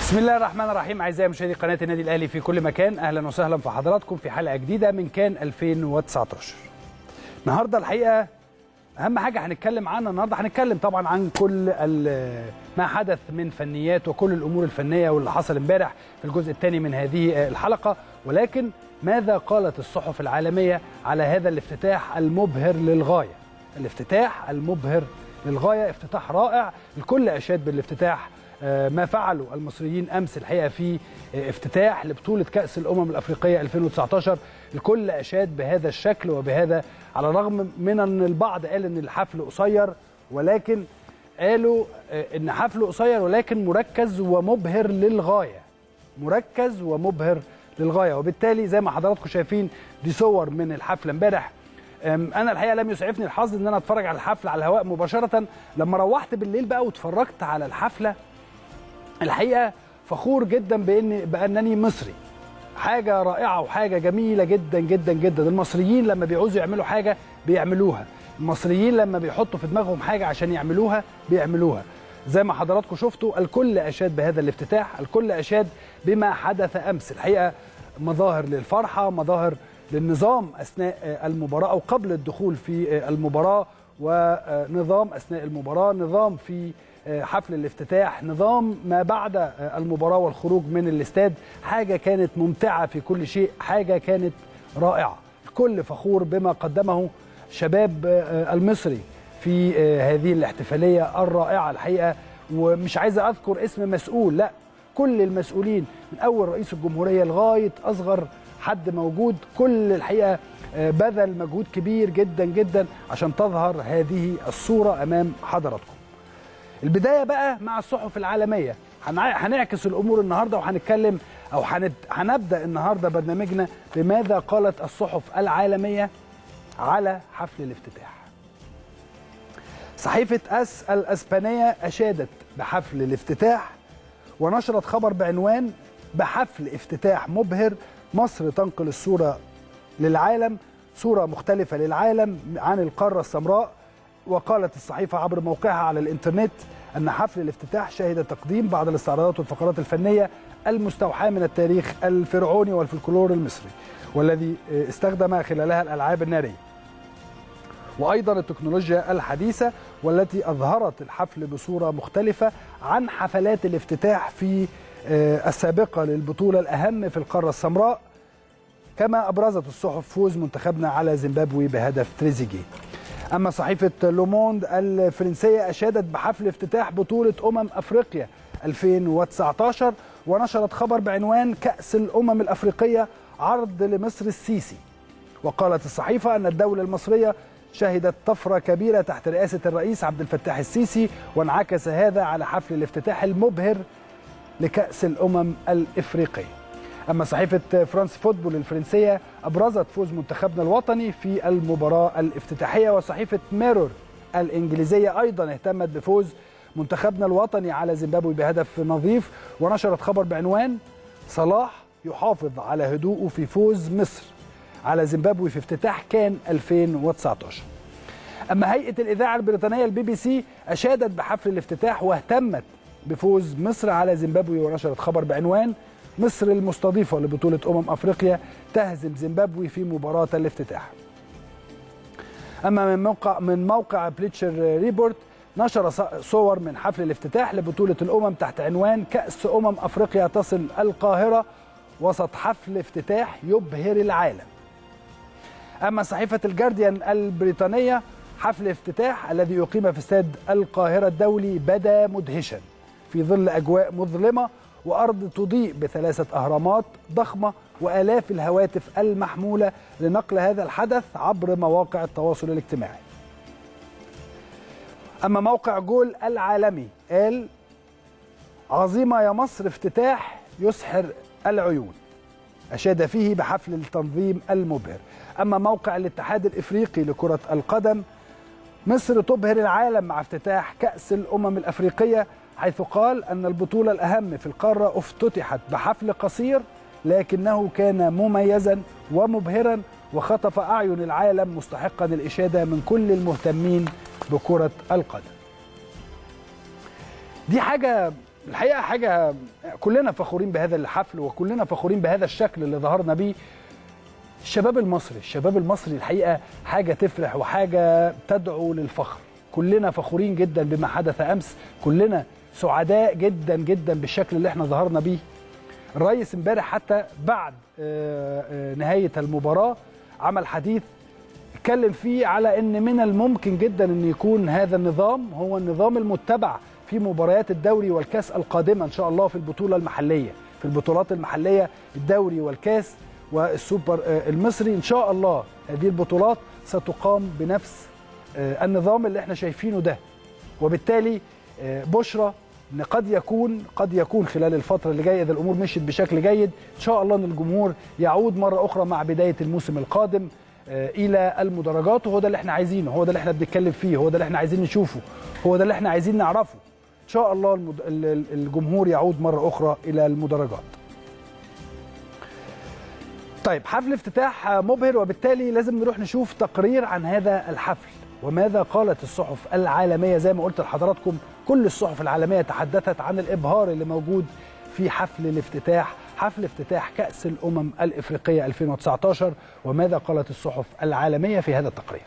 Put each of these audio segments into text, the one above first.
بسم الله الرحمن الرحيم اعزائي مشاهدي قناه النادي الاهلي في كل مكان اهلا وسهلا في حضراتكم في حلقه جديده من كان 2019 النهارده الحقيقه اهم حاجه هنتكلم عنها النهارده هنتكلم طبعا عن كل ما حدث من فنيات وكل الامور الفنيه واللي حصل امبارح في الجزء الثاني من هذه الحلقه ولكن ماذا قالت الصحف العالميه على هذا الافتتاح المبهر للغايه الافتتاح المبهر للغايه افتتاح رائع الكل اشاد بالافتتاح ما فعله المصريين امس الحقيقه في افتتاح لبطوله كاس الامم الافريقيه 2019 الكل اشاد بهذا الشكل وبهذا على الرغم من ان البعض قال ان الحفل قصير ولكن قالوا ان حفله قصير ولكن مركز ومبهر للغايه مركز ومبهر للغايه وبالتالي زي ما حضراتكم شايفين دي صور من الحفله امبارح انا الحقيقه لم يسعفني الحظ ان انا اتفرج على الحفله على الهواء مباشره لما روحت بالليل بقى واتفرجت على الحفله الحقيقه فخور جدا بان بانني مصري حاجه رائعه وحاجه جميله جدا جدا جدا المصريين لما بيعوزوا يعملوا حاجه بيعملوها المصريين لما بيحطوا في دماغهم حاجه عشان يعملوها بيعملوها زي ما حضراتكم شفتوا الكل اشاد بهذا الافتتاح الكل اشاد بما حدث امس الحقيقه مظاهر للفرحه مظاهر للنظام اثناء المباراه او قبل الدخول في المباراه ونظام اثناء المباراه نظام في حفل الافتتاح نظام ما بعد المباراه والخروج من الاستاد حاجه كانت ممتعه في كل شيء حاجه كانت رائعه الكل فخور بما قدمه شباب المصري في هذه الاحتفاليه الرائعه الحقيقه ومش عايز اذكر اسم مسؤول لا كل المسؤولين من اول رئيس الجمهوريه لغايه اصغر حد موجود كل الحقيقه بذل مجهود كبير جدا جدا عشان تظهر هذه الصوره امام حضراتكم البدايه بقى مع الصحف العالميه هنعكس الامور النهارده وهنتكلم او هنبدا النهارده برنامجنا بماذا قالت الصحف العالميه على حفل الافتتاح صحيفه اس الاسبانيه اشادت بحفل الافتتاح ونشرت خبر بعنوان بحفل افتتاح مبهر مصر تنقل الصوره للعالم صوره مختلفه للعالم عن القاره السمراء وقالت الصحيفة عبر موقعها على الإنترنت أن حفل الافتتاح شهد تقديم بعض الاستعراضات والفقرات الفنية المستوحاة من التاريخ الفرعوني والفلكلور المصري والذي استخدم خلالها الألعاب النارية وأيضا التكنولوجيا الحديثة والتي أظهرت الحفل بصورة مختلفة عن حفلات الافتتاح في السابقة للبطولة الأهم في القارة السمراء كما أبرزت الصحف فوز منتخبنا على زيمبابوي بهدف تريزيجيه أما صحيفة لوموند الفرنسية أشادت بحفل افتتاح بطولة أمم أفريقيا 2019 ونشرت خبر بعنوان كأس الأمم الأفريقية عرض لمصر السيسي وقالت الصحيفة أن الدولة المصرية شهدت طفرة كبيرة تحت رئاسة الرئيس عبد الفتاح السيسي وانعكس هذا على حفل الافتتاح المبهر لكأس الأمم الإفريقية أما صحيفة فرانس فوتبول الفرنسية أبرزت فوز منتخبنا الوطني في المباراة الافتتاحية وصحيفة ميرور الإنجليزية أيضا اهتمت بفوز منتخبنا الوطني على زيمبابوي بهدف نظيف ونشرت خبر بعنوان صلاح يحافظ على هدوءه في فوز مصر على زيمبابوي في افتتاح كان 2019 أما هيئة الإذاعة البريطانية البي بي سي أشادت بحفل الافتتاح واهتمت بفوز مصر على زيمبابوي ونشرت خبر بعنوان مصر المستضيفة لبطولة أمم أفريقيا تهزم زيمبابوي في مباراة الافتتاح أما من موقع من موقع بليتشر ريبورت نشر صور من حفل الافتتاح لبطولة الأمم تحت عنوان كأس أمم أفريقيا تصل القاهرة وسط حفل افتتاح يبهر العالم أما صحيفة الجارديان البريطانية حفل الافتتاح الذي يقيم في استاد القاهرة الدولي بدا مدهشا في ظل أجواء مظلمة وأرض تضيء بثلاثة أهرامات ضخمة وآلاف الهواتف المحمولة لنقل هذا الحدث عبر مواقع التواصل الاجتماعي أما موقع جول العالمي قال عظيمة يا مصر افتتاح يسحر العيون أشاد فيه بحفل التنظيم المبهر أما موقع الاتحاد الإفريقي لكرة القدم مصر تبهر العالم مع افتتاح كأس الأمم الأفريقية حيث قال أن البطولة الأهم في القارة افتتحت بحفل قصير لكنه كان مميزا ومبهرا وخطف أعين العالم مستحقا الإشادة من كل المهتمين بكرة القدم دي حاجة الحقيقه حاجه كلنا فخورين بهذا الحفل وكلنا فخورين بهذا الشكل اللي ظهرنا بيه الشباب المصري الشباب المصري الحقيقه حاجه تفرح وحاجه تدعو للفخر كلنا فخورين جدا بما حدث امس كلنا سعداء جدا جدا بالشكل اللي احنا ظهرنا بيه الرئيس امبارح حتى بعد آه، آه، نهايه المباراه عمل حديث اتكلم فيه على ان من الممكن جدا ان يكون هذا النظام هو النظام المتبع في مباريات الدوري والكاس القادمه ان شاء الله في البطوله المحليه في البطولات المحليه الدوري والكاس والسوبر آه، المصري ان شاء الله هذه البطولات ستقام بنفس آه، النظام اللي احنا شايفينه ده وبالتالي آه، بشرى ان قد يكون قد يكون خلال الفتره اللي جايه اذا الامور مشيت بشكل جيد ان شاء الله ان الجمهور يعود مره اخرى مع بدايه الموسم القادم آه، الى المدرجات وهو ده اللي احنا عايزينه هو ده اللي احنا بنتكلم فيه هو ده اللي احنا عايزين نشوفه هو ده اللي احنا عايزين نعرفه ان شاء الله المد... ال- ال- الجمهور يعود مره اخرى الى المدرجات طيب حفل افتتاح مبهر وبالتالي لازم نروح نشوف تقرير عن هذا الحفل وماذا قالت الصحف العالميه زي ما قلت لحضراتكم كل الصحف العالميه تحدثت عن الابهار اللي موجود في حفل الافتتاح حفل افتتاح كأس الأمم الإفريقية 2019 وماذا قالت الصحف العالمية في هذا التقرير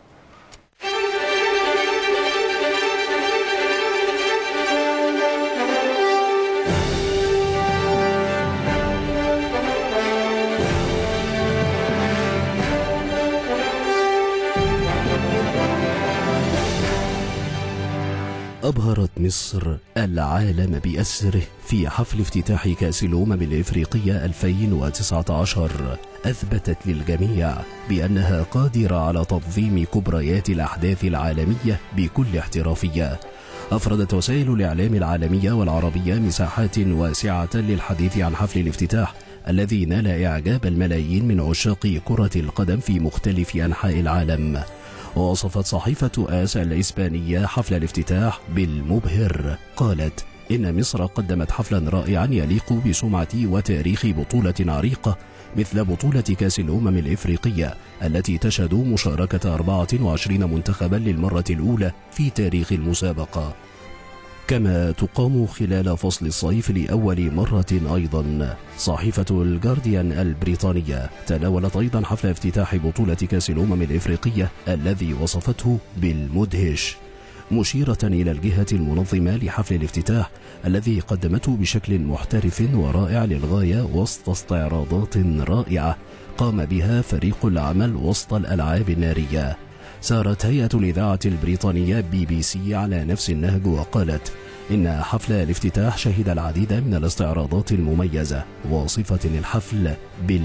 أبهرت مصر العالم بأسره في حفل افتتاح كأس الأمم الإفريقية 2019 أثبتت للجميع بأنها قادرة على تنظيم كبريات الأحداث العالمية بكل احترافية أفردت وسائل الإعلام العالمية والعربية مساحات واسعة للحديث عن حفل الافتتاح الذي نال إعجاب الملايين من عشاق كرة القدم في مختلف أنحاء العالم ووصفت صحيفة آس الإسبانية حفل الافتتاح بالمبهر قالت إن مصر قدمت حفلا رائعا يليق بسمعة وتاريخ بطولة عريقة مثل بطولة كأس الأمم الإفريقية التي تشهد مشاركة 24 منتخبا للمرة الأولى في تاريخ المسابقة كما تقام خلال فصل الصيف لأول مرة أيضا صحيفة الجارديان البريطانية تناولت أيضا حفل افتتاح بطولة كأس الأمم الإفريقية الذي وصفته بالمدهش مشيرة إلى الجهة المنظمة لحفل الافتتاح الذي قدمته بشكل محترف ورائع للغاية وسط استعراضات رائعة قام بها فريق العمل وسط الألعاب النارية سارت هيئة الإذاعة البريطانية بي بي سي على نفس النهج وقالت إن حفل الافتتاح شهد العديد من الاستعراضات المميزة واصفة الحفل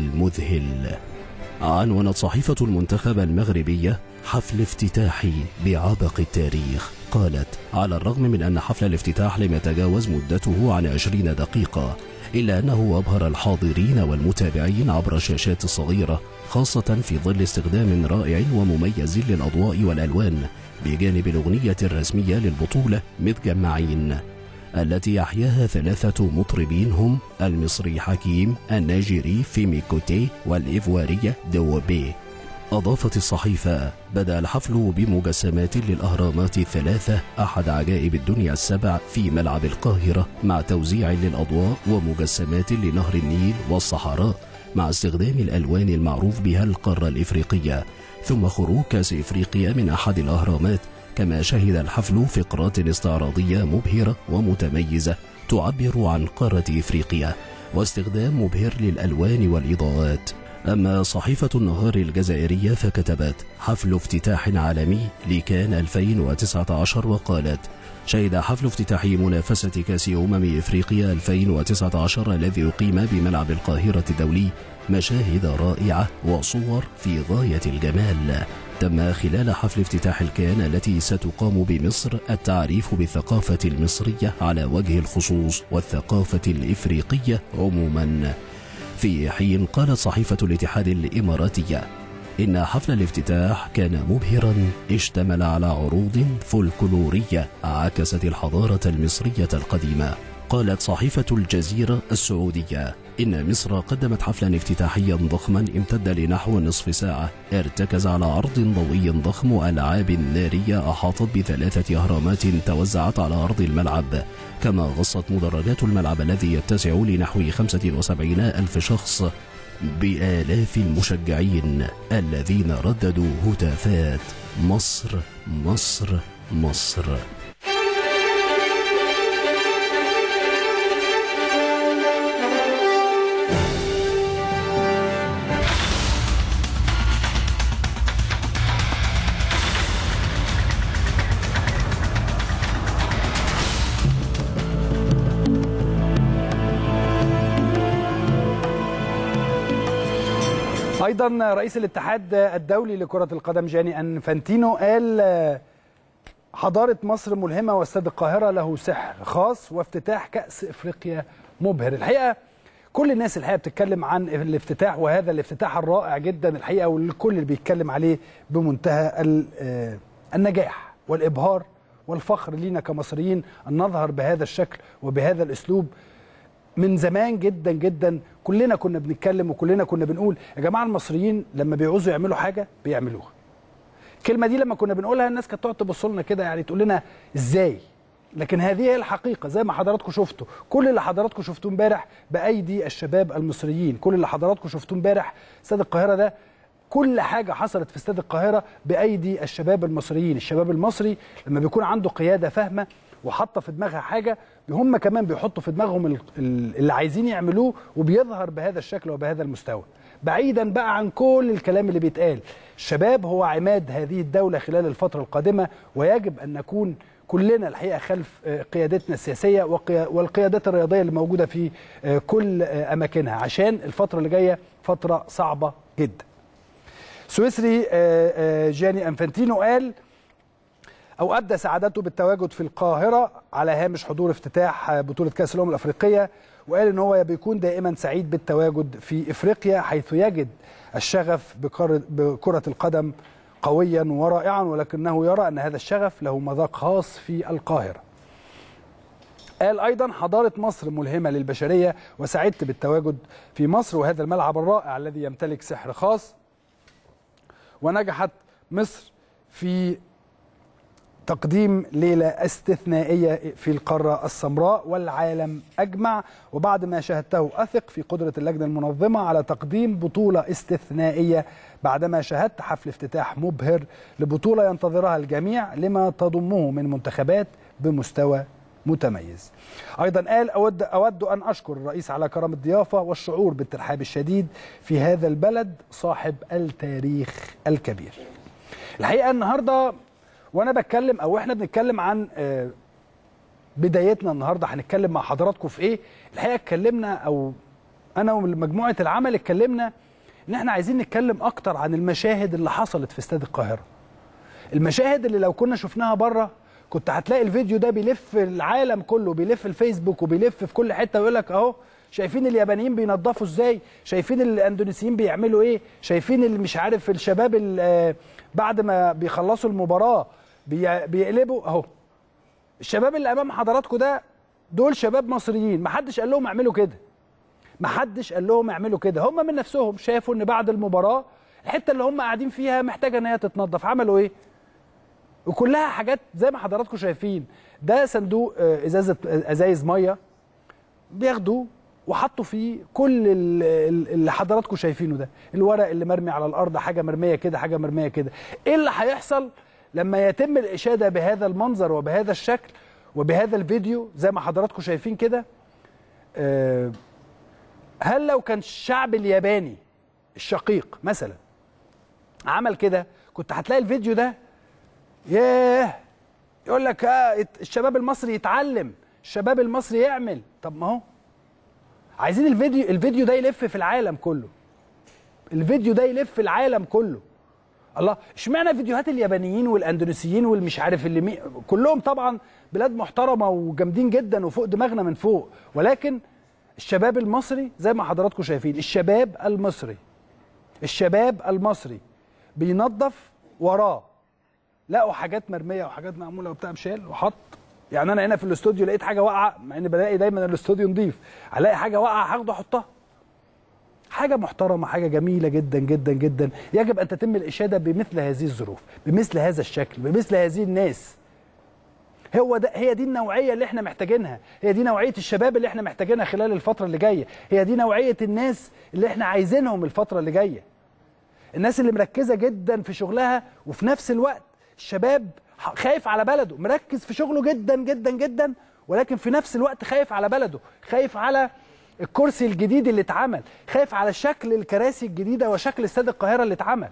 بالمذهل عنونت صحيفة المنتخب المغربية حفل افتتاحي بعبق التاريخ قالت على الرغم من أن حفل الافتتاح لم يتجاوز مدته عن عشرين دقيقة إلا أنه أبهر الحاضرين والمتابعين عبر الشاشات الصغيرة خاصة في ظل استخدام رائع ومميز للأضواء والألوان بجانب الأغنية الرسمية للبطولة متجمعين التي أحياها ثلاثة مطربين هم المصري حكيم النيجيري فيمي كوتي والإيفوارية دوبي أضافت الصحيفة بدأ الحفل بمجسمات للأهرامات الثلاثة أحد عجائب الدنيا السبع في ملعب القاهرة مع توزيع للأضواء ومجسمات لنهر النيل والصحراء مع استخدام الألوان المعروف بها القارة الإفريقية ثم خروج كأس إفريقيا من أحد الأهرامات كما شهد الحفل فقرات استعراضية مبهرة ومتميزة تعبر عن قارة إفريقيا واستخدام مبهر للألوان والإضاءات أما صحيفة النهار الجزائرية فكتبت حفل افتتاح عالمي لكان 2019 وقالت شهد حفل افتتاح منافسة كأس أمم إفريقيا 2019 الذي أقيم بملعب القاهرة الدولي مشاهد رائعة وصور في غاية الجمال تم خلال حفل افتتاح الكيان التي ستقام بمصر التعريف بالثقافة المصرية على وجه الخصوص والثقافة الإفريقية عموما في حين قالت صحيفة الاتحاد الإماراتية إن حفل الافتتاح كان مبهرا اشتمل على عروض فولكلورية عكست الحضارة المصرية القديمة قالت صحيفة الجزيرة السعودية إن مصر قدمت حفلا افتتاحيا ضخما امتد لنحو نصف ساعة ارتكز على عرض ضوئي ضخم وألعاب نارية أحاطت بثلاثة أهرامات توزعت على أرض الملعب كما غصت مدرجات الملعب الذي يتسع لنحو 75 ألف شخص بآلاف المشجعين الذين رددوا هتافات مصر مصر مصر ايضا رئيس الاتحاد الدولي لكره القدم جاني انفانتينو قال آه، حضاره مصر ملهمه واستاد القاهره له سحر خاص وافتتاح كاس افريقيا مبهر الحقيقه كل الناس الحقيقه بتتكلم عن الافتتاح وهذا الافتتاح الرائع جدا الحقيقه والكل اللي بيتكلم عليه بمنتهى ال- آه، النجاح والابهار والفخر لينا كمصريين ان نظهر بهذا الشكل وبهذا الاسلوب من زمان جدا جدا كلنا كنا بنتكلم وكلنا كنا بنقول يا جماعه المصريين لما بيعوزوا يعملوا حاجه بيعملوها الكلمه دي لما كنا بنقولها الناس كانت تقعد تبص لنا كده يعني تقول لنا ازاي لكن هذه هي الحقيقه زي ما حضراتكم شفتوا كل اللي حضراتكم شفتوه امبارح بايدي الشباب المصريين كل اللي حضراتكم شفتوه امبارح استاد القاهره ده كل حاجه حصلت في استاد القاهره بايدي الشباب المصريين الشباب المصري لما بيكون عنده قياده فاهمه وحاطه في دماغها حاجه هم كمان بيحطوا في دماغهم ال- ال- اللي عايزين يعملوه وبيظهر بهذا الشكل وبهذا المستوى بعيدا بقى عن كل الكلام اللي بيتقال الشباب هو عماد هذه الدولة خلال الفترة القادمة ويجب أن نكون كلنا الحقيقة خلف آه، قيادتنا السياسية وقيا- والقيادات الرياضية اللي موجودة في آه، كل آه، أماكنها عشان الفترة اللي جاية فترة صعبة جدا سويسري آه، آه، جاني أنفانتينو قال أو أبدى سعادته بالتواجد في القاهرة على هامش حضور افتتاح بطولة كأس الأمم الأفريقية وقال إن هو بيكون دائما سعيد بالتواجد في إفريقيا حيث يجد الشغف بكرة, بكرة القدم قويا ورائعا ولكنه يرى أن هذا الشغف له مذاق خاص في القاهرة قال أيضا حضارة مصر ملهمة للبشرية وسعدت بالتواجد في مصر وهذا الملعب الرائع الذي يمتلك سحر خاص ونجحت مصر في تقديم ليلة استثنائية في القارة السمراء والعالم أجمع وبعد ما شاهدته أثق في قدرة اللجنة المنظمة على تقديم بطولة استثنائية بعدما شاهدت حفل افتتاح مبهر لبطولة ينتظرها الجميع لما تضمه من منتخبات بمستوى متميز أيضا قال أود, أود أن أشكر الرئيس على كرم الضيافة والشعور بالترحاب الشديد في هذا البلد صاحب التاريخ الكبير الحقيقة النهاردة وانا بتكلم او احنا بنتكلم عن آه، بدايتنا النهارده هنتكلم مع حضراتكم في ايه الحقيقه اتكلمنا او انا ومجموعه العمل اتكلمنا ان احنا عايزين نتكلم اكتر عن المشاهد اللي حصلت في استاد القاهره المشاهد اللي لو كنا شفناها بره كنت هتلاقي الفيديو ده بيلف العالم كله بيلف الفيسبوك وبيلف في كل حته ويقول لك اهو شايفين اليابانيين بينظفوا ازاي شايفين الاندونيسيين بيعملوا ايه شايفين اللي مش عارف الشباب ال- آه، بعد ما بيخلصوا المباراه بي- بيقلبوا اهو الشباب اللي امام حضراتكم ده دول شباب مصريين محدش قال لهم اعملوا كده محدش قال لهم اعملوا كده هم من نفسهم شافوا ان بعد المباراه الحته اللي هم قاعدين فيها محتاجه ان هي تتنظف عملوا ايه وكلها حاجات زي ما حضراتكم شايفين ده صندوق آه، ازازه آه، ازايز ميه بياخدوه وحطوا فيه كل ال- ال- اللي حضراتكم شايفينه ده الورق اللي مرمي على الارض حاجه مرميه كده حاجه مرميه كده ايه اللي هيحصل لما يتم الاشاده بهذا المنظر وبهذا الشكل وبهذا الفيديو زي ما حضراتكم شايفين كده آه، هل لو كان الشعب الياباني الشقيق مثلا عمل كده كنت هتلاقي الفيديو ده ياه يقول لك آه الشباب المصري يتعلم الشباب المصري يعمل طب ما هو عايزين الفيديو الفيديو ده يلف في العالم كله الفيديو ده يلف في العالم كله الله اشمعنى فيديوهات اليابانيين والاندونيسيين والمش عارف اللي مي... كلهم طبعا بلاد محترمه وجامدين جدا وفوق دماغنا من فوق ولكن الشباب المصري زي ما حضراتكم شايفين الشباب المصري الشباب المصري بينظف وراه لقوا حاجات مرميه وحاجات معموله وبتاع مشال وحط يعني انا هنا في الاستوديو لقيت حاجه واقعه مع اني بلاقي دايما الاستوديو نظيف الاقي حاجه واقعه هاخده احطها حاجه محترمه حاجه جميله جدا جدا جدا يجب ان تتم الاشاده بمثل هذه الظروف بمثل هذا الشكل بمثل هذه الناس هو ده هي دي النوعيه اللي احنا محتاجينها هي دي نوعيه الشباب اللي احنا محتاجينها خلال الفتره اللي جايه هي دي نوعيه الناس اللي احنا عايزينهم الفتره اللي جايه الناس اللي مركزه جدا في شغلها وفي نفس الوقت الشباب خايف على بلده مركز في شغله جدا جدا جدا ولكن في نفس الوقت خايف على بلده خايف على الكرسي الجديد اللي اتعمل خايف على شكل الكراسي الجديده وشكل استاد القاهره اللي اتعمل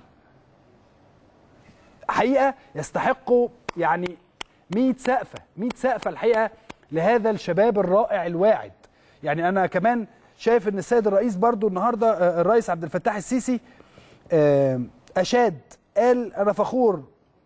حقيقه يستحقوا يعني 100 سقفه 100 سقفه الحقيقه لهذا الشباب الرائع الواعد يعني انا كمان شايف ان السيد الرئيس برضو النهارده الرئيس عبد الفتاح السيسي اشاد قال انا فخور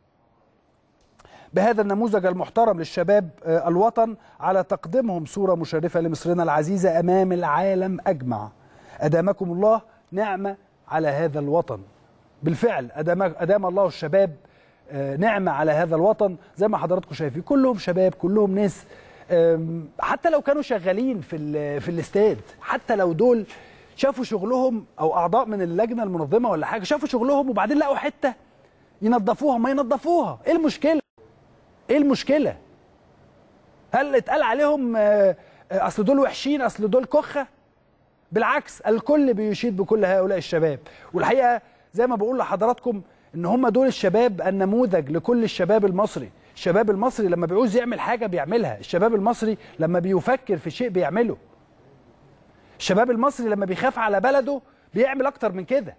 بهذا النموذج المحترم للشباب الوطن على تقديمهم صوره مشرفه لمصرنا العزيزه امام العالم اجمع ادامكم الله نعمه على هذا الوطن بالفعل ادام ادام الله الشباب نعمه على هذا الوطن زي ما حضراتكم شايفين كلهم شباب كلهم ناس حتى لو كانوا شغالين في في الاستاد حتى لو دول شافوا شغلهم او اعضاء من اللجنه المنظمه ولا حاجه شافوا شغلهم وبعدين لقوا حته ينظفوها ما ينظفوها ايه المشكله ايه المشكله هل اتقال عليهم اصل دول وحشين اصل دول كخه بالعكس الكل بيشيد بكل هؤلاء الشباب والحقيقه زي ما بقول لحضراتكم ان هم دول الشباب النموذج لكل الشباب المصري الشباب المصري لما بيعوز يعمل حاجه بيعملها الشباب المصري لما بيفكر في شيء بيعمله الشباب المصري لما بيخاف على بلده بيعمل اكتر من كده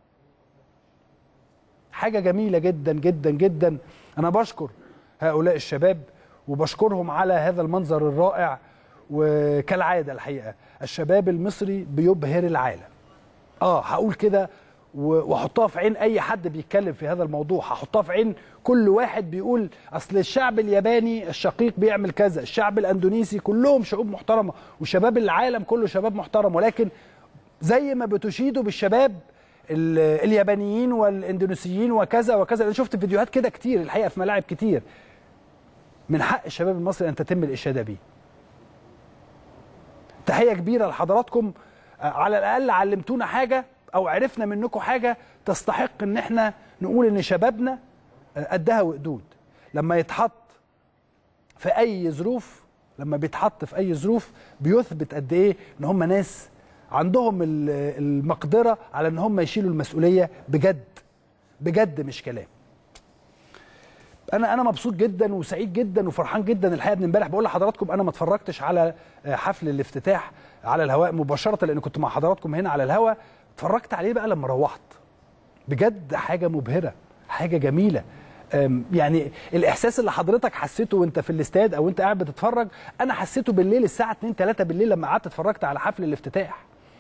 حاجه جميله جدا جدا جدا انا بشكر هؤلاء الشباب وبشكرهم على هذا المنظر الرائع وكالعاده الحقيقه الشباب المصري بيبهر العالم اه هقول كده واحطها في عين اي حد بيتكلم في هذا الموضوع هحطها في عين كل واحد بيقول اصل الشعب الياباني الشقيق بيعمل كذا الشعب الاندونيسي كلهم شعوب محترمه وشباب العالم كله شباب محترم ولكن زي ما بتشيدوا بالشباب اليابانيين والاندونيسيين وكذا وكذا انا شفت فيديوهات كده كتير الحقيقه في ملاعب كتير من حق الشباب المصري ان تتم الاشاده بيه تحيه كبيره لحضراتكم على الاقل علمتونا حاجه او عرفنا منكم حاجه تستحق ان احنا نقول ان شبابنا قدها وقدود لما يتحط في اي ظروف لما بيتحط في اي ظروف بيثبت قد ايه ان هم ناس عندهم المقدره على ان هم يشيلوا المسؤوليه بجد بجد مش كلام انا انا مبسوط جدا وسعيد جدا وفرحان جدا الحقيقه من امبارح بقول لحضراتكم انا ما اتفرجتش على حفل الافتتاح على الهواء مباشره لان كنت مع حضراتكم هنا على الهواء اتفرجت عليه بقى لما روحت بجد حاجه مبهره حاجه جميله يعني الاحساس اللي حضرتك حسيته وانت في الاستاد او انت قاعد بتتفرج انا حسيته بالليل الساعه 2 3 بالليل لما قعدت اتفرجت على حفل الافتتاح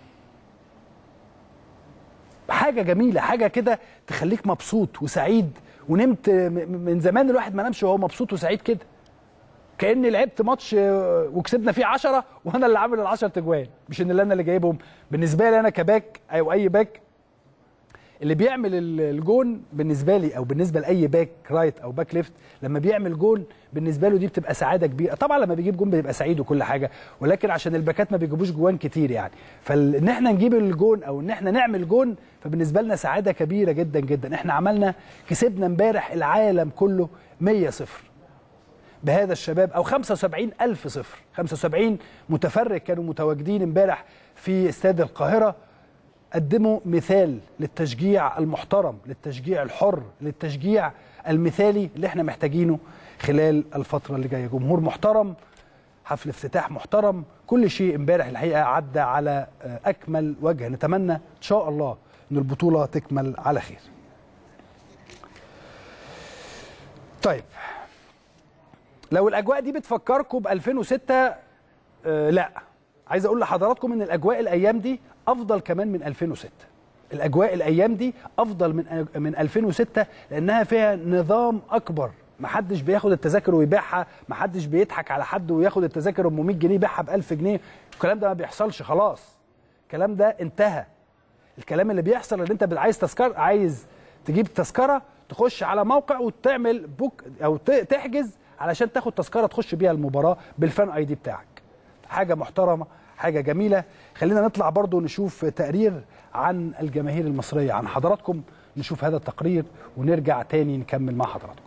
حاجه جميله حاجه كده تخليك مبسوط وسعيد ونمت من زمان الواحد ما نامش وهو مبسوط وسعيد كده كاني لعبت ماتش وكسبنا فيه 10 وانا اللي عامل ال 10 تجوان مش ان اللي انا اللي جايبهم بالنسبه لي انا كباك او اي باك اللي بيعمل الجون بالنسبه لي او بالنسبه لاي باك رايت او باك ليفت لما بيعمل جون بالنسبه له دي بتبقى سعاده كبيره طبعا لما بيجيب جون بيبقى سعيد وكل حاجه ولكن عشان الباكات ما بيجيبوش جوان كتير يعني فان احنا نجيب الجون او ان احنا نعمل جون فبالنسبه لنا سعاده كبيره جدا جدا احنا عملنا كسبنا امبارح العالم كله 100 صفر بهذا الشباب او 75 الف صفر 75 متفرج كانوا متواجدين امبارح في استاد القاهره قدموا مثال للتشجيع المحترم للتشجيع الحر للتشجيع المثالي اللي احنا محتاجينه خلال الفترة اللي جاية جمهور محترم حفل افتتاح محترم كل شيء امبارح الحقيقة عدى على أكمل وجه نتمنى إن شاء الله أن البطولة تكمل على خير طيب لو الأجواء دي بتفكركم ب 2006 آه لا عايز أقول لحضراتكم إن الأجواء الأيام دي افضل كمان من 2006 الاجواء الايام دي افضل من من 2006 لانها فيها نظام اكبر محدش بياخد التذاكر ويبيعها محدش بيضحك على حد وياخد التذاكر ام 100 جنيه يبيعها ب 1000 جنيه الكلام ده ما بيحصلش خلاص الكلام ده انتهى الكلام اللي بيحصل ان انت عايز تذكره عايز تجيب تذكره تخش على موقع وتعمل بوك او تحجز علشان تاخد تذكره تخش بيها المباراه بالفان اي دي بتاعك حاجه محترمه حاجه جميله خلينا نطلع برضو نشوف تقرير عن الجماهير المصريه عن حضراتكم نشوف هذا التقرير ونرجع تاني نكمل مع حضراتكم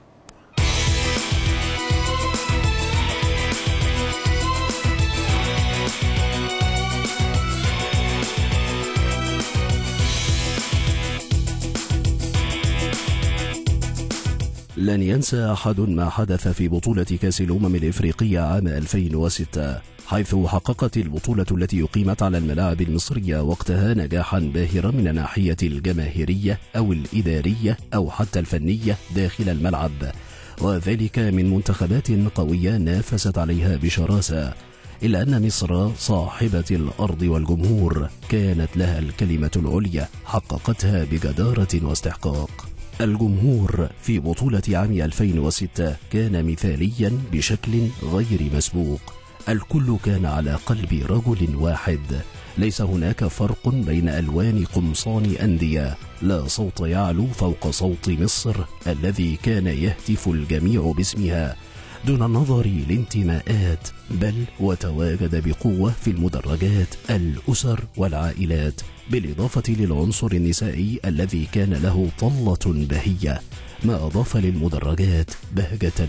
لن ينسى أحد ما حدث في بطولة كأس الأمم الإفريقية عام 2006 حيث حققت البطولة التي أقيمت على الملاعب المصرية وقتها نجاحا باهرا من الناحية الجماهيرية أو الإدارية أو حتى الفنية داخل الملعب وذلك من منتخبات قوية نافست عليها بشراسة إلا أن مصر صاحبة الأرض والجمهور كانت لها الكلمة العليا حققتها بجدارة واستحقاق الجمهور في بطولة عام 2006 كان مثاليا بشكل غير مسبوق الكل كان على قلب رجل واحد ليس هناك فرق بين ألوان قمصان أندية لا صوت يعلو فوق صوت مصر الذي كان يهتف الجميع باسمها دون النظر لانتماءات بل وتواجد بقوة في المدرجات الأسر والعائلات بالإضافة للعنصر النسائي الذي كان له طلة بهية ما أضاف للمدرجات بهجة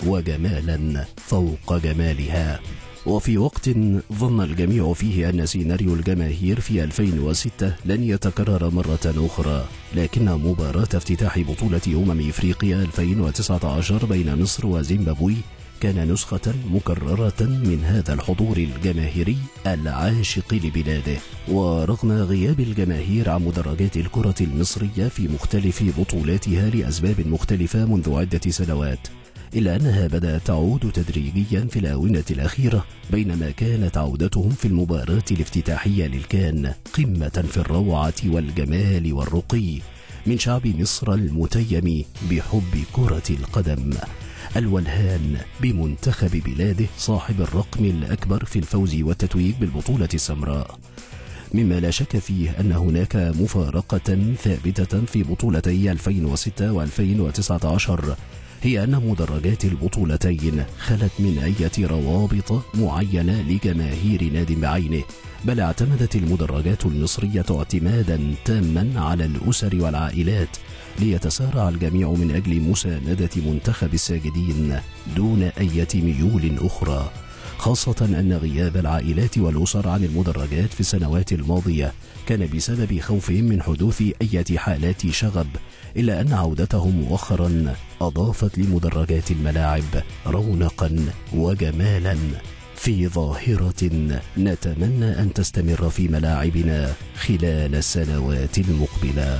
وجمالا فوق جمالها وفي وقت ظن الجميع فيه أن سيناريو الجماهير في 2006 لن يتكرر مرة أخرى لكن مباراة افتتاح بطولة أمم إفريقيا 2019 بين مصر وزيمبابوي كان نسخة مكررة من هذا الحضور الجماهيري العاشق لبلاده ورغم غياب الجماهير عن مدرجات الكرة المصرية في مختلف بطولاتها لأسباب مختلفة منذ عدة سنوات إلا أنها بدأت تعود تدريجيا في الآونة الأخيرة بينما كانت عودتهم في المباراة الافتتاحية للكان قمة في الروعة والجمال والرقي من شعب مصر المتيم بحب كرة القدم الولهان بمنتخب بلاده صاحب الرقم الأكبر في الفوز والتتويج بالبطولة السمراء مما لا شك فيه أن هناك مفارقة ثابتة في بطولتي 2006 و2019 هي أن مدرجات البطولتين خلت من أية روابط معينة لجماهير ناد بعينه بل اعتمدت المدرجات المصرية اعتمادا تاما على الأسر والعائلات ليتسارع الجميع من أجل مساندة منتخب الساجدين دون أية ميول أخرى خاصة أن غياب العائلات والأسر عن المدرجات في السنوات الماضية كان بسبب خوفهم من حدوث أي حالات شغب إلا أن عودتهم مؤخرا أضافت لمدرجات الملاعب رونقا وجمالا في ظاهرة نتمنى أن تستمر في ملاعبنا خلال السنوات المقبلة.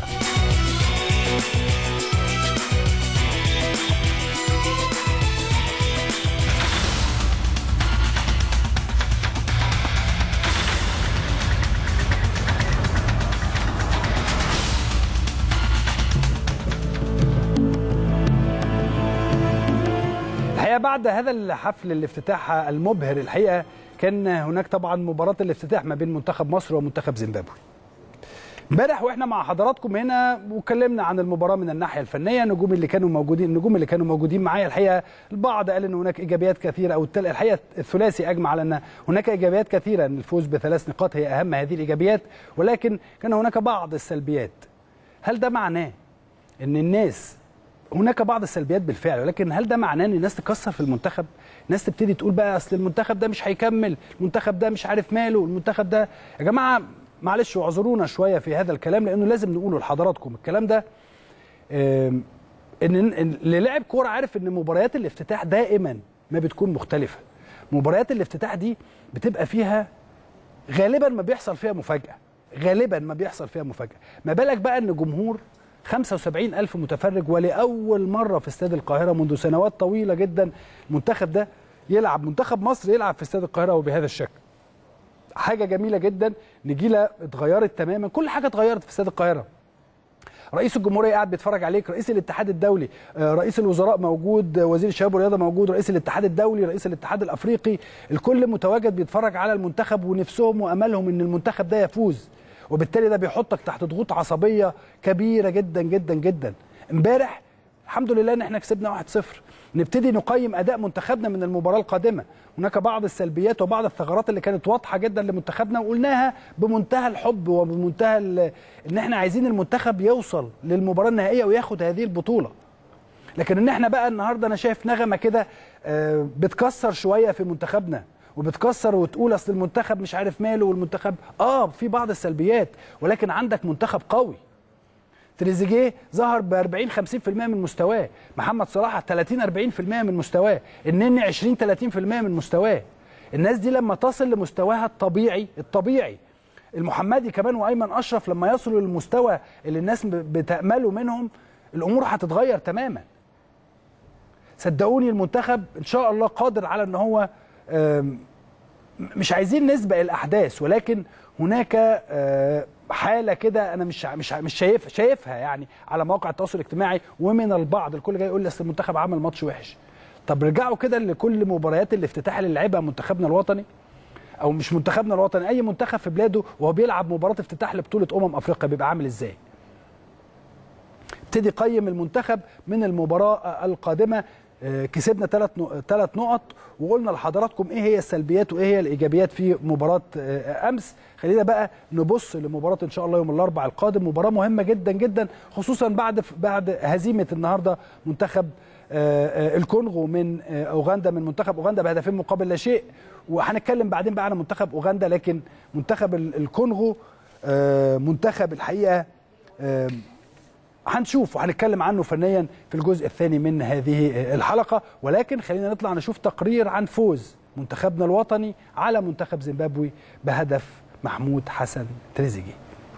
الحقيقه بعد هذا الحفل الافتتاح المبهر الحقيقه كان هناك طبعا مباراه الافتتاح ما بين منتخب مصر ومنتخب زيمبابوي امبارح واحنا مع حضراتكم هنا وكلمنا عن المباراه من الناحيه الفنيه النجوم اللي كانوا موجودين النجوم اللي كانوا موجودين معايا الحقيقه البعض قال ان هناك ايجابيات كثيره او التل... الحقيقه الثلاثي اجمع على ان هناك ايجابيات كثيره ان الفوز بثلاث نقاط هي اهم هذه الايجابيات ولكن كان هناك بعض السلبيات هل ده معناه ان الناس هناك بعض السلبيات بالفعل ولكن هل ده معناه ان الناس تكسر في المنتخب الناس تبتدي تقول بقى اصل المنتخب ده مش هيكمل المنتخب ده مش عارف ماله المنتخب ده يا جماعه معلش اعذرونا شويه في هذا الكلام لانه لازم نقوله لحضراتكم الكلام ده آم، ان إن اللي لعب كوره عارف ان مباريات الافتتاح دائما ما بتكون مختلفه مباريات الافتتاح دي بتبقى فيها غالبا ما بيحصل فيها مفاجاه غالبا ما بيحصل فيها مفاجاه ما بالك بقى ان جمهور 75 ألف متفرج ولأول مرة في استاد القاهرة منذ سنوات طويلة جدا المنتخب ده يلعب منتخب مصر يلعب في استاد القاهرة وبهذا الشكل حاجة جميلة جدا نجيلة اتغيرت تماما كل حاجة اتغيرت في استاد القاهرة رئيس الجمهوريه قاعد بيتفرج عليك رئيس الاتحاد الدولي آه، رئيس الوزراء موجود آه، وزير الشباب والرياضه موجود رئيس الاتحاد الدولي رئيس الاتحاد الافريقي الكل متواجد بيتفرج على المنتخب ونفسهم واملهم ان المنتخب ده يفوز وبالتالي ده بيحطك تحت ضغوط عصبيه كبيره جدا جدا جدا امبارح الحمد لله ان احنا كسبنا 1-0 نبتدي نقيم اداء منتخبنا من المباراه القادمه هناك بعض السلبيات وبعض الثغرات اللي كانت واضحه جدا لمنتخبنا وقلناها بمنتهى الحب وبمنتهى ال- ان احنا عايزين المنتخب يوصل للمباراه النهائيه وياخد هذه البطوله لكن ان احنا بقى النهارده انا شايف نغمه كده آه، بتكسر شويه في منتخبنا وبتكسر وتقول اصل المنتخب مش عارف ماله والمنتخب اه في بعض السلبيات ولكن عندك منتخب قوي تريزيجيه ظهر ب 40 50% من مستواه محمد صلاح 30 40% من مستواه النني 20 30% من مستواه الناس دي لما تصل لمستواها الطبيعي الطبيعي المحمدي كمان وايمن اشرف لما يصلوا للمستوى اللي الناس ب- بتامله منهم الامور هتتغير تماما صدقوني المنتخب ان شاء الله قادر على ان هو آم، مش عايزين نسبق الاحداث ولكن هناك آه، حاله كده انا مش مش مش شايف شايفها يعني على مواقع التواصل الاجتماعي ومن البعض الكل جاي يقول لي اصل المنتخب عمل ماتش وحش طب رجعوا كده لكل مباريات الافتتاح اللي لعبها منتخبنا الوطني او مش منتخبنا الوطني اي منتخب في بلاده وهو بيلعب مباراه افتتاح لبطوله امم افريقيا بيبقى عامل ازاي ابتدي قيم المنتخب من المباراه القادمه آه، كسبنا ثلاث ثلاث نقط وقلنا لحضراتكم ايه هي السلبيات وايه هي الايجابيات في مباراه آه، امس خلينا بقى نبص لمباراه ان شاء الله يوم الاربعاء القادم مباراه مهمه جدا جدا خصوصا بعد بعد هزيمه النهارده منتخب آه، آه، الكونغو من آه، اوغندا من منتخب اوغندا بهدفين مقابل لا شيء وهنتكلم بعدين بقى عن منتخب اوغندا لكن منتخب ال- الكونغو آه، منتخب الحقيقه آه، هنشوف وهنتكلم عنه فنيا في الجزء الثاني من هذه الحلقة ولكن خلينا نطلع نشوف تقرير عن فوز منتخبنا الوطني على منتخب زيمبابوي بهدف محمود حسن تريزيجيه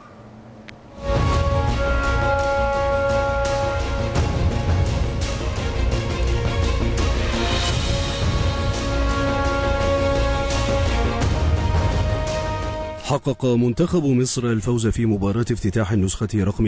حقق منتخب مصر الفوز في مباراة افتتاح النسخة رقم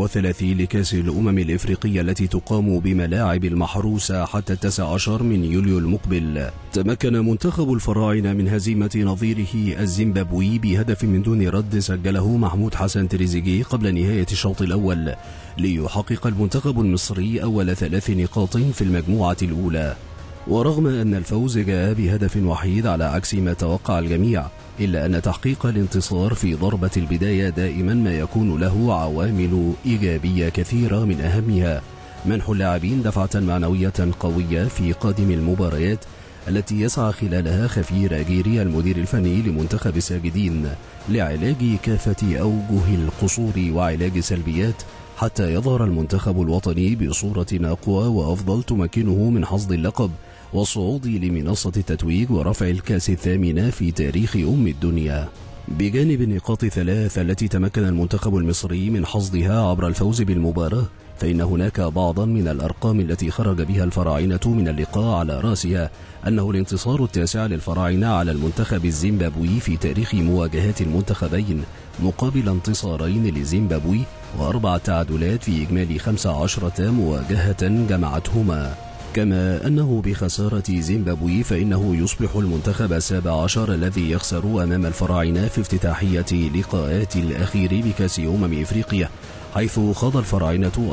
32 لكأس الأمم الإفريقية التي تقام بملاعب المحروسة حتى التاسع عشر من يوليو المقبل تمكن منتخب الفراعنة من هزيمة نظيره الزيمبابوي بهدف من دون رد سجله محمود حسن تريزيجيه قبل نهاية الشوط الأول ليحقق المنتخب المصري أول ثلاث نقاط في المجموعة الأولى ورغم أن الفوز جاء بهدف وحيد على عكس ما توقع الجميع إلا أن تحقيق الانتصار في ضربة البداية دائما ما يكون له عوامل إيجابية كثيرة من أهمها منح اللاعبين دفعة معنوية قوية في قادم المباريات التي يسعى خلالها خفير أجيري المدير الفني لمنتخب الساجدين لعلاج كافة أوجه القصور وعلاج سلبيات حتى يظهر المنتخب الوطني بصورة أقوى وأفضل تمكنه من حصد اللقب والصعود لمنصة التتويج ورفع الكأس الثامنة في تاريخ أم الدنيا بجانب النقاط الثلاث التي تمكن المنتخب المصري من حصدها عبر الفوز بالمباراة فإن هناك بعضا من الأرقام التي خرج بها الفراعنة من اللقاء على رأسها أنه الانتصار التاسع للفراعنة على المنتخب الزيمبابوي في تاريخ مواجهات المنتخبين مقابل انتصارين لزيمبابوي وأربع تعادلات في إجمالي 15 مواجهة جمعتهما كما أنه بخسارة زيمبابوي فإنه يصبح المنتخب السابع عشر الذي يخسر أمام الفراعنة في افتتاحية لقاءات الأخير بكأس أمم إفريقيا حيث خاض الفراعنة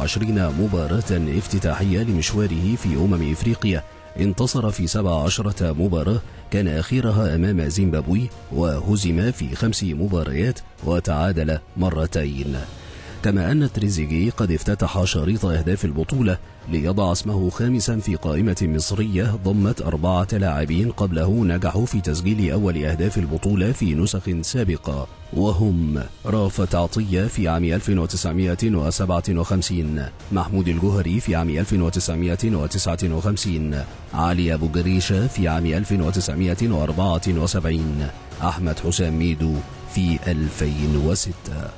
24 مباراة افتتاحية لمشواره في أمم إفريقيا انتصر في 17 مباراة كان أخيرها أمام زيمبابوي وهزم في خمس مباريات وتعادل مرتين كما أن تريزيجيه قد افتتح شريط أهداف البطولة ليضع اسمه خامسا في قائمة مصرية ضمت أربعة لاعبين قبله نجحوا في تسجيل أول أهداف البطولة في نسخ سابقة وهم رافت عطية في عام 1957 محمود الجوهري في عام 1959 علي أبو جريشة في عام 1974 أحمد حسام ميدو في 2006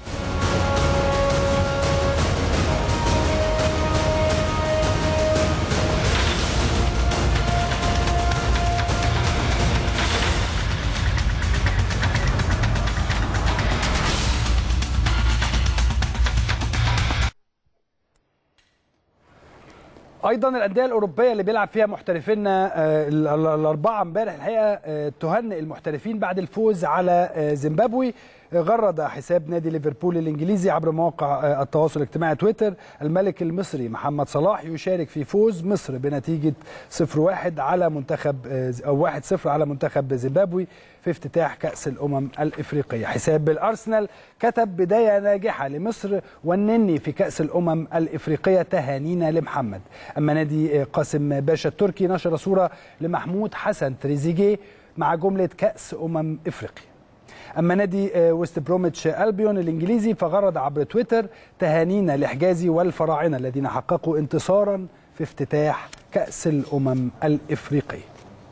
ايضا الانديه الاوروبيه اللي بيلعب فيها محترفينا آه، ال- ال- الاربعه امبارح الحقيقه آه، تهنئ المحترفين بعد الفوز على آه، زيمبابوي غرد حساب نادي ليفربول الانجليزي عبر مواقع التواصل الاجتماعي تويتر الملك المصري محمد صلاح يشارك في فوز مصر بنتيجه 0-1 على منتخب او 1-0 على منتخب زيمبابوي في افتتاح كاس الامم الافريقيه حساب الارسنال كتب بدايه ناجحه لمصر والنني في كاس الامم الافريقيه تهانينا لمحمد اما نادي قاسم باشا التركي نشر صوره لمحمود حسن تريزيجيه مع جمله كاس امم افريقيا اما نادي ويست بروميتش البيون الانجليزي فغرد عبر تويتر تهانينا لحجازي والفراعنه الذين حققوا انتصارا في افتتاح كاس الامم الافريقيه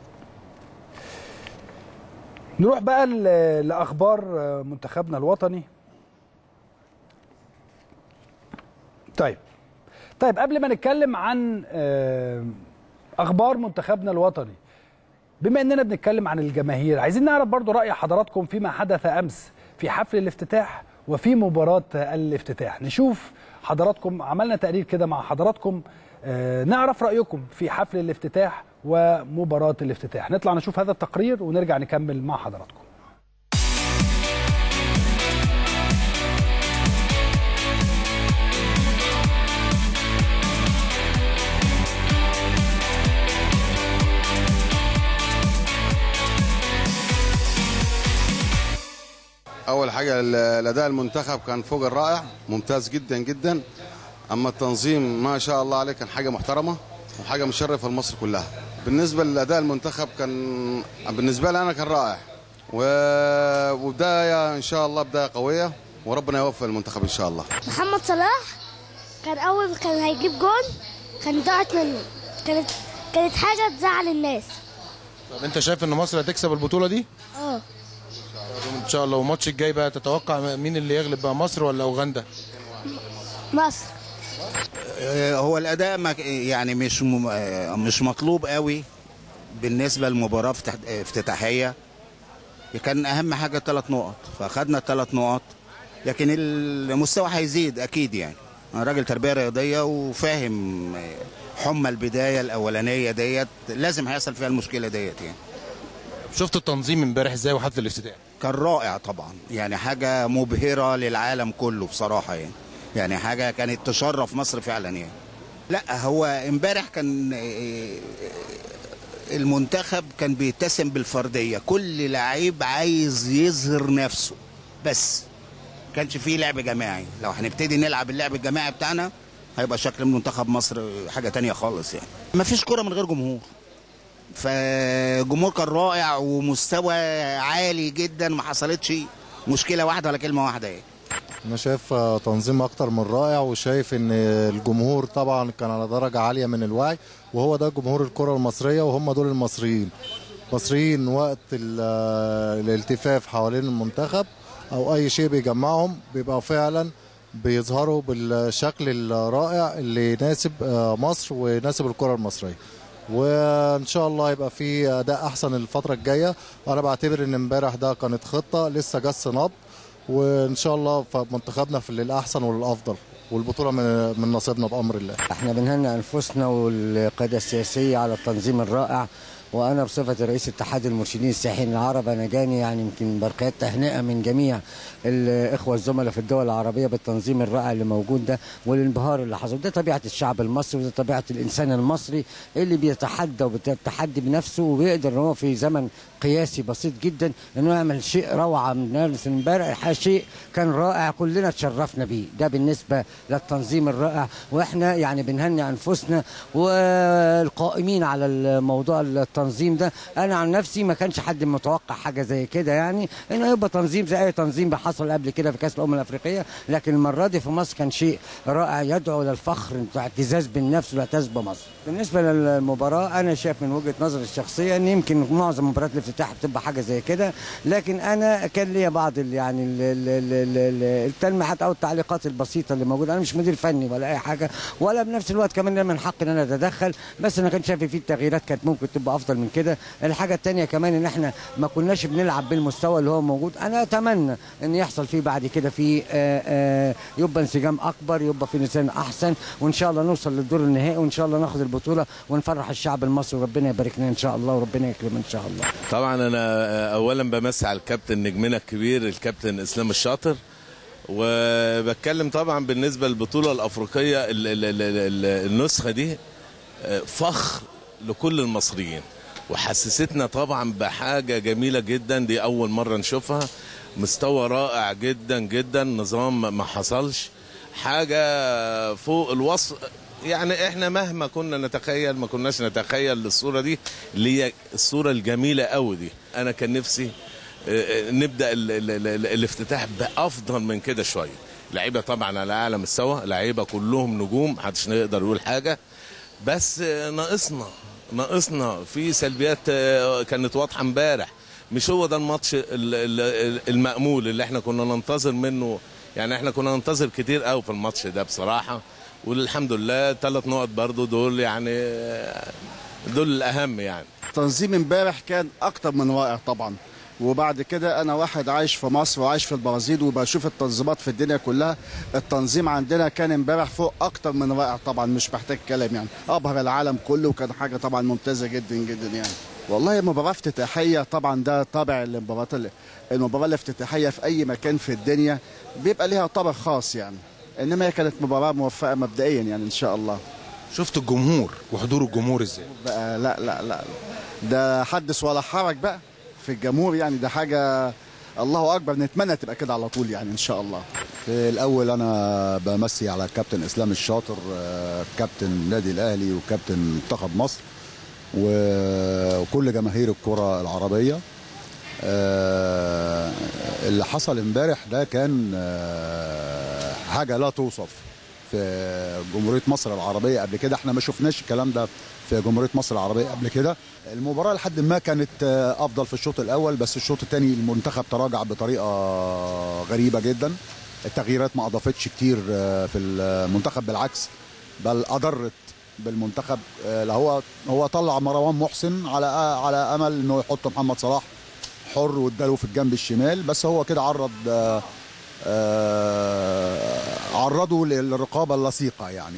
نروح بقى لاخبار منتخبنا الوطني طيب طيب قبل ما نتكلم عن اخبار منتخبنا الوطني بما اننا بنتكلم عن الجماهير عايزين نعرف برضو راي حضراتكم فيما حدث امس في حفل الافتتاح وفي مباراه الافتتاح نشوف حضراتكم عملنا تقرير كده مع حضراتكم نعرف رايكم في حفل الافتتاح ومباراه الافتتاح نطلع نشوف هذا التقرير ونرجع نكمل مع حضراتكم اول حاجه الاداء المنتخب كان فوق الرائع ممتاز جدا جدا اما التنظيم ما شاء الله عليه كان حاجه محترمه وحاجه مشرفه لمصر كلها بالنسبه لاداء المنتخب كان بالنسبه لي انا كان رائع وبدايه ان شاء الله بدايه قويه وربنا يوفق المنتخب ان شاء الله محمد صلاح كان اول كان هيجيب جون كان ضاعت منه كانت كانت حاجه تزعل الناس طب انت شايف ان مصر هتكسب البطوله دي اه ان شاء الله والماتش الجاي بقى تتوقع مين اللي يغلب بقى مصر ولا اوغندا مصر هو الاداء يعني مش مش مطلوب قوي بالنسبه للمباراه افتتاحيه كان اهم حاجه ثلاث نقط فاخدنا الثلاث نقط لكن المستوى هيزيد اكيد يعني انا راجل تربيه رياضيه وفاهم حمى البدايه الاولانيه ديت لازم هيحصل فيها المشكله ديت يعني شفت التنظيم امبارح ازاي وحفل الافتتاح كان رائع طبعا يعني حاجه مبهره للعالم كله بصراحه يعني يعني حاجه كانت تشرف مصر فعلا يعني لا هو امبارح كان المنتخب كان بيتسم بالفرديه كل لعيب عايز يظهر نفسه بس كانش فيه لعب جماعي لو هنبتدي نلعب اللعب الجماعي بتاعنا هيبقى شكل منتخب مصر حاجه تانية خالص يعني ما فيش كرة من غير جمهور فالجمهور كان رائع ومستوى عالي جدا ما حصلتش مشكله واحده ولا كلمه واحده يعني انا شايف تنظيم اكتر من رائع وشايف ان الجمهور طبعا كان على درجه عاليه من الوعي وهو ده جمهور الكره المصريه وهم دول المصريين مصريين وقت الالتفاف حوالين المنتخب او اي شيء بيجمعهم بيبقى فعلا بيظهروا بالشكل الرائع اللي يناسب مصر ويناسب الكره المصريه وان شاء الله يبقى في اداء احسن الفتره الجايه وانا بعتبر ان امبارح ده كانت خطه لسه جس نبض وان شاء الله منتخبنا في للاحسن وللافضل والبطوله من من نصيبنا بامر الله احنا بنهنئ انفسنا والقياده السياسيه على التنظيم الرائع وانا بصفه رئيس اتحاد المرشدين السياحيين العرب انا جاني يعني يمكن بركات تهنئه من جميع الاخوه الزملاء في الدول العربيه بالتنظيم الرائع اللي موجود ده والانبهار اللي حصل ده طبيعه الشعب المصري وده طبيعه الانسان المصري اللي بيتحدى وبيتحدى بنفسه وبيقدر ان هو في زمن قياسي بسيط جدا انه يعمل شيء روعه من امبارح شيء كان رائع كلنا تشرفنا بيه ده بالنسبه للتنظيم الرائع واحنا يعني بنهنئ انفسنا والقائمين على الموضوع التنظيم ده انا عن نفسي ما كانش حد متوقع حاجه زي كده يعني انه يبقى تنظيم زي اي تنظيم حصل قبل كده في كاس الامم الافريقيه لكن المره دي في مصر كان شيء رائع يدعو للفخر واعتزاز بالنفس والاعتزاز بمصر بالنسبه للمباراه انا شايف من وجهه نظري الشخصيه ان يمكن معظم مباريات الافتتاح بتبقى حاجه زي كده لكن انا كان ليا بعض ال يعني ال ال ال ال التلميحات او التعليقات البسيطه اللي موجوده انا مش مدير فني ولا اي حاجه ولا بنفس الوقت كمان من حق ان انا اتدخل بس انا كان شايف في التغييرات كانت ممكن تبقى افضل اكتر من كده الحاجه الثانيه كمان ان احنا ما كناش بنلعب بالمستوى اللي هو موجود انا اتمنى ان يحصل فيه بعد كده في آه، آه، يبقى انسجام اكبر يبقى في نسيان احسن وان شاء الله نوصل للدور النهائي وان شاء الله ناخد البطوله ونفرح الشعب المصري وربنا يبارك لنا ان شاء الله وربنا يكرم ان شاء الله طبعا انا اولا بمسي على الكابتن نجمنا الكبير الكابتن اسلام الشاطر وبتكلم طبعا بالنسبه للبطوله الافريقيه ال- ال- ال- ال- النسخه دي آه، فخر لكل المصريين وحسستنا طبعا بحاجه جميله جدا دي اول مره نشوفها مستوى رائع جدا جدا نظام ما حصلش حاجه فوق الوصف يعني احنا مهما كنا نتخيل ما كناش نتخيل الصوره دي اللي هي الصوره الجميله قوي دي انا كان نفسي آه، نبدا ال ال ال ال الافتتاح بافضل من كده شويه لعيبه طبعا على اعلى مستوى لعيبه كلهم نجوم محدش يقدر يقول حاجه بس آه، ناقصنا ناقصنا في سلبيات آه، كانت واضحه امبارح مش هو ده الماتش ال- ال- المأمول اللي احنا كنا ننتظر منه يعني احنا كنا ننتظر كتير قوي في الماتش ده بصراحه والحمد لله ثلاث نقط برضو دول يعني آه، دول الاهم يعني تنظيم امبارح كان اكتر من رائع طبعا وبعد كده انا واحد عايش في مصر وعايش في البرازيل وبشوف التنظيمات في الدنيا كلها التنظيم عندنا كان امبارح فوق اكتر من رائع طبعا مش محتاج كلام يعني ابهر العالم كله وكان حاجه طبعا ممتازه جدا جدا يعني والله مباراه افتتاحيه طبعا ده طابع المباراه المباراه الافتتاحيه في اي مكان في الدنيا بيبقى ليها طابع خاص يعني انما هي كانت مباراه موفقه مبدئيا يعني ان شاء الله شفت الجمهور وحضور الجمهور ازاي بقى لا لا لا ده حدث ولا حرج بقى في الجمهور يعني ده حاجه الله اكبر نتمنى تبقى كده على طول يعني ان شاء الله في الاول انا بمسي على الكابتن اسلام الشاطر آه، كابتن النادي الاهلي وكابتن منتخب مصر و- وكل جماهير الكره العربيه آه، اللي حصل امبارح ده كان آه، حاجه لا توصف في جمهوريه مصر العربيه قبل كده احنا ما شفناش الكلام ده في جمهوريه مصر العربيه قبل كده المباراه لحد ما كانت آه، افضل في الشوط الاول بس الشوط الثاني المنتخب تراجع بطريقه غريبه جدا التغييرات ما اضافتش كتير آه، في المنتخب بالعكس بل اضرت بالمنتخب آه، لا هو هو طلع مروان محسن على على امل انه يحط محمد صلاح حر واداله في الجنب الشمال بس هو كده عرض آه، آه، عرضه للرقابه اللصيقه يعني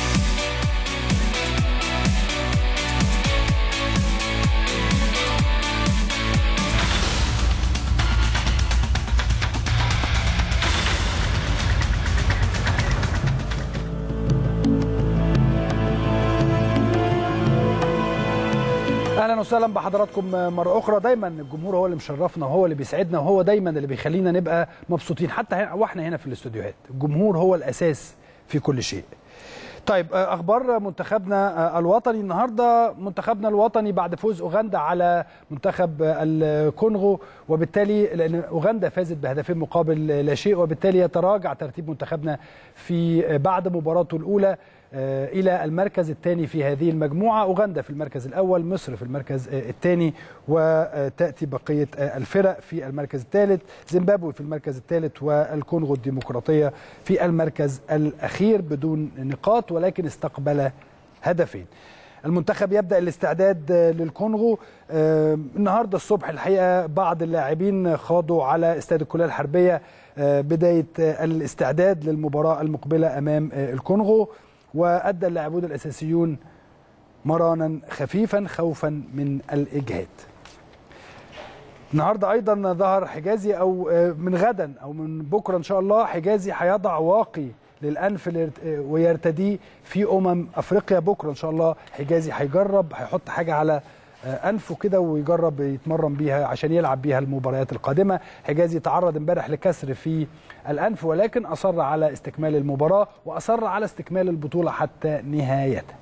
اهلا وسهلا بحضراتكم مره اخرى دايما الجمهور هو اللي مشرفنا وهو اللي بيسعدنا وهو دايما اللي بيخلينا نبقى مبسوطين حتى هنا واحنا هنا في الاستوديوهات الجمهور هو الاساس في كل شيء طيب آه، اخبار منتخبنا آه، الوطني النهارده منتخبنا الوطني بعد فوز اوغندا على منتخب آه، الكونغو وبالتالي لان اوغندا فازت بهدفين مقابل لا شيء وبالتالي يتراجع ترتيب منتخبنا في آه، بعد مباراته الاولى آه، الى المركز الثاني في هذه المجموعه اوغندا في المركز الاول مصر في المركز آه، الثاني وتاتي بقيه آه، الفرق في المركز الثالث زيمبابوي في المركز الثالث والكونغو الديمقراطيه في المركز الاخير بدون نقاط ولكن استقبل هدفين المنتخب يبدا الاستعداد آه، للكونغو آه، النهارده الصبح الحقيقه بعض اللاعبين خاضوا على استاد الكليه الحربيه آه، بدايه آه، الاستعداد للمباراه المقبله امام آه، الكونغو وادى اللاعبون الاساسيون مرانا خفيفا خوفا من الاجهاد النهارده ايضا ظهر حجازي او آه، من غدا او من بكره ان شاء الله حجازي هيضع واقي للانف ليرت- آه، ويرتديه في امم افريقيا بكره ان شاء الله حجازي هيجرب هيحط حاجه على آه، انفه كده ويجرب يتمرن بيها عشان يلعب بيها المباريات القادمه حجازي تعرض امبارح لكسر في الانف ولكن اصر على استكمال المباراه واصر على استكمال البطوله حتى نهايتها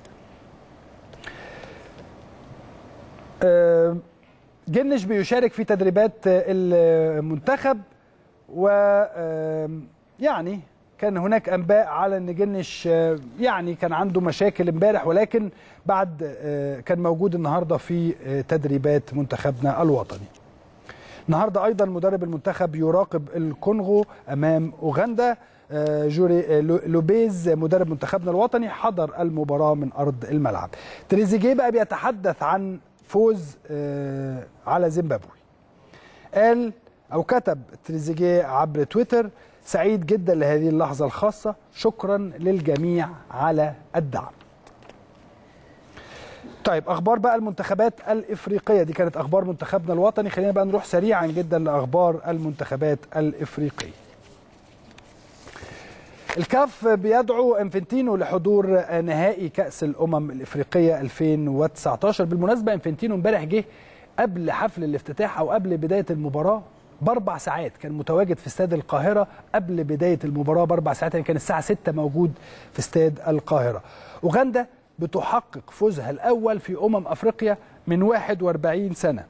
آه، جنش بيشارك في تدريبات المنتخب و آم، يعني كان هناك انباء على ان جنش آه، يعني كان عنده مشاكل امبارح ولكن بعد آه، كان موجود النهارده في آه، تدريبات منتخبنا الوطني. النهارده ايضا مدرب المنتخب يراقب الكونغو امام اوغندا آه، جوري آه، لو- لوبيز مدرب منتخبنا الوطني حضر المباراه من ارض الملعب. تريزيجيه بقى بيتحدث عن فوز آه، على زيمبابوي قال او كتب تريزيجيه عبر تويتر سعيد جدا لهذه اللحظه الخاصه شكرا للجميع على الدعم طيب اخبار بقى المنتخبات الافريقيه دي كانت اخبار منتخبنا الوطني خلينا بقى نروح سريعا جدا لاخبار المنتخبات الافريقيه الكاف بيدعو انفنتينو لحضور نهائي كاس الامم الافريقيه 2019 بالمناسبه انفنتينو امبارح جه قبل حفل الافتتاح او قبل بدايه المباراه باربع ساعات كان متواجد في استاد القاهره قبل بدايه المباراه باربع ساعات يعني كان الساعه 6 موجود في استاد القاهره اوغندا بتحقق فوزها الاول في امم افريقيا من 41 سنه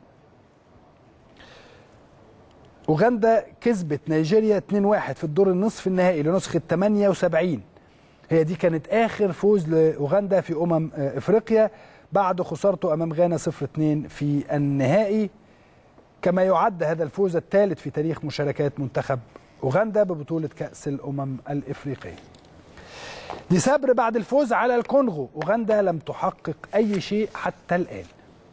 اوغندا كسبت نيجيريا 2-1 في الدور النصف النهائي لنسخه 78 هي دي كانت اخر فوز لاوغندا في امم آه، افريقيا بعد خسارته امام غانا 0-2 في النهائي كما يعد هذا الفوز الثالث في تاريخ مشاركات منتخب اوغندا ببطوله كاس الامم الافريقيه ديسمبر بعد الفوز على الكونغو اوغندا لم تحقق اي شيء حتى الان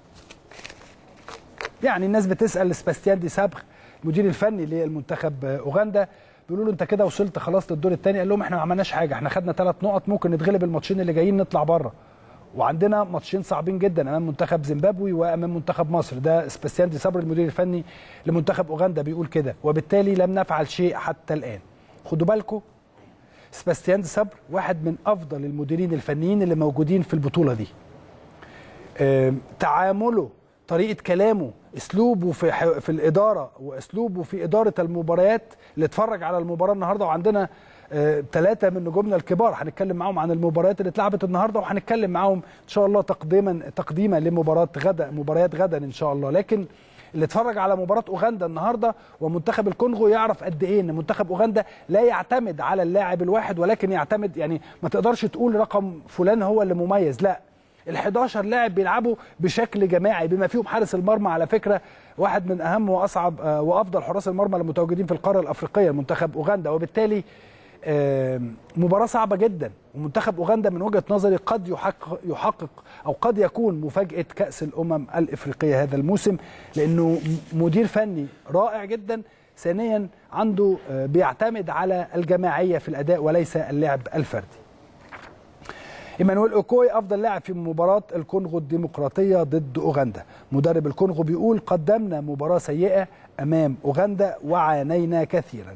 يعني الناس بتسال سباستيان دي سابخ المدير الفني للمنتخب اوغندا بيقولوا له انت كده وصلت خلاص للدور الثاني قال لهم احنا ما عملناش حاجه احنا خدنا ثلاث نقط ممكن نتغلب الماتشين اللي جايين نطلع بره وعندنا ماتشين صعبين جدا امام منتخب زيمبابوي وامام منتخب مصر ده سباستيان دي صبر المدير الفني لمنتخب اوغندا بيقول كده وبالتالي لم نفعل شيء حتى الان خدوا بالكم سباستيان دي صبر واحد من افضل المديرين الفنيين اللي موجودين في البطوله دي آم، تعامله طريقه كلامه اسلوبه في ح- في الاداره واسلوبه في اداره المباريات اللي اتفرج على المباراه النهارده وعندنا ثلاثه من نجومنا الكبار هنتكلم معاهم عن المباريات اللي اتلعبت النهارده وهنتكلم معاهم ان شاء الله تقديما تقديما لمباراه غدا مباريات غدا ان شاء الله لكن اللي اتفرج على مباراه اوغندا النهارده ومنتخب الكونغو يعرف قد ايه ان منتخب اوغندا لا يعتمد على اللاعب الواحد ولكن يعتمد يعني ما تقدرش تقول رقم فلان هو اللي مميز لا ال 11 لاعب بيلعبوا بشكل جماعي بما فيهم حارس المرمى على فكره واحد من اهم واصعب آه، وافضل حراس المرمى المتواجدين في القاره الافريقيه منتخب اوغندا وبالتالي آم، مباراه صعبه جدا ومنتخب اوغندا من وجهه نظري قد يحقق يحقق او قد يكون مفاجاه كاس الامم الافريقيه هذا الموسم لانه م- مدير فني رائع جدا ثانيا عنده آه، بيعتمد على الجماعيه في الاداء وليس اللعب الفردي ايمانويل اوكوي افضل لاعب في مباراه الكونغو الديمقراطيه ضد اوغندا مدرب الكونغو بيقول قدمنا مباراه سيئه امام اوغندا وعانينا كثيرا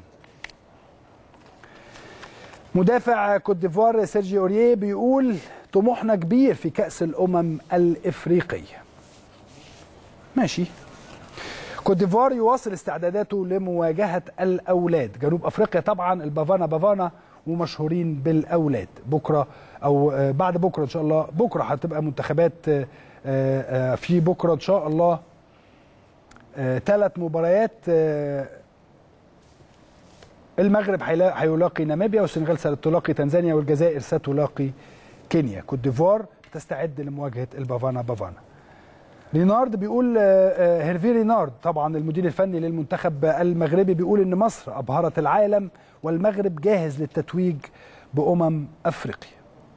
مدافع كوت ديفوار سيرجي اوريه بيقول طموحنا كبير في كاس الامم الافريقيه ماشي كوت ديفوار يواصل استعداداته لمواجهه الاولاد جنوب افريقيا طبعا البافانا بافانا ومشهورين بالاولاد بكره او آه، بعد بكره ان شاء الله بكره هتبقى منتخبات آه، آه، في بكره ان شاء الله ثلاث مباريات آه، المغرب هيلا- هيلاقي ناميبيا والسنغال ستلاقي تنزانيا والجزائر ستلاقي كينيا كوت ديفوار تستعد لمواجهه البافانا بافانا رينارد بيقول آه، آه، هيرفي رينارد طبعا المدير الفني للمنتخب المغربي بيقول ان مصر ابهرت العالم والمغرب جاهز للتتويج بامم افريقيا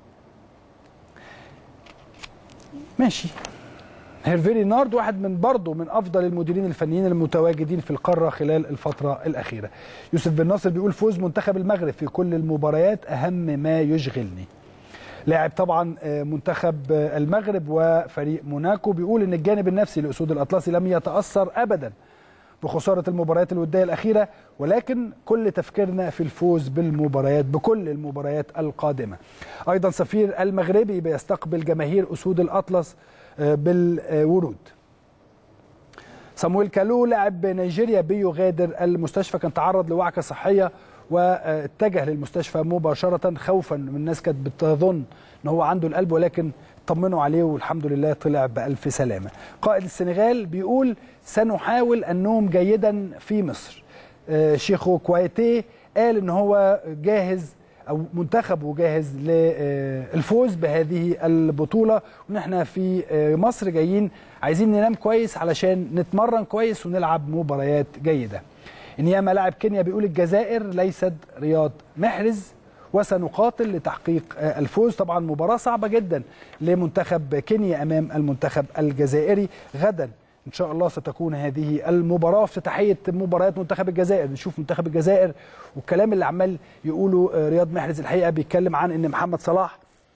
ماشي هيرفي رينارد واحد من برضه من افضل المديرين الفنيين المتواجدين في القاره خلال الفتره الاخيره يوسف بن ناصر بيقول فوز منتخب المغرب في كل المباريات اهم ما يشغلني لاعب طبعا آه، منتخب آه، المغرب وفريق موناكو بيقول ان الجانب النفسي لاسود الاطلسي لم يتاثر ابدا بخساره المباريات الوديه الاخيره ولكن كل تفكيرنا في الفوز بالمباريات بكل المباريات القادمه. ايضا سفير المغربي بيستقبل جماهير اسود الاطلس آه، بالورود. صامويل كالو لاعب نيجيريا بيغادر المستشفى كان تعرض لوعكه صحيه واتجه للمستشفى مباشره خوفا من الناس كانت بتظن ان هو عنده القلب ولكن طمنوا عليه والحمد لله طلع بألف سلامة قائد السنغال بيقول سنحاول النوم جيدا في مصر آه، شيخو كويتي قال ان هو جاهز او منتخبه جاهز للفوز بهذه البطوله وان احنا في آه، مصر جايين عايزين ننام كويس علشان نتمرن كويس ونلعب مباريات جيده انياما لاعب كينيا بيقول الجزائر ليست رياض محرز وسنقاتل لتحقيق آه، الفوز طبعا مباراة صعبة جدا لمنتخب كينيا أمام المنتخب الجزائري غدا ان شاء الله ستكون هذه المباراه افتتاحيه مباريات منتخب الجزائر نشوف منتخب الجزائر والكلام اللي عمال يقوله آه، رياض محرز الحقيقه بيتكلم عن ان محمد صلاح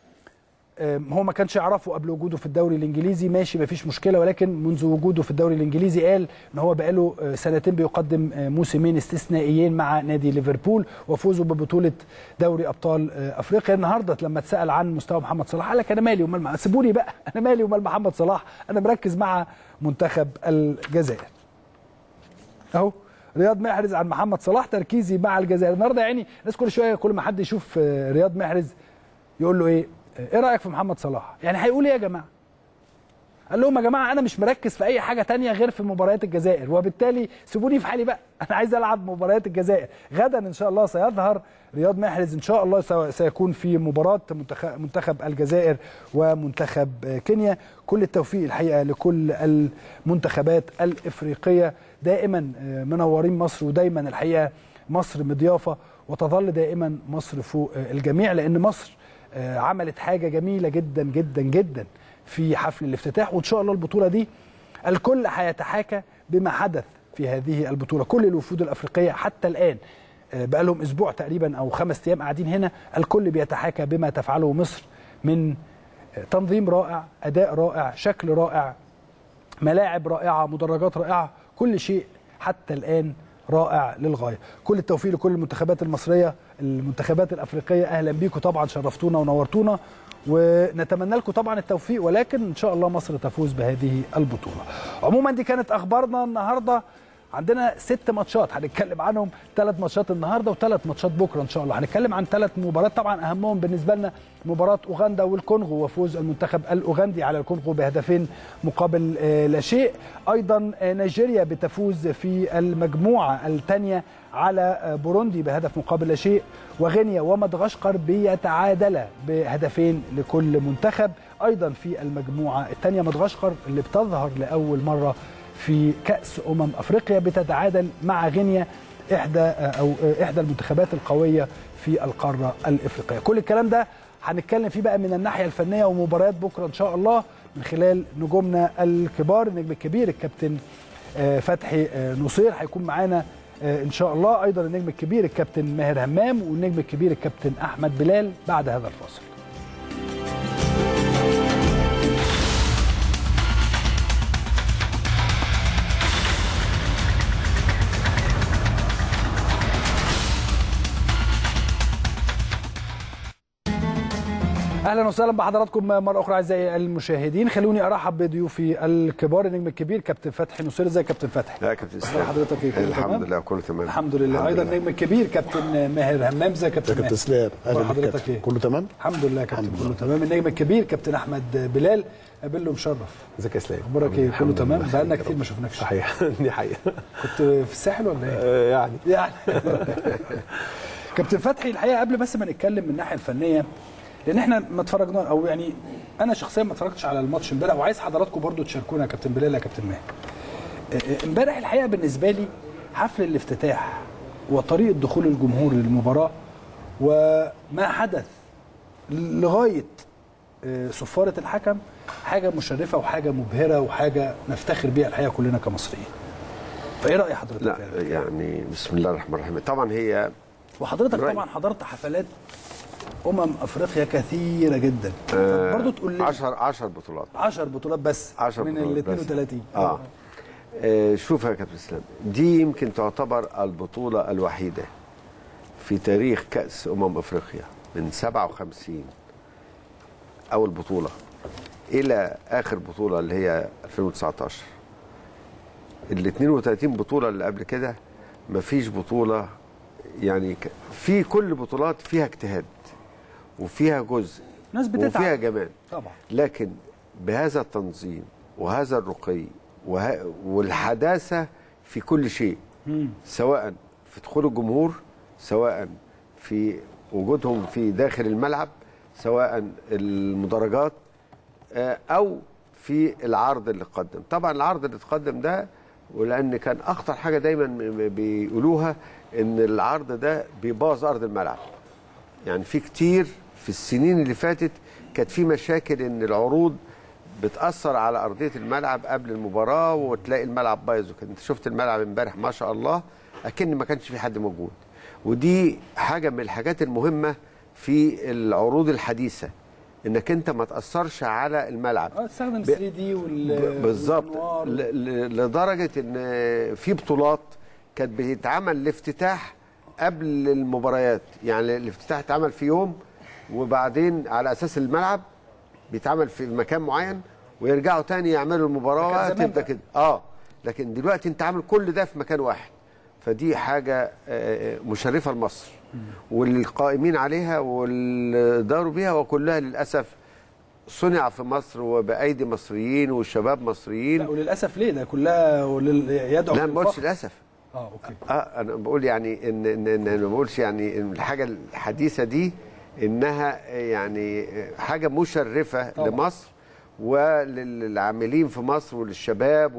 آم، هو ما كانش يعرفه قبل وجوده في الدوري الانجليزي ماشي ما فيش مشكله ولكن منذ وجوده في الدوري الانجليزي قال ان هو بقاله آه، سنتين بيقدم آه، موسمين استثنائيين مع نادي ليفربول وفوزه ببطوله دوري ابطال آه، افريقيا النهارده لما اتسال عن مستوى محمد صلاح قال لك انا مالي ومال مع- سيبوني بقى انا مالي ومال محمد صلاح انا مركز مع منتخب الجزائر اهو رياض محرز عن محمد صلاح تركيزي مع الجزائر النهارده يعني الناس كل شويه كل ما حد يشوف آه، رياض محرز يقول له ايه ايه رايك في محمد صلاح يعني هيقول ايه يا جماعه قال لهم يا جماعه انا مش مركز في اي حاجه تانية غير في مباريات الجزائر وبالتالي سيبوني في حالي بقى انا عايز العب مباريات الجزائر غدا ان شاء الله سيظهر رياض محرز ان شاء الله سو- سيكون في مباراه منتخب منتخب الجزائر ومنتخب آه، كينيا كل التوفيق الحقيقه لكل المنتخبات الافريقيه دائما آه، منورين مصر ودايما الحقيقه مصر مضيافه وتظل دائما مصر فوق آه، الجميع لان مصر آه، عملت حاجه جميله جدا جدا جدا في حفل الافتتاح وان شاء الله البطوله دي الكل هيتحاكى بما حدث في هذه البطوله كل الوفود الافريقيه حتى الان آه، بقى لهم اسبوع تقريبا او خمس ايام قاعدين هنا الكل بيتحاكى بما تفعله مصر من آه، تنظيم رائع اداء رائع شكل رائع ملاعب رائعه مدرجات رائعه كل شيء حتى الان رائع للغايه كل التوفيق لكل المنتخبات المصريه المنتخبات الافريقيه اهلا بيكم طبعا شرفتونا ونورتونا ونتمنى لكم طبعا التوفيق ولكن ان شاء الله مصر تفوز بهذه البطوله عموما دي كانت اخبارنا النهارده عندنا ست ماتشات هنتكلم عنهم ثلاث ماتشات النهارده وثلاث ماتشات بكره ان شاء الله هنتكلم عن ثلاث مباريات طبعا اهمهم بالنسبه لنا مباراه اوغندا والكونغو وفوز المنتخب الاوغندي على الكونغو بهدفين مقابل آه، لا شيء ايضا آه، نيجيريا بتفوز في المجموعه الثانيه على آه، بوروندي بهدف مقابل لا شيء وغينيا ومدغشقر بيتعادلا بهدفين لكل منتخب ايضا في المجموعه الثانيه مدغشقر اللي بتظهر لاول مره في كأس أمم أفريقيا بتتعادل مع غينيا إحدى أو إحدى المنتخبات القوية في القارة الإفريقية كل الكلام ده هنتكلم فيه بقى من الناحية الفنية ومباريات بكرة إن شاء الله من خلال نجومنا الكبار النجم الكبير الكابتن آه، فتحي آه، نصير هيكون معانا آه، إن شاء الله أيضا النجم الكبير الكابتن ماهر همام والنجم الكبير الكابتن أحمد بلال بعد هذا الفاصل اهلا وسهلا بحضراتكم مره اخرى اعزائي المشاهدين خلوني ارحب بضيوفي الكبار النجم الكبير كابتن فتحي نصير ازيك يا كابتن فتحي لا يا كابتن أخبار اسلام حضرتك ايه كله الحمد تمام؟ لله كله تمام الحمد لله ايضا النجم الكبير كابتن ماهر همام ازيك يا كابتن كابتن ماهر اسلام أخبار اهلا بك حضرتك كابتن. ايه كله تمام الحمد لله يا كابتن كله تمام النجم الكبير كابتن احمد بلال قابله مشرف ازيك يا اسلام اخبارك ايه كله الحمد تمام لله. بقالنا كتير ما شفناكش صحيح دي حقيقه كنت في الساحل ولا ايه آه، يعني يعني كابتن فتحي الحقيقه قبل بس ما نتكلم من الناحيه الفنيه لان احنا ما اتفرجنا او يعني انا شخصيا ما اتفرجتش على الماتش امبارح وعايز حضراتكم برضو تشاركونا يا كابتن بلال يا كابتن ماهر اه، اه، امبارح الحقيقه بالنسبه لي حفل الافتتاح وطريقه دخول الجمهور للمباراه وما حدث لغايه اه، صفاره الحكم حاجه مشرفه وحاجه مبهره وحاجه نفتخر بيها الحقيقه كلنا كمصريين فايه راي حضرتك لا يعني بسم الله الرحمن الرحيم طبعا هي وحضرتك رأي. طبعا حضرت حفلات امم افريقيا كثيره جدا برضو تقول لي 10 10 بطولات 10 بطولات بس 10 من بطولات ال بس. 32 اه آه، شوف يا كابتن اسلام دي يمكن تعتبر البطولة الوحيدة في تاريخ كأس أمم أفريقيا من 57 أول بطولة إلى آخر بطولة اللي هي 2019 ال 32 بطولة اللي قبل كده مفيش بطولة يعني ك- في كل بطولات فيها اجتهاد وفيها جزء ناس بتتعب. وفيها جمال طبعا لكن بهذا التنظيم وهذا الرقي وه... والحداثة في كل شيء مم. سواء في دخول الجمهور سواء في وجودهم في داخل الملعب سواء المدرجات آه، او في العرض اللي اتقدم طبعا العرض اللي اتقدم ده ولان كان اخطر حاجه دايما م- بيقولوها ان العرض ده بيبوظ ارض الملعب يعني في كتير في السنين اللي فاتت كانت في مشاكل ان العروض بتاثر على ارضيه الملعب قبل المباراه وتلاقي الملعب بايظ وكده انت شفت الملعب امبارح ما شاء الله اكن ما كانش في حد موجود ودي حاجه من الحاجات المهمه في العروض الحديثه انك انت ما تاثرش على الملعب اه تستخدم ب- 3 دي وال ب- بالظبط والأنوار. ل- ل- لدرجه ان في بطولات كانت بتتعمل الافتتاح قبل المباريات يعني الافتتاح اتعمل في يوم وبعدين على اساس الملعب بيتعمل في مكان معين ويرجعوا تاني يعملوا ده المباراه كان زمان تبدا بقى. كده اه لكن دلوقتي انت عامل كل ده في مكان واحد فدي حاجه آه، مشرفه لمصر والقائمين عليها واللي داروا بيها وكلها للاسف صنع في مصر وبايدي مصريين وشباب مصريين لا وللاسف ليه ده كلها ولل... يدعو لا ما بقولش للفخر. للاسف اه اوكي اه انا بقول يعني ان ان, إن انا ما بقولش يعني ان الحاجه الحديثه دي انها يعني حاجه مشرفه طبعا. لمصر وللعاملين في مصر وللشباب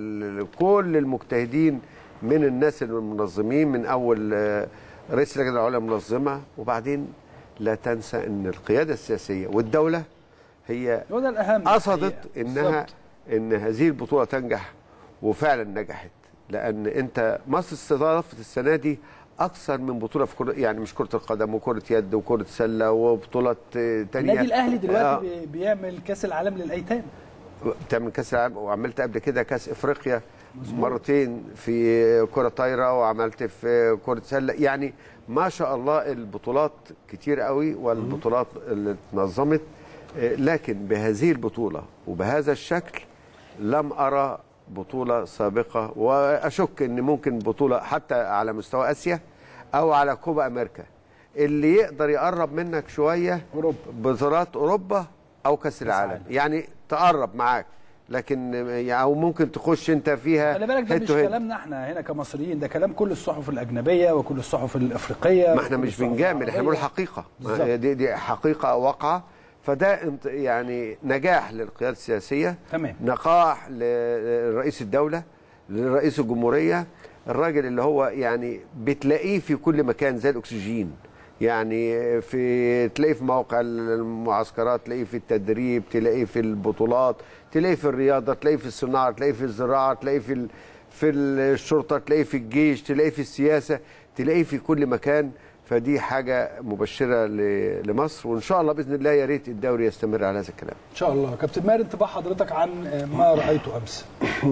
ولكل المجتهدين من الناس المنظمين من اول آه، رئيس اللجنه العليا المنظمه وبعدين لا تنسى ان القياده السياسيه والدوله هي هو ده الاهم قصدت الحقيقة. انها بالظبط. ان هذه البطوله تنجح وفعلا نجحت لان انت مصر استضافت السنه دي اكثر من بطوله في كره يعني مش كره القدم وكره يد وكره سله وبطولات آه، تانية النادي الاهلي دلوقتي آه، بي- بيعمل كاس العالم للايتام بتعمل كاس العالم وعملت قبل كده كاس افريقيا مرتين في كره طايره وعملت في كره سله يعني ما شاء الله البطولات كتير قوي والبطولات اللي اتنظمت آه، لكن بهذه البطوله وبهذا الشكل لم ارى بطوله سابقه واشك ان ممكن بطوله حتى على مستوى اسيا او على كوبا امريكا اللي يقدر يقرب منك شويه اوروبا بطولات اوروبا او كاس العالم يعني تقرب معاك لكن يعني او ممكن تخش انت فيها خلي بالك ده head مش to head. كلامنا احنا هنا كمصريين ده كلام كل الصحف الاجنبيه وكل الصحف الافريقيه ما احنا وكل مش الصحف بنجامل احنا بنقول العربية. حقيقه بالظبط. ما دي, دي حقيقه واقعه فده انت- يعني نجاح للقياده السياسيه تمام نقاح لرئيس الدوله لرئيس الجمهوريه الراجل اللي هو يعني بتلاقيه في كل مكان زي الاكسجين يعني في تلاقيه في موقع المعسكرات تلاقيه في التدريب تلاقيه في البطولات تلاقيه في الرياضه تلاقيه في الصناعه تلاقيه في الزراعه تلاقيه في ال- في الشرطه تلاقيه في الجيش تلاقيه في السياسه تلاقيه في كل مكان فدي حاجه مبشره ل- لمصر وان شاء الله باذن الله يا ريت الدوري يستمر على هذا الكلام ان شاء الله كابتن ماهر انطباع حضرتك عن ما رايته امس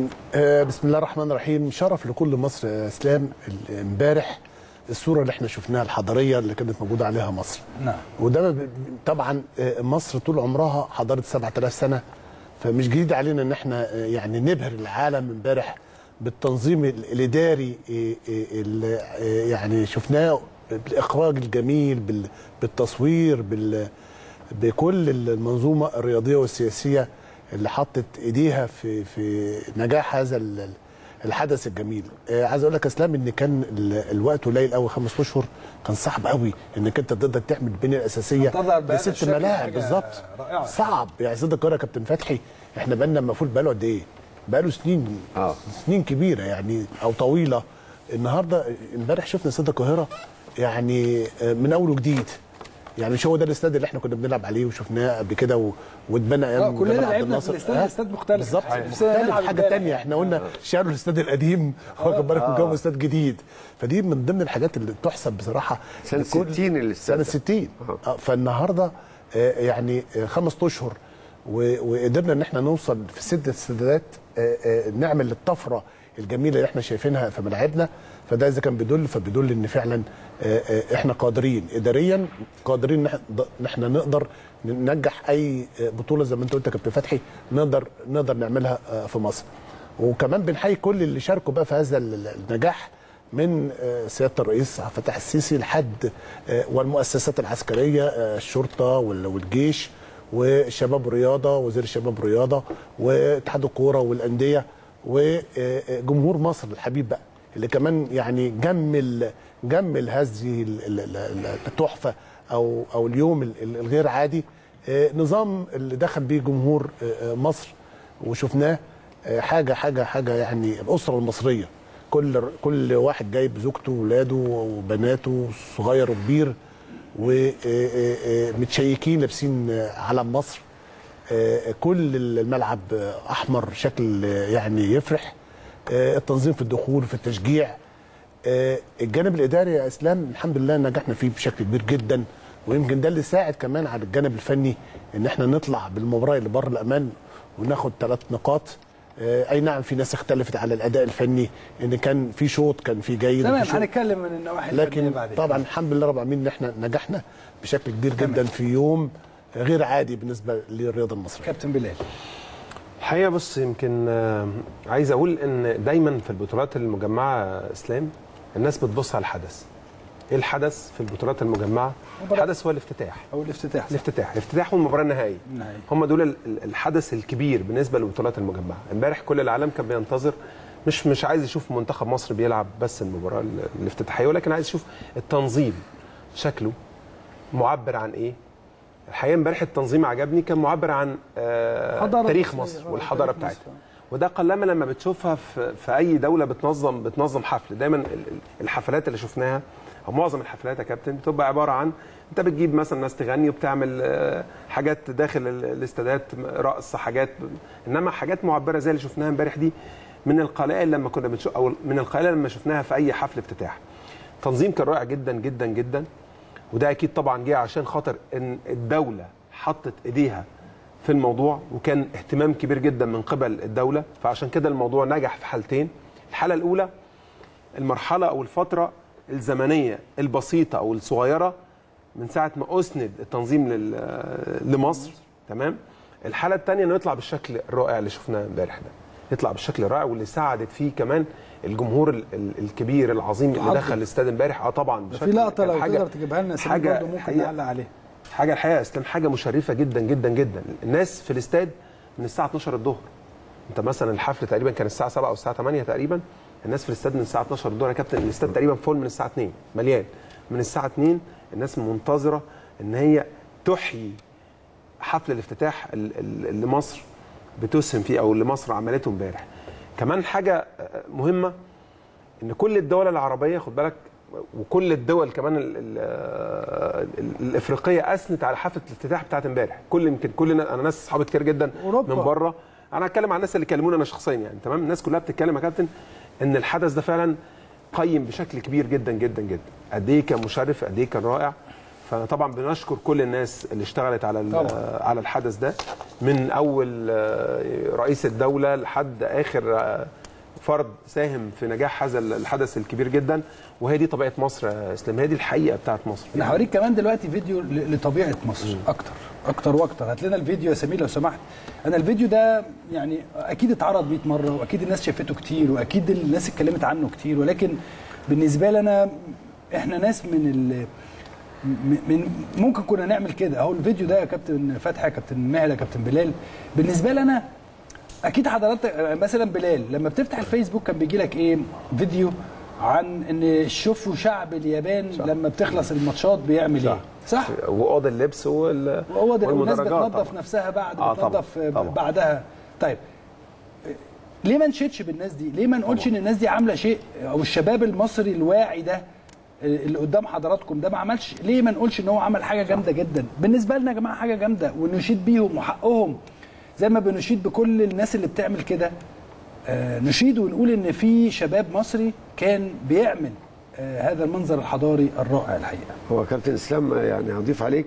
آه، بسم الله الرحمن الرحيم شرف لكل مصر يا اسلام ال- امبارح الصوره اللي احنا شفناها الحضاريه اللي كانت موجوده عليها مصر نعم وده ب- طبعا آه، مصر طول عمرها حضاره 7000 سنه فمش جديد علينا ان احنا آه، يعني نبهر العالم امبارح بالتنظيم ال- الاداري آه، آه، اللي آه، يعني شفناه بالاخراج الجميل بال- بالتصوير بال بكل المنظومه الرياضيه والسياسيه اللي حطت ايديها في في نجاح هذا ال- الحدث الجميل آه عايز اقول لك يا اسلام ان كان ال- الوقت قليل قوي خمس اشهر كان صعب قوي انك انت تقدر تعمل البنيه الاساسيه تظهر بهذا لست الشكل ملاعب حاجة بالظبط رائعة. صعب يعني صدق القاهره يا كابتن فتحي احنا بقالنا المفروض بقاله قد ايه؟ بقاله سنين آه. سنين كبيره يعني او طويله النهارده امبارح شفنا استاد القاهره يعني آه، من اول وجديد يعني مش هو ده الاستاد اللي احنا كنا بنلعب عليه وشفناه قبل كده و- واتبنى اه ايام كلنا جمال عبد لعبنا في الناصر. الاستاد آه. الاستاد مختلف بالظبط حاجة. مختلف نلعب حاجه امبارح. تانية احنا قلنا شالوا الاستاد القديم واخد بالك وجابوا استاد جديد فدي من ضمن الحاجات اللي تحسب بصراحه سنة لكل- 60 الاستاد سنه ده. 60 آه، فالنهارده آه، يعني آه، خمس اشهر و- وقدرنا ان احنا نوصل في ست استادات آه، آه، نعمل الطفره الجميله اللي احنا شايفينها في ملاعبنا فده اذا كان بيدل فبيدل ان فعلا آه، آه، احنا قادرين اداريا قادرين ان إحنا- ان احنا نقدر ننجح اي آه، بطوله زي ما انت قلت يا كابتن فتحي نقدر نقدر نعملها آه، في مصر وكمان بنحيي كل اللي شاركوا بقى في هذا ال- النجاح من آه، سياده الرئيس عبد الفتاح السيسي لحد آه، والمؤسسات العسكريه آه، الشرطه وال- والجيش وشباب الرياضه وزير الشباب الرياضه واتحاد الكوره والانديه وجمهور مصر الحبيب بقى اللي كمان يعني جمل جمل هذه ال- ال- ال- ال- التحفه او او اليوم ال- ال- الغير عادي آه، نظام اللي دخل بيه جمهور آه، آه، مصر وشفناه آه، حاجه حاجه حاجه يعني الاسره المصريه كل كل واحد جايب زوجته واولاده وبناته صغير وكبير ومتشيكين لابسين آه، علم مصر آه، كل الملعب آه، احمر شكل آه، يعني يفرح آه، التنظيم في الدخول في التشجيع آه، الجانب الاداري يا اسلام الحمد لله نجحنا فيه بشكل كبير جدا ويمكن ده اللي ساعد كمان على الجانب الفني ان احنا نطلع بالمباراه اللي بره الامان وناخد ثلاث نقاط آه، اي نعم في ناس اختلفت على الاداء الفني ان كان في شوط كان في جيد تمام وفي شوط- هنتكلم من النواحي الفنيه لكن بعدين طبعا الحمد لله رب العالمين ان احنا نجحنا بشكل كبير جدا في يوم غير عادي بالنسبه للرياضه المصريه كابتن بلال الحقيقه بص يمكن آه، عايز اقول ان دايما في البطولات المجمعه آه، اسلام الناس بتبص على الحدث ايه الحدث في البطولات المجمعه الحدث هو الافتتاح او الافتتاح الافتتاح الافتتاح والمباراه النهائيه النهائية. هم دول ال- ال- الحدث الكبير بالنسبه للبطولات المجمعه امبارح كل العالم كان بينتظر مش مش عايز يشوف منتخب مصر بيلعب بس المباراه ال- الافتتاحيه ولكن عايز يشوف التنظيم شكله معبر عن ايه الحقيقه امبارح التنظيم عجبني كان معبر عن آه حضارة تاريخ مصرية، مصر آه، والحضاره تاريخ بتاعتها مصر. وده قلما لما بتشوفها في, في اي دوله بتنظم بتنظم حفل دايما ال- ال- الحفلات اللي شفناها او معظم الحفلات يا كابتن بتبقى عباره عن انت بتجيب مثلا ناس تغني وبتعمل آه، حاجات داخل ال- الاستادات رقص حاجات انما حاجات معبره زي اللي شفناها امبارح دي من القلائل لما كنا بنشوف او من القلائل لما شفناها في اي حفل افتتاح تنظيم كان رائع جدا جدا جدا وده اكيد طبعا جه عشان خاطر ان الدوله حطت ايديها في الموضوع وكان اهتمام كبير جدا من قبل الدوله فعشان كده الموضوع نجح في حالتين الحاله الاولى المرحله او الفتره الزمنيه البسيطه او الصغيره من ساعه ما اسند التنظيم لل- لمصر تمام الحاله الثانيه انه يطلع بالشكل الرائع اللي شفناه امبارح ده يطلع بالشكل الرائع واللي ساعدت فيه كمان الجمهور ال- ال- الكبير العظيم اللي تحضر. دخل الاستاد امبارح اه طبعا ده بشكل في لقطه كان لو تقدر تجيبها لنا سمير حاجه برضه ممكن حقيقة نعلق عليها حاجه الحقيقه يا اسلام حاجه مشرفه جدا جدا جدا الناس في الاستاد من الساعه 12 الظهر انت مثلا الحفل تقريبا كان الساعه 7 او الساعه 8 تقريبا الناس في الاستاد من الساعه 12 الظهر يا كابتن الاستاد تقريبا فول من الساعه 2 مليان من الساعه 2 الناس منتظره ان هي تحيي حفل الافتتاح ال- ال- اللي مصر بتسهم فيه او اللي مصر عملته امبارح كمان حاجه آه، مهمه ان كل الدول العربيه خد بالك وكل الدول كمان ال ال ال الافريقيه اثنت على حفله الافتتاح بتاعت امبارح كل يمكن كل انا ناس اصحابي كتير جدا أوروبا. من بره انا هتكلم عن الناس اللي كلموني انا شخصيا يعني تمام الناس كلها بتتكلم يا كابتن ان الحدث ده فعلا قيم بشكل كبير جدا جدا جدا قد ايه كان مشرف قد ايه كان رائع فانا طبعا بنشكر كل الناس اللي اشتغلت على ال- طبعاً. على الحدث ده من اول آه، رئيس الدوله لحد اخر آه، فرد ساهم في نجاح هذا الحدث الكبير جدا وهي دي طبيعه مصر يا اسلام هي دي الحقيقه بتاعت مصر انا هوريك كمان دلوقتي فيديو ل- لطبيعه مصر اكتر اكتر واكتر هات لنا الفيديو يا سمير لو سمحت انا الفيديو ده يعني اكيد اتعرض 100 مره واكيد الناس شافته كتير واكيد الناس اتكلمت عنه كتير ولكن بالنسبه لي انا احنا ناس من ال م- من ممكن كنا نعمل كده اهو الفيديو ده يا كابتن فتحي يا كابتن مهلا يا كابتن بلال بالنسبه لي انا اكيد حضرتك مثلا بلال لما بتفتح الفيسبوك كان بيجي لك ايه فيديو عن ان شوفوا شعب اليابان صح. لما بتخلص الماتشات بيعمل ايه صح واوض اللبس وال وهو ده والناس والمدرجات بتنظف طبعاً. نفسها بعد آه طبعاً، بتنظف طبعاً. بعدها طيب ليه ما نشدش بالناس دي ليه ما نقولش ان الناس دي عامله شيء او الشباب المصري الواعي ده اللي قدام حضراتكم ده ما عملش ليه ما نقولش ان هو عمل حاجه جامده جدا بالنسبه لنا يا جماعه حاجه جامده ونشيد بيهم وحقهم زي ما بنشيد بكل الناس اللي بتعمل كده آه، نشيد ونقول ان في شباب مصري كان بيعمل آه، هذا المنظر الحضاري الرائع الحقيقه هو كابتن اسلام يعني هضيف عليك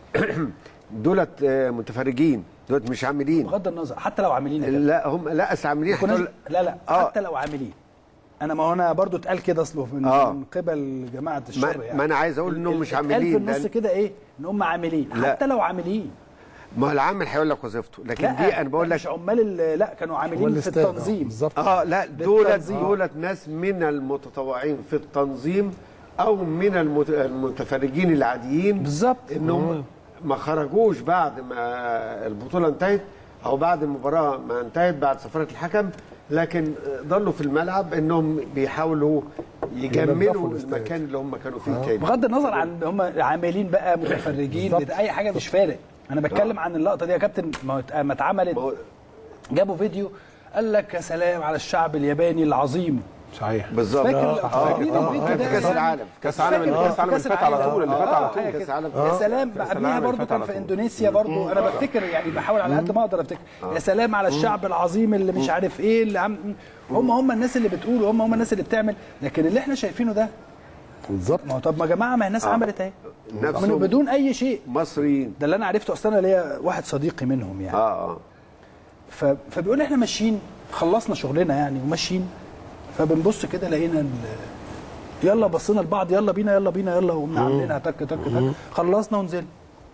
دولت آه، متفرجين دولت مش عاملين بغض النظر حتى لو عاملين يا كابتن. لا هم لا أصل عاملين ما كناش- هتقول- لا لا آه. حتى لو عاملين انا ما هو انا برضو اتقال كده اصله من, آه. من قبل جماعه الشر ما, يعني ما انا عايز اقول انهم ال- مش اتقال عاملين في النص لأن- كده ايه ان هم عاملين لا. حتى لو عاملين ما هو العامل هيقول لك وظيفته لكن لا دي انا بقول لك مش عمال ال- لا كانوا عاملين في التنظيم اه لا دولت بالتنظيم. دولت ناس من المتطوعين في التنظيم او من المت- المتفرجين العاديين بالظبط انهم ما خرجوش بعد ما البطوله انتهت او بعد المباراه ما انتهت بعد صفاره الحكم لكن ظلوا في الملعب انهم بيحاولوا يجملوا ينظفوا الاستاد. المكان اللي هم كانوا فيه تاني بغض النظر عن هم عاملين بقى متفرجين بالظبط. اي حاجه مش فارق انا بتكلم عن اللقطه دي يا كابتن ما ات- ما اتعملت جابوا فيديو قال لك يا سلام على الشعب الياباني العظيم صحيح بالظبط فاكر آه، آه، فاكرين آه، الفيديو في ده كاس يعني؟ العالم كاس العالم اللي فاكر كاس العالم اللي كأس فات على العالم. طول اللي فات آه، على حاجة طول كده. كاس العالم يا سلام كأس قبليها العالم برضو اللي كان فات في على اندونيسيا برضو انا بفتكر يعني بحاول على قد ما اقدر افتكر يا سلام على الشعب العظيم اللي مش عارف ايه اللي عم هم هم الناس اللي بتقول وهم هم الناس اللي بتعمل لكن اللي احنا شايفينه ده بالظبط ما هو طب ما يا جماعه ما هي الناس آه. عملت اهي نفسهم من بدون اي شيء مصريين ده اللي انا عرفته اصلا انا ليا واحد صديقي منهم يعني اه اه ف... فبيقول احنا ماشيين خلصنا شغلنا يعني وماشيين فبنبص كده لقينا ال... يلا بصينا لبعض يلا بينا يلا بينا يلا وقمنا عاملينها تك تك تك خلصنا ونزلنا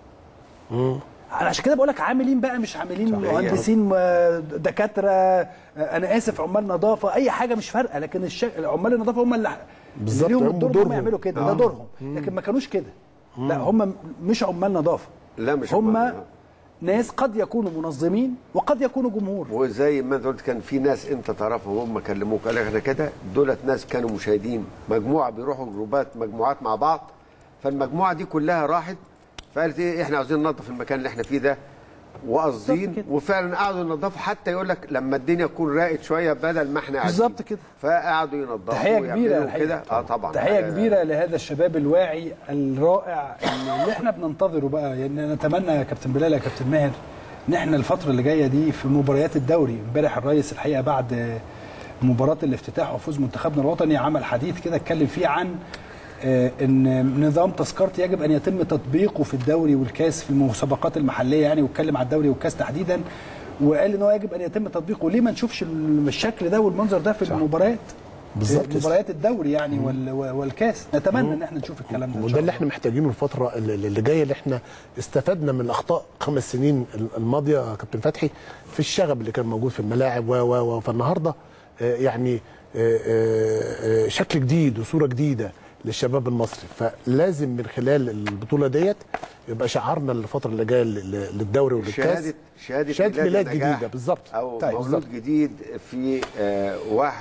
انا عشان كده بقول لك عاملين بقى مش عاملين صحيح. مهندسين آه، دكاتره آه، انا اسف عمال نظافه اي حاجه مش فارقه لكن الش... عمال النظافه هم اللي بالظبط، ليهم هم الدور إنهم دورهم. يعملوا كده ده آه. دورهم لكن ما كانوش كده لا هم مش عمال نظافه لا مش هم عمال. ناس قد يكونوا منظمين وقد يكونوا جمهور وزي ما انت قلت كان في ناس انت تعرفهم هم كلموك قال لك احنا كده دولت ناس كانوا مشاهدين مجموعه بيروحوا جروبات مجموعات مع بعض فالمجموعه دي كلها راحت فقالت ايه احنا عاوزين ننظف المكان اللي احنا فيه ده وقاصدين وفعلا قعدوا ينظفوا حتى يقول لك لما الدنيا تكون راقت شويه بدل ما احنا قاعدين بالظبط كده فقعدوا ينظفوا تحيه كبيره ويعملوا الحقيقة. كده اه طبعا تحيه حاجة- كبيره لهذا الشباب الواعي الرائع اللي احنا بننتظره بقى يعني نتمنى يا كابتن بلال يا كابتن ماهر ان احنا الفتره اللي جايه دي في مباريات الدوري امبارح الرئيس الحقيقه بعد مباراه الافتتاح وفوز منتخبنا الوطني عمل حديث كده اتكلم فيه عن آه، ان نظام تذكرتي يجب ان يتم تطبيقه في الدوري والكاس في المسابقات المحليه يعني واتكلم على الدوري والكاس تحديدا وقال ان هو يجب ان يتم تطبيقه ليه ما نشوفش الشكل ده والمنظر ده في المباريات بالظبط. في مباريات الدوري يعني وال- والكاس نتمنى ان احنا نشوف الكلام ده إن وده شاء اللي احنا محتاجينه الفتره اللي اللي جايه اللي احنا استفدنا من الاخطاء خمس سنين الماضيه يا كابتن فتحي في الشغب اللي كان موجود في الملاعب و و و فالنهارده آه، يعني آه، آه، آه، شكل جديد وصوره جديده للشباب المصري فلازم من خلال البطوله ديت يبقى شعارنا الفتره اللي جايه لل- للدوري وللكاس شهاده شهاده, شهاده ميلاد النجاح جديده بالظبط او طيب، مولود بالظبط. جديد في آه،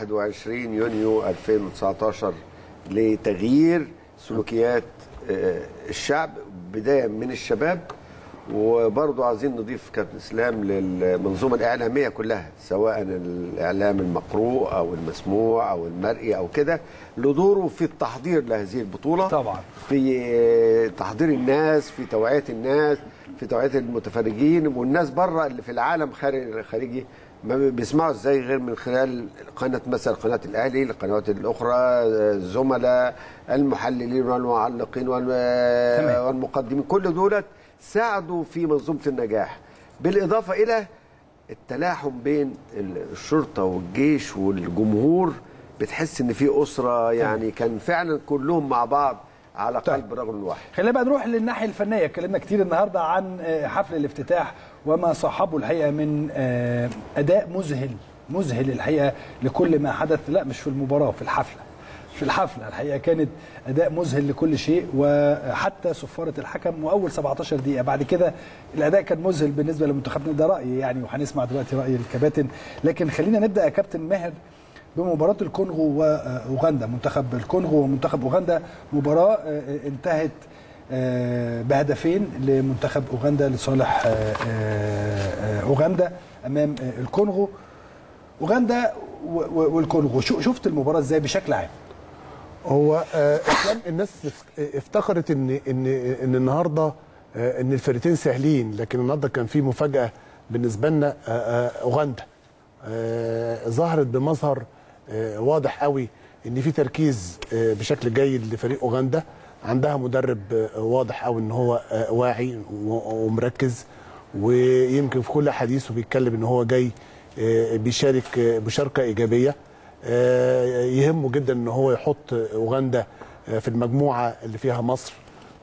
21 يونيو 2019 لتغيير سلوكيات آه، الشعب بدايه من الشباب وبرضه عايزين نضيف كابتن اسلام للمنظومه الاعلاميه كلها سواء الاعلام المقروء او المسموع او المرئي او كده لدوره في التحضير لهذه البطوله طبعا في آه، تحضير الناس في توعيه الناس في توعيه المتفرجين والناس بره اللي في العالم خارج خارجي ما بيسمعوا ازاي غير من خلال قناه مثلا قناه الاهلي القنوات الاخرى آه، الزملاء المحللين والمعلقين والم- تمام. والمقدمين كل دولت ساعدوا في منظومه النجاح بالاضافه الى التلاحم بين الشرطه والجيش والجمهور بتحس ان في اسره يعني كان فعلا كلهم مع بعض على قلب رجل واحد خلينا بقى نروح للناحيه الفنيه اتكلمنا كتير النهارده عن آه، حفل الافتتاح وما صاحبه الحقيقه من آه، اداء مذهل مذهل الحقيقه لكل ما حدث لا مش في المباراه في الحفله في الحفله الحقيقه كانت اداء مذهل لكل شيء وحتى صفاره الحكم واول 17 دقيقه بعد كده الاداء كان مذهل بالنسبه لمنتخبنا ده رايي يعني وهنسمع دلوقتي راي الكباتن لكن خلينا نبدا يا كابتن ماهر بمباراة الكونغو وأوغندا منتخب الكونغو ومنتخب أوغندا مباراة آه، انتهت آه، بهدفين لمنتخب أوغندا لصالح آه، آه، أوغندا أمام آه، الكونغو أوغندا و- و- والكونغو شو- شفت المباراة إزاي بشكل عام هو آه، اسلام الناس اف- افتكرت ان ان ان النهارده آه، ان الفرقتين سهلين لكن النهارده كان في مفاجاه بالنسبه لنا آه، آه، اوغندا آه، ظهرت بمظهر آه، واضح قوي ان في تركيز آه، بشكل جيد لفريق اوغندا عندها مدرب آه، واضح قوي ان هو آه، واعي و- ومركز ويمكن في كل حديثه بيتكلم ان هو جاي آه، بيشارك آه، مشاركه ايجابيه آه، يهمه جدا ان هو يحط اوغندا آه، في المجموعه اللي فيها مصر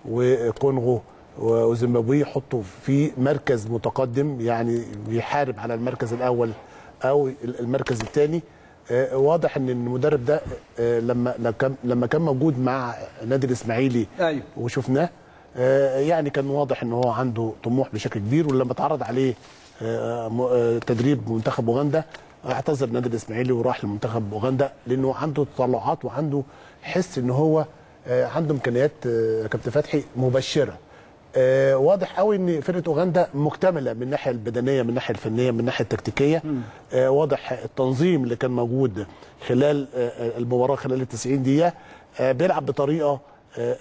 وكونغو وزيمبابوي يحطوا في مركز متقدم يعني بيحارب على المركز الاول او المركز الثاني واضح ان المدرب ده آه، لما لما كان- لما كان موجود مع نادي الاسماعيلي أيوه وشفناه آه، يعني كان واضح ان هو عنده طموح بشكل كبير ولما اتعرض عليه آه، م- آه، تدريب منتخب اوغندا اعتذر نادي الاسماعيلي وراح لمنتخب اوغندا لانه عنده تطلعات وعنده حس ان هو آه، عنده امكانيات آه، كابتن فتحي مبشره آه واضح قوي ان فرقه اوغندا مكتمله من الناحيه البدنيه من الناحيه الفنيه من الناحيه التكتيكيه آه واضح التنظيم اللي كان موجود خلال آه المباراه خلال ال 90 دقيقه آه بيلعب بطريقه آه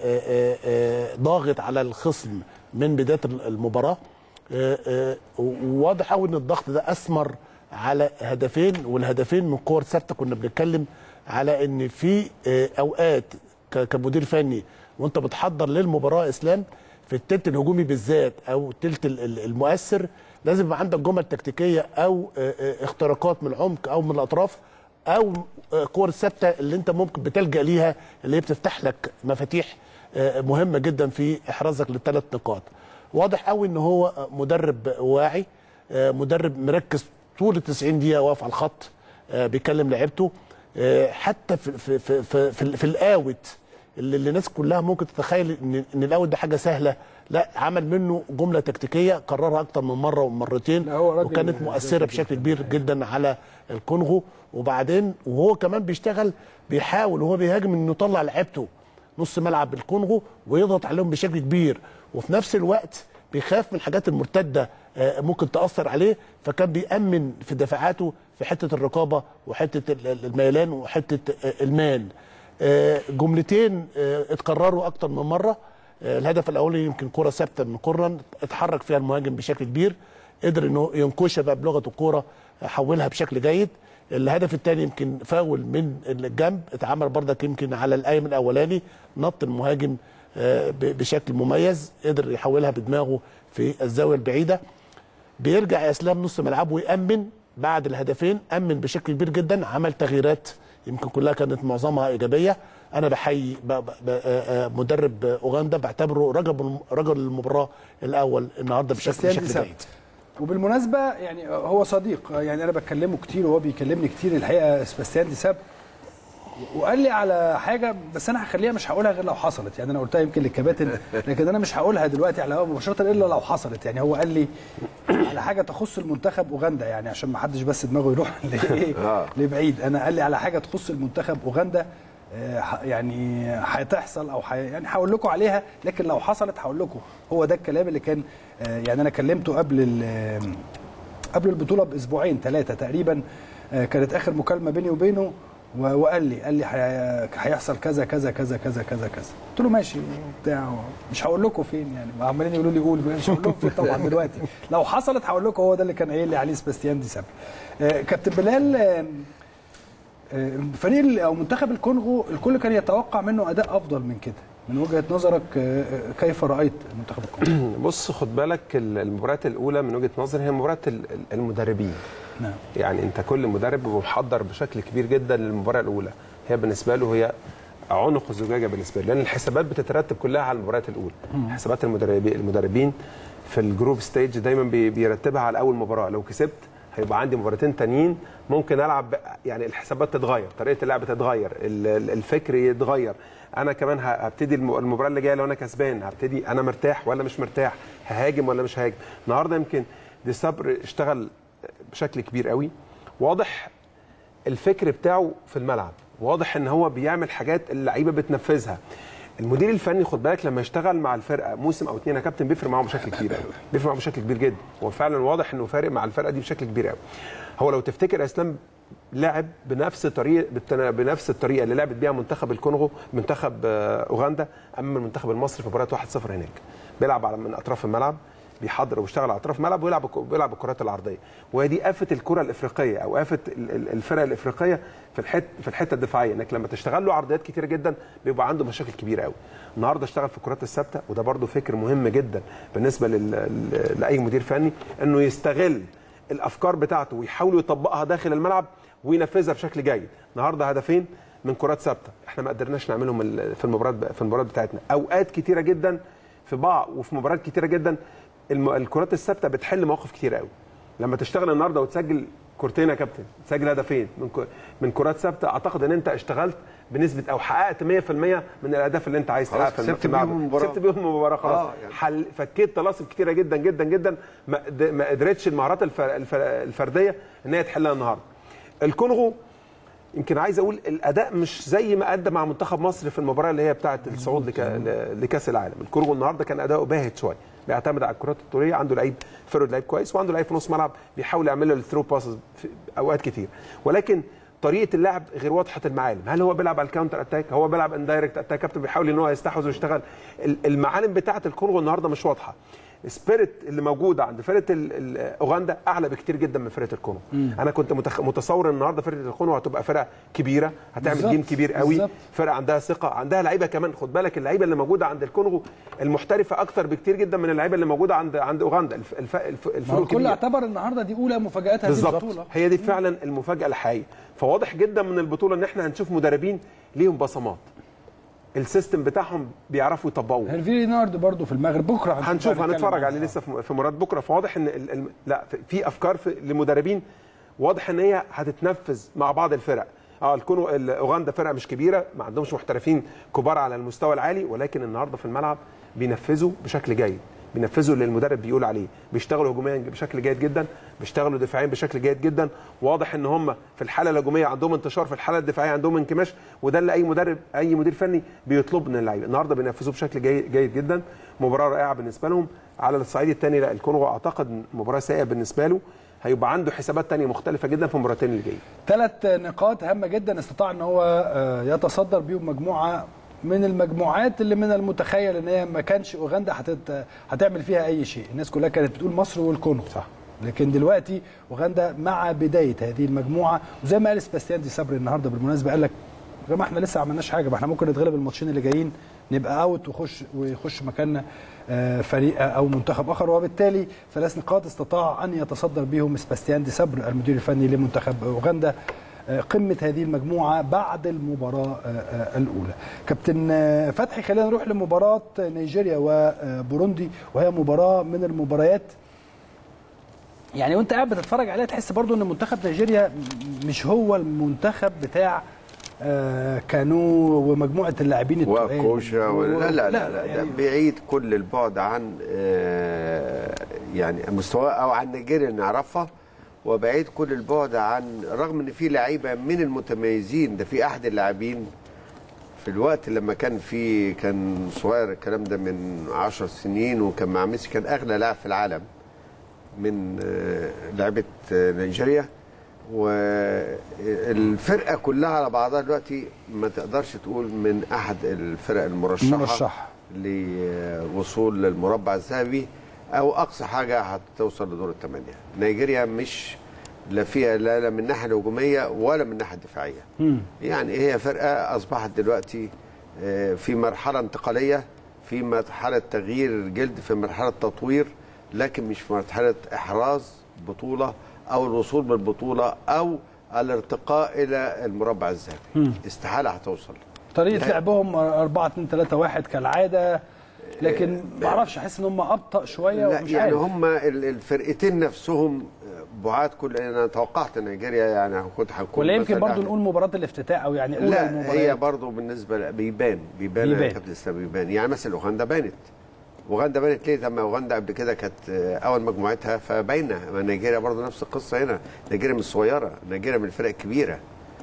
آه آه ضاغط على الخصم من بدايه المباراه آه آه وواضح قوي ان الضغط ده اثمر على هدفين والهدفين من كور ثابته كنا بنتكلم على ان في آه اوقات ك- كمدير فني وانت بتحضر للمباراه اسلام في التلت الهجومي بالذات او التلت ال- ال- المؤثر لازم يبقى عندك جمل تكتيكيه او آه، آه، اختراقات من العمق او من الاطراف او آه، كور ثابته اللي انت ممكن بتلجا ليها اللي هي بتفتح لك مفاتيح آه، مهمه جدا في احرازك للثلاث نقاط واضح قوي ان هو مدرب واعي آه، مدرب مركز طول ال 90 دقيقه واقف على الخط آه، بيكلم لعيبته آه، حتى في في في في, في, في الاوت اللي اللي الناس كلها ممكن تتخيل ان ان الاوت ده حاجه سهله لا عمل منه جمله تكتيكيه كررها اكتر من مره ومرتين وكانت مؤثره بشكل كبير جدا على الكونغو وبعدين وهو كمان بيشتغل بيحاول وهو بيهاجم انه يطلع لعيبته نص ملعب الكونغو ويضغط عليهم بشكل كبير وفي نفس الوقت بيخاف من الحاجات المرتده آه، ممكن تاثر عليه فكان بيامن في دفاعاته في حته الرقابه وحته ال- ال- الميلان وحته آه، المان آه، جملتين آه، اتكرروا اكتر من مره آه، الهدف الاولي يمكن كره ثابته من كورنر اتحرك فيها المهاجم بشكل كبير قدر انه ينكشها بقى بلغه الكوره حولها بشكل جيد الهدف الثاني يمكن فاول من الجنب اتعمل بردك يمكن على الايمن الاولاني نط المهاجم آه، ب- بشكل مميز قدر يحولها بدماغه في الزاويه البعيده بيرجع يا اسلام نص ملعبه ويامن بعد الهدفين امن بشكل كبير جدا عمل تغييرات يمكن كلها كانت معظمها ايجابيه انا بحيي ب- ب- ب- آه، آه، مدرب اوغندا بعتبره رجل رجل المباراه الاول النهارده بشكل سباستيان بشكل ديساب. جيد وبالمناسبه يعني هو صديق يعني انا بكلمه كتير وهو بيكلمني كتير الحقيقه سباستيان ديساب وقال لي على حاجه بس انا هخليها مش هقولها غير لو حصلت يعني انا قلتها يمكن للكباتن لكن انا مش هقولها دلوقتي على الهواء مباشره الا لو حصلت يعني هو قال لي على حاجه تخص المنتخب اوغندا يعني عشان ما حدش بس دماغه يروح لايه لبعيد انا قال لي على حاجه تخص المنتخب اوغندا آه، ح- يعني هتحصل او حي... يعني هقول لكم عليها لكن لو حصلت هقول لكم هو ده الكلام اللي كان آه، يعني انا كلمته قبل ال- قبل البطوله باسبوعين ثلاثه تقريبا آه، كانت اخر مكالمه بيني وبينه و- وقال لي قال لي هي- هيحصل كذا كذا كذا كذا كذا كذا قلت له ماشي بتاع مش هقول لكم فين يعني عمالين يقولوا لي قول مش هقول لكم فين طبعا دلوقتي لو حصلت هقول لكم هو ده اللي كان قايل لي عليه سباستيان دي سبب آه، كابتن بلال آه، آه، فريق ال- او منتخب الكونغو الكل كان يتوقع منه اداء افضل من كده من وجهه نظرك آه، آه، كيف رايت منتخب الكونغو بص خد بالك ال- المباريات الاولى من وجهه نظري هي مباريات ال- ال- المدربين نعم يعني انت كل مدرب بيبقى محضر بشكل كبير جدا للمباراه الاولى هي بالنسبه له هي عنق الزجاجه بالنسبه له لان الحسابات بتترتب كلها على المباريات الاولى مم. حسابات المدربين المدربين في الجروب ستيج دايما بي- بيرتبها على اول مباراه لو كسبت هيبقى عندي مباراتين تانيين ممكن العب ب- يعني الحسابات تتغير طريقه اللعب تتغير ال- ال- الفكر يتغير انا كمان ه- هبتدي الم- المباراه اللي جايه لو انا كسبان هبتدي انا مرتاح ولا مش مرتاح ههاجم ولا مش ههاجم النهارده يمكن دي صبر اشتغل بشكل كبير قوي واضح الفكر بتاعه في الملعب واضح ان هو بيعمل حاجات اللعيبه بتنفذها المدير الفني خد بالك لما يشتغل مع الفرقه موسم او اتنين يا كابتن بيفرق معاهم بشكل كبير قوي بيفرق معاهم بشكل كبير جدا هو فعلا واضح انه فارق مع الفرقه دي بشكل كبير قوي هو لو تفتكر يا اسلام لعب بنفس طريقه بالتنا- بنفس الطريقه اللي لعبت بيها منتخب الكونغو منتخب آه، اوغندا امام المنتخب المصري في مباراه 1-0 هناك بيلعب على من اطراف الملعب بيحضر وبيشتغل على اطراف الملعب ويلعب الك- بيلعب الكرات العرضيه وهي دي آفة الكره الافريقيه او آفة ال- ال- الفرق الافريقيه في الحته في الحته الدفاعيه انك لما تشتغل له عرضيات كتيره جدا بيبقى عنده مشاكل كبيره قوي النهارده اشتغل في الكرات الثابته وده برده فكر مهم جدا بالنسبه لل... ل- لاي مدير فني انه يستغل الافكار بتاعته ويحاول يطبقها داخل الملعب وينفذها بشكل جيد النهارده هدفين من كرات ثابته احنا ما قدرناش نعملهم ال- في المباريات في المباريات بتاعتنا اوقات كتيره جدا في بعض وفي مباريات كتيره جدا الم... الكرات الثابته بتحل مواقف كتيره قوي لما تشتغل النهارده وتسجل كورتين يا كابتن تسجل هدفين من ك... من كرات ثابته اعتقد ان انت اشتغلت بنسبه او حققت 100% من الاهداف اللي انت عايز خلاص تحققها في الم- كسبت في الملعب. بيهم المباراة. كسبت بيهم المباراه خلاص آه، يعني. حل فكيت طلاسم كتيره جدا جدا جدا ما, د- ما قدرتش المهارات الف... الف... الفرديه ان هي تحلها النهارده الكونغو يمكن عايز اقول الاداء مش زي ما ادى مع منتخب مصر في المباراه اللي هي بتاعه الصعود لك... ل- لكاس العالم الكونغو النهارده كان اداؤه باهت شويه بيعتمد على الكرات الطوليه عنده لعيب فرد لعيب كويس وعنده لعيب في نص ملعب بيحاول يعمل له الثرو باسز في اوقات كتير ولكن طريقه اللعب غير واضحه المعالم هل هو بيلعب على الكاونتر اتاك هو بيلعب اندايركت اتاك كابتن بيحاول ان هو يستحوذ ويشتغل ال- المعالم بتاعه الكونغو النهارده مش واضحه سبيريت اللي موجوده عند فرقه ال- ال- اوغندا اعلى بكتير جدا من فرقه الكونغو مم. انا كنت متخ... متصور ان النهارده فرقه الكونغو هتبقى فرقه كبيره هتعمل بالظبط، جيم كبير قوي بالظبط. فرقه عندها ثقه عندها لعيبه كمان خد بالك اللعيبه اللي موجوده عند الكونغو المحترفه اكتر بكتير جدا من اللعيبه اللي موجوده عند عند اوغندا الف... الف... الف... ما هو الفروق الكل كبيره اعتبر النهارده دي اولى مفاجات هذه بالظبط البطوله هي دي فعلا المفاجاه الحقيقيه فواضح جدا من البطوله ان احنا هنشوف مدربين ليهم بصمات السيستم بتاعهم بيعرفوا يطبقوه هيرفي رينارد برضو في المغرب بكره هنشوف هنتكلم هنتفرج عنه. عليه لسه في في مباراه بكره فواضح ان ال... ال... لا في- في افكار في... لمدربين واضح ان هي هتتنفذ مع بعض الفرق اه الكونو ال- اوغندا فرقه مش كبيره ما عندهمش محترفين كبار على المستوى العالي ولكن النهارده في الملعب بينفذوا بشكل جيد بينفذوا اللي المدرب بيقول عليه بيشتغلوا هجوميا بشكل جيد جدا بيشتغلوا دفاعيا بشكل جيد جدا واضح ان هم في الحاله الهجوميه عندهم انتشار في الحاله الدفاعيه عندهم انكماش وده اللي اي مدرب اي مدير فني بيطلب من اللعيبه النهارده بينفذوه بشكل جيد, جيد جدا مباراه رائعه بالنسبه لهم على الصعيد الثاني لا الكونغو اعتقد مباراه سيئه بالنسبه له هيبقى عنده حسابات تانية مختلفة جدا في المباراتين اللي جايين ثلاث نقاط هامه جدا استطاع ان هو آه، يتصدر بيهم مجموعه من المجموعات اللي من المتخيل ان هي ما كانش اوغندا هتت... هتعمل فيها اي شيء الناس كلها كانت بتقول مصر والكونغو صح لكن دلوقتي اوغندا مع بدايه هذه المجموعه وزي ما قال سباستيان دي صبري النهارده بالمناسبه قال لك يا جماعه احنا لسه ما عملناش حاجه ما احنا ممكن نتغلب الماتشين اللي جايين نبقى اوت وخش ويخش مكاننا آه، فريق او منتخب اخر وبالتالي ثلاث نقاط استطاع ان يتصدر بهم سباستيان دي صبر المدير الفني لمنتخب اوغندا آه، قمه هذه المجموعه بعد المباراه آه، آه، الاولى. كابتن آه، فتحي خلينا نروح لمباراه نيجيريا وبوروندي وهي مباراه من المباريات يعني وانت قاعد بتتفرج عليها تحس برضو ان منتخب نيجيريا م- مش هو المنتخب بتاع آه، كانو ومجموعه اللاعبين التقال. وكوشا و... لا لا لا, لا, ده يعني بعيد كل البعد عن آه، يعني مستوى او عن نيجيريا اللي نعرفها وبعيد كل البعد عن رغم ان في لعيبه من المتميزين ده في احد اللاعبين في الوقت لما كان في كان صغير الكلام ده من عشر سنين وكان مع ميسي كان اغلى لاعب في العالم من آه، لعيبه آه، نيجيريا والفرقه كلها على بعضها دلوقتي ما تقدرش تقول من احد الفرق المرشحه المرشحة. لوصول للمربع الذهبي او اقصى حاجه هتوصل لدور الثمانيه نيجيريا مش لا فيها لا لا من الناحيه الهجوميه ولا من الناحيه الدفاعيه مم. يعني هي فرقه اصبحت دلوقتي آه، في مرحله انتقاليه في مرحله تغيير جلد في مرحله تطوير لكن مش في مرحله احراز بطوله او الوصول بالبطوله او الارتقاء الى المربع الذهبي مم. استحاله هتوصل طريقه لا. لعبهم 4 2 3 1 كالعاده لكن ما اعرفش احس ان هم ابطا شويه لا ومش يعني عارف هم ال- الفرقتين نفسهم بعاد كل انا توقعت نيجيريا يعني كنت هكون ولا يمكن مثلاً برضو نقول مباراه الافتتاح او يعني اولى لا المباريات هي برضه بالنسبه ل- بيبان بيبان بيبان. يا كابتن اسلام بيبان يعني مثلا اوغندا بانت اوغندا بانت ليه لما اوغندا قبل كده كانت آه، اول مجموعتها فباينه ما نيجيريا برضه نفس القصه هنا نيجيريا مش صغيره نيجيريا من الفرق الكبيره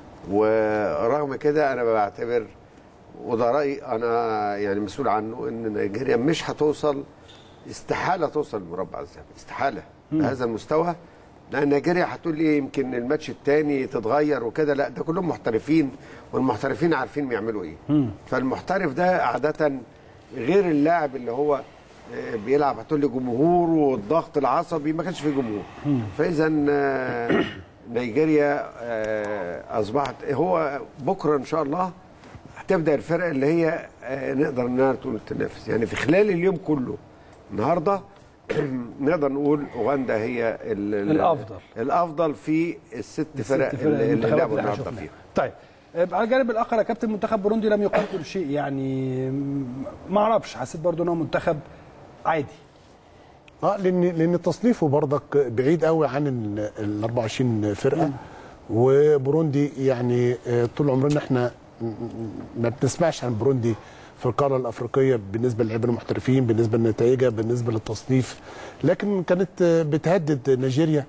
ورغم كده انا بعتبر وده رايي انا يعني مسؤول عنه ان نيجيريا مش هتوصل استحاله توصل للمربع الذهبي استحاله مم. بهذا المستوى لان نيجيريا هتقول لي يمكن الماتش الثاني تتغير وكده لا ده كلهم محترفين والمحترفين عارفين بيعملوا ايه مم. فالمحترف ده عاده غير اللاعب اللي هو آه، بيلعب هتقول لي جمهور والضغط العصبي ما كانش فيه جمهور مم. فاذا آه، نيجيريا آه، اصبحت هو بكره ان شاء الله هتبدا الفرق اللي هي آه، نقدر انها تقول تنافس يعني في خلال اليوم كله النهارده نقدر نقول اوغندا هي ال- ال- الأفضل. الافضل في الست فرق الست اللي اللي المنتخبات لعبوا اللي احنا النهارده شفناها. فيها طيب آه، على الجانب الاخر يا كابتن منتخب بوروندي لم يقدم شيء يعني م- ما اعرفش حسيت برضو ان هو منتخب عادي اه لان لان تصنيفه برضك بعيد قوي عن ال- ال 24 فرقه وبوروندي يعني آه، طول عمرنا احنا م- م- ما بنسمعش عن بوروندي في القاره الافريقيه بالنسبه للاعبين المحترفين بالنسبه لنتائجها بالنسبه للتصنيف لكن كانت آه، بتهدد نيجيريا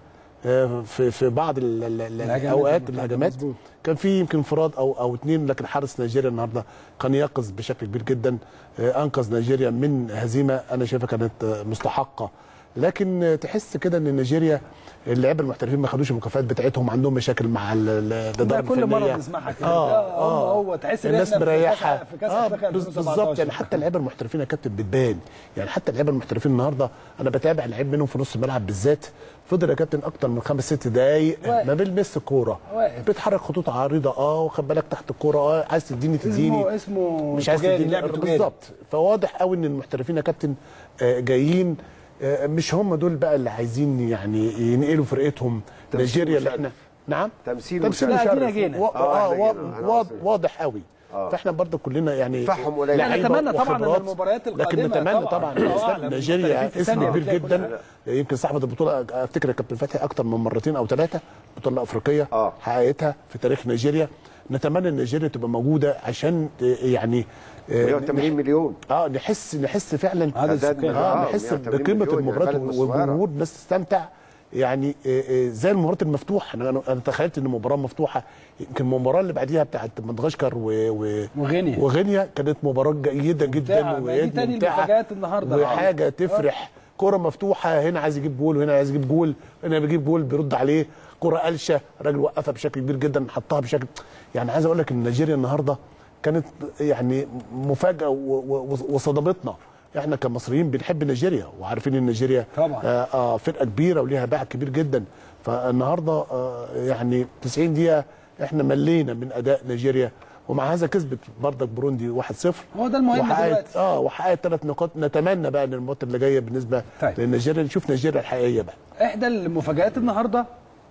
آه، في في بعض ال- ال- ال- الهجمات الاوقات المرتدة، الهجمات مظبوط. كان في يمكن انفراد او او اثنين لكن حارس نيجيريا النهارده كان يقظ بشكل كبير جدا آه، انقذ نيجيريا من هزيمه انا شايفها كانت آه، مستحقه لكن آه، تحس كده ان نيجيريا اللعيبه المحترفين ما خدوش المكافآت بتاعتهم عندهم مشاكل مع ال- ال- الاداره ده كل مرة الفنية. بنسمعها كده. اه ده اه هو- هو تحس إن الناس إحنا في كأس- مريحه في كأس آه أفريقيا بز- 2017. بالظبط يعني حتى اللعيبه المحترفين يا كابتن بتبان يعني حتى اللعيبه المحترفين النهارده انا بتابع لعيب منهم في نص الملعب بالذات فضل يا كابتن اكتر من خمس ست دقايق واقف. ما بيلمس الكوره واقف. بيتحرك خطوط عريضه اه واخد بالك تحت الكوره اه عايز تديني تديني اسمه اسمه مش عايز تجاري، تديني لعب تجاري. بالظبط فواضح قوي ان المحترفين يا كابتن آه، جايين آه، مش هم دول بقى اللي عايزين يعني ينقلوا فرقتهم تمثيل نيجيريا اللي مشرف. احنا نعم تمثيل تمثيل مشرف. مشرف لا، جينا جينا. و- آه، اه إحنا وا- جينا. أنا وا- قصدي. واضح قوي آه. فاحنا برضه كلنا يعني فهم قليل. لا، لعيبة نتمنى طبعاً إن وخبرات، المباريات لكن القادمة نتمنى طبعاً، طبعا الله إسلام أعلم، نيجيريا مختلفين في اسم ثانية كبير بتلاقي كل جدا يمكن صاحبه البطوله افتكر الكابتن فتحي اكتر من مرتين او ثلاثه بطوله افريقيه آه. حققتها في تاريخ نيجيريا نتمنى ان نيجيريا تبقى موجوده عشان آه، يعني آه، 180 مليون اه نحس نحس فعلا عدد أعداد سكان. اه آه، نحس 180 بقيمه مليون، المباراه يعني بلد مش صغيرة. والجمهور الناس تستمتع يعني آه، آه، زي المباراه المفتوحه انا انا تخيلت ان مباراه مفتوحه يمكن المباراه اللي بعديها بتاعت مدغشقر و... و... وغينيا. وغينيا كانت مباراه جيده جدا ممتعة. ما دي ويد تاني ممتعة المفاجآت النهاردة. وحاجه تفرح كره مفتوحه هنا عايز يجيب جول وهنا عايز يجيب جول هنا بيجيب جول بيرد عليه كره قلشه راجل وقفها بشكل كبير جدا حطها بشكل يعني عايز اقول لك ان نيجيريا النهارده كانت يعني مفاجاه و- و- وصدمتنا احنا كمصريين بنحب نيجيريا وعارفين ان نيجيريا طبعاً. آه آه فرقه كبيره وليها باع كبير جدا فالنهارده آه يعني 90 دقيقه احنا ملينا من اداء نيجيريا ومع هذا كسبت بردك بروندي 1-0 هو ده المهم وحققت- دلوقتي. اه وحققت ثلاث نقاط نتمنى بقى ان المباراه اللي جايه بالنسبه طيب. لنيجيريا نشوف نيجيريا الحقيقيه بقى احدى المفاجآت النهارده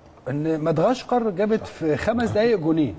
ان مدغشقر جابت في خمس دقائق جونين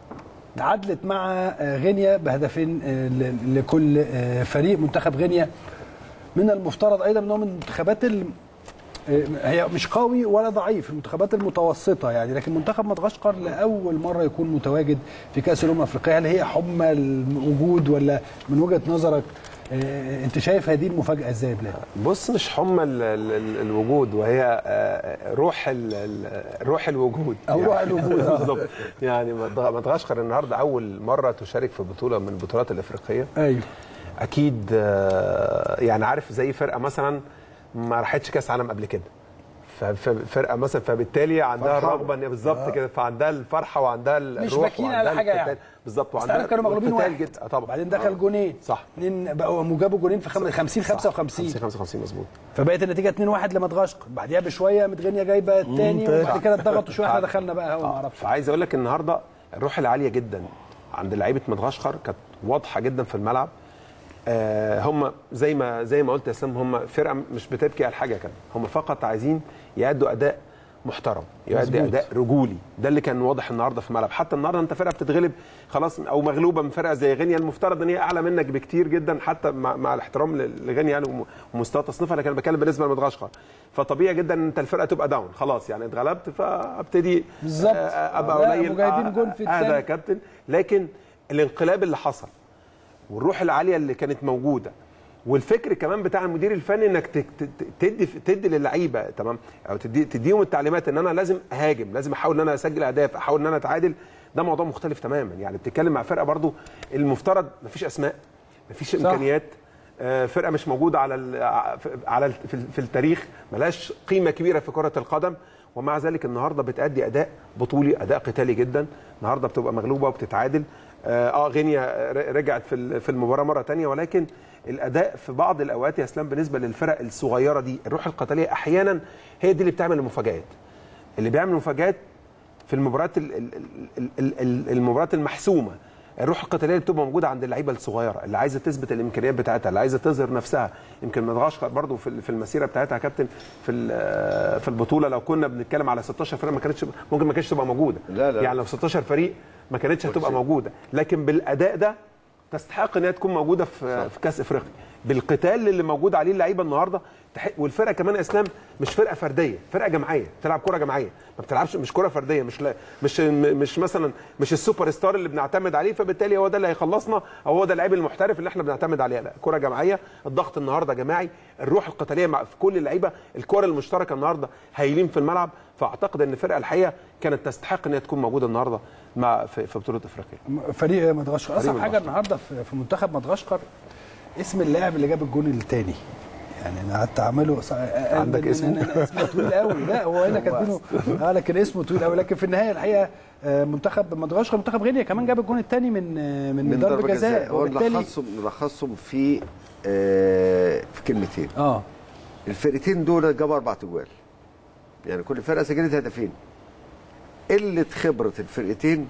تعادلت مع آه، غينيا بهدفين آه، ل- لكل آه، فريق منتخب غينيا من المفترض ايضا انه من المنتخبات ال- آه، هي مش قوي ولا ضعيف المنتخبات المتوسطه يعني لكن منتخب مدغشقر لاول مره يكون متواجد في كاس الامم الافريقيه هل هي حمى الوجود ولا من وجهه نظرك آه، انت شايف هذه المفاجاه ازاي يا بلال؟ بص مش حمى ال- ال- ال- الوجود وهي آه، روح ال- ال- روح الوجود أو روح الوجود، آه. بالظبط يعني مدغ- مدغشقر النهارده اول مره تشارك في بطوله من البطولات الافريقيه ايوه اكيد آه، يعني عارف زي فرقه مثلا ما راحتش كاس عالم قبل كده ف- ففرقه مثلا فبالتالي عندها فرحانة. الرغبه ان بالظبط آه. كده فعندها الفرحه وعندها الروح مش باكين على وعندها حاجه القتال. يعني بالظبط بس تعرف كانوا مغلوبين والقتال واحد جدا آه، طبعا بعدين دخل جونين صح اتنين بقوا جابوا جونين في خم- 50 55 55 مظبوط فبقت النتيجه 2 1 لمدغشقر بعديها بشويه قامت غينيا جايبه الثاني مم، وبعد كده اتضغطوا شويه احنا آه. دخلنا بقى هو ما اعرفش فعايز اقول لك النهارده الروح العاليه جدا عند لعيبه مدغشقر كانت واضحه جدا في الملعب آه هم زي ما زي ما قلت يا اسلام هم فرقه مش بتبكي على حاجه كده هم فقط عايزين يأدوا اداء محترم يؤدي مظبوط. اداء رجولي ده اللي كان واضح النهارده في الملعب حتى النهارده انت فرقه بتتغلب خلاص او مغلوبه من فرقه زي غينيا المفترض ان هي اعلى منك بكتير جدا حتى مع, مع الاحترام لغينيا يعني وم- ومستوى تصنيفها لكن انا بتكلم بالنسبه لمدغشقر فطبيعي جدا ان انت الفرقه تبقى داون خلاص يعني اتغلبت فابتدي بالظبط. آه، ابقى لا، قليل وجايبين جون في آه، آه، ده التاني. يا كابتن لكن الانقلاب اللي حصل والروح العاليه اللي كانت موجوده والفكر كمان بتاع المدير الفني انك ت- ت- تدي تدي للعيبه تمام او تدي تديهم التعليمات ان انا لازم اهاجم لازم احاول ان انا اسجل اهداف احاول ان انا اتعادل ده موضوع مختلف تماما يعني بتتكلم مع فرقه برضو المفترض مفيش اسماء مفيش صح. امكانيات آه، فرقه مش موجوده على ال على ال في, في التاريخ ملهاش قيمه كبيره في كره القدم ومع ذلك النهارده بتأدي اداء بطولي اداء قتالي جدا النهارده بتبقى مغلوبه وبتتعادل اه آه، غينيا ر- رجعت في ال- في المباراه مره تانية ولكن الاداء في بعض الاوقات يا اسلام بالنسبه للفرق الصغيره دي الروح القتاليه احيانا هي دي اللي بتعمل المفاجات اللي بيعمل مفاجات في المباريات ال- ال- ال- ال- ال- المباريات المحسومه الروح القتاليه اللي بتبقى موجوده عند اللعيبه الصغيره اللي عايزه تثبت الامكانيات بتاعتها اللي عايزه تظهر نفسها يمكن مدغشقر برضو في ال- في المسيره بتاعتها يا كابتن في ال- في البطوله لو كنا بنتكلم على 16 فرقه ما كانتش ممكن ما كانتش تبقى موجوده لا، لا. يعني لو 16 فريق ما كانتش هتبقى موجوده لكن بالاداء ده تستحق ان هي تكون موجوده في في كاس افريقيا بالقتال اللي موجود عليه اللعيبه النهارده تح- والفرقه كمان يا اسلام مش فرقه فرديه فرقه جماعيه بتلعب كره جماعيه ما بتلعبش مش كره فرديه مش لا مش م- مش مثلا مش السوبر ستار اللي بنعتمد عليه فبالتالي هو ده اللي هيخلصنا او هو ده اللعيب المحترف اللي احنا بنعتمد عليه لا كره جماعيه الضغط النهارده جماعي الروح القتاليه مع في كل اللعيبه الكره المشتركه النهارده هايلين في الملعب فاعتقد ان الفرقه الحقيقه كانت تستحق ان هي تكون موجوده النهارده مع في, في بطوله افريقيا فريق مدغشقر فريق اصعب حاجه مدغشقر. النهارده في في منتخب مدغشقر اسم اللاعب اللي جاب الجون الثاني يعني انا قعدت اعمله ص- عندك أنا- اسمه؟ أنا- أنا اسمه طويل قوي لا هو هنا كاتبينه اه لكن اسمه طويل قوي لكن في النهايه الحقيقه آه، منتخب مدغشقر منتخب غينيا كمان جاب الجون الثاني من آه، من, من ضربه جزاء هو وبالتالي نلخصهم نلخصهم في آه في كلمتين اه الفرقتين دول جابوا اربع تجوال يعني كل فرقه سجلت هدفين قله خبره الفرقتين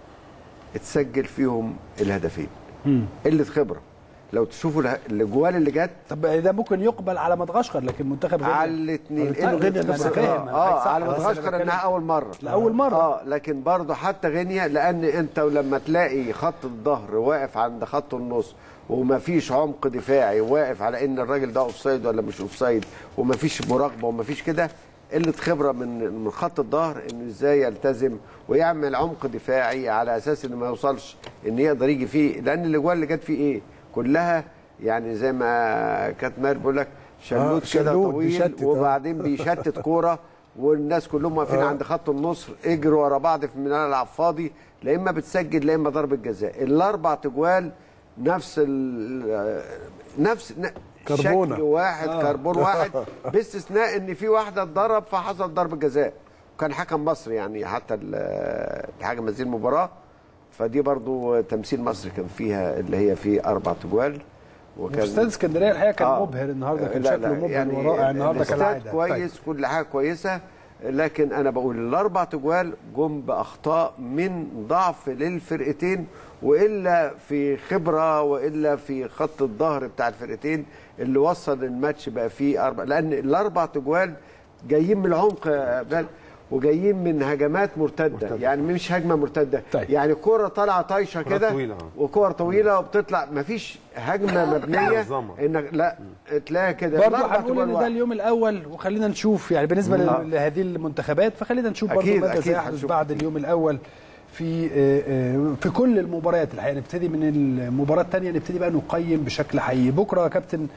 اتسجل فيهم الهدفين مم. قله خبره لو تشوفوا اله- الاجوال اللي جت طب ده ممكن يقبل على مدغشقر لكن منتخب غينيا على الاثنين طيب، غينيا أنا نفس فاهم، اه صح، على بس أنا مدغشقر بتكلم- انها اول مره لأول مرة. اه لكن برضه حتى غينيا لان انت لما تلاقي خط الظهر واقف عند خط النص وما فيش عمق دفاعي واقف على ان الراجل ده اوفسايد ولا مش اوفسايد وما فيش مراقبه وما فيش كده قله خبره من من خط الظهر انه ازاي يلتزم ويعمل عمق دفاعي على اساس انه ما يوصلش ان يقدر يجي فيه لان الاجوال اللي جت فيه ايه كلها يعني زي ما كانت ماهر بيقول لك شلوت آه، كده شلوت طويل بيشتت، آه. وبعدين بيشتت كوره والناس كلهم واقفين آه. عند خط النص اجروا ورا بعض في ملعب فاضي لا اما بتسجل لا اما ضربه جزاء الاربع تجوال نفس ال نفس ن- كربونة. شكل واحد آه. كربون واحد باستثناء ان في واحده اتضرب فحصل ضربه جزاء وكان حكم مصري يعني حتى ال- الحكم هذه المباراه فدي برضو تمثيل مصر كان فيها اللي هي في اربع تجوال استاد اسكندريه الحقيقه كان آه. مبهر النهارده كان لا، شكله لا، مبهر يعني ورائع النهارده الاستاد كالعاده كويس كل حاجه كويسه لكن انا بقول الاربع تجوال جم باخطاء من ضعف للفرقتين والا في خبره والا في خط الظهر بتاع الفرقتين اللي وصل الماتش بقى فيه اربع لان الاربع تجوال جايين من العمق يا بلال وجايين من هجمات مرتده, مرتدة. يعني مش هجمه مرتده طيب. يعني كره طالعه طايشه كرة كده طويلة، آه. وكور طويله وبتطلع مفيش هجمه مبنيه منظمة. انك لا تلاقي كده برضه الأربع هنقول تجوال ان ده واحد. اليوم الاول وخلينا نشوف يعني بالنسبه آه. ل- لهذه المنتخبات فخلينا نشوف برضه أكيد، ماذا أكيد سيحدث هنشوف. بعد اليوم الاول في آه، آه، في كل المباريات الحقيقه نبتدي من المباراه الثانيه نبتدي بقى نقيم بشكل حقيقي بكره يا كابتن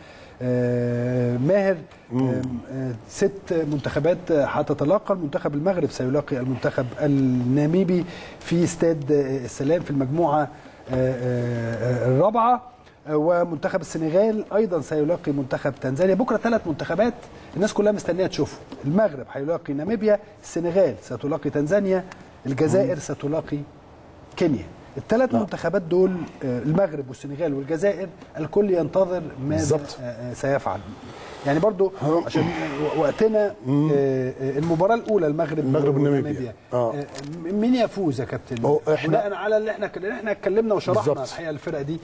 آه، ماهر آه، آه، ست منتخبات هتتلاقى المنتخب المغرب سيلاقي المنتخب الناميبي في استاد آه، السلام في المجموعه آه، آه، آه، الرابعه آه، ومنتخب السنغال ايضا سيلاقي منتخب تنزانيا بكره ثلاث منتخبات الناس كلها مستنيه تشوفهم المغرب هيلاقي ناميبيا السنغال ستلاقي تنزانيا الجزائر ستلاقي كينيا الثلاث منتخبات دول آه، المغرب والسنغال والجزائر الكل ينتظر ماذا بالظبط. آه، آه، سيفعل يعني برضو عشان و- وقتنا آه، آه، المباراه الاولى المغرب المغرب والناميبيا. والناميبيا. آه. آه، مين يفوز يا كابتن هو إحنا- بناء على اللي احنا اللي احنا اتكلمنا وشرحنا بالظبط. الحقيقه الفرقه دي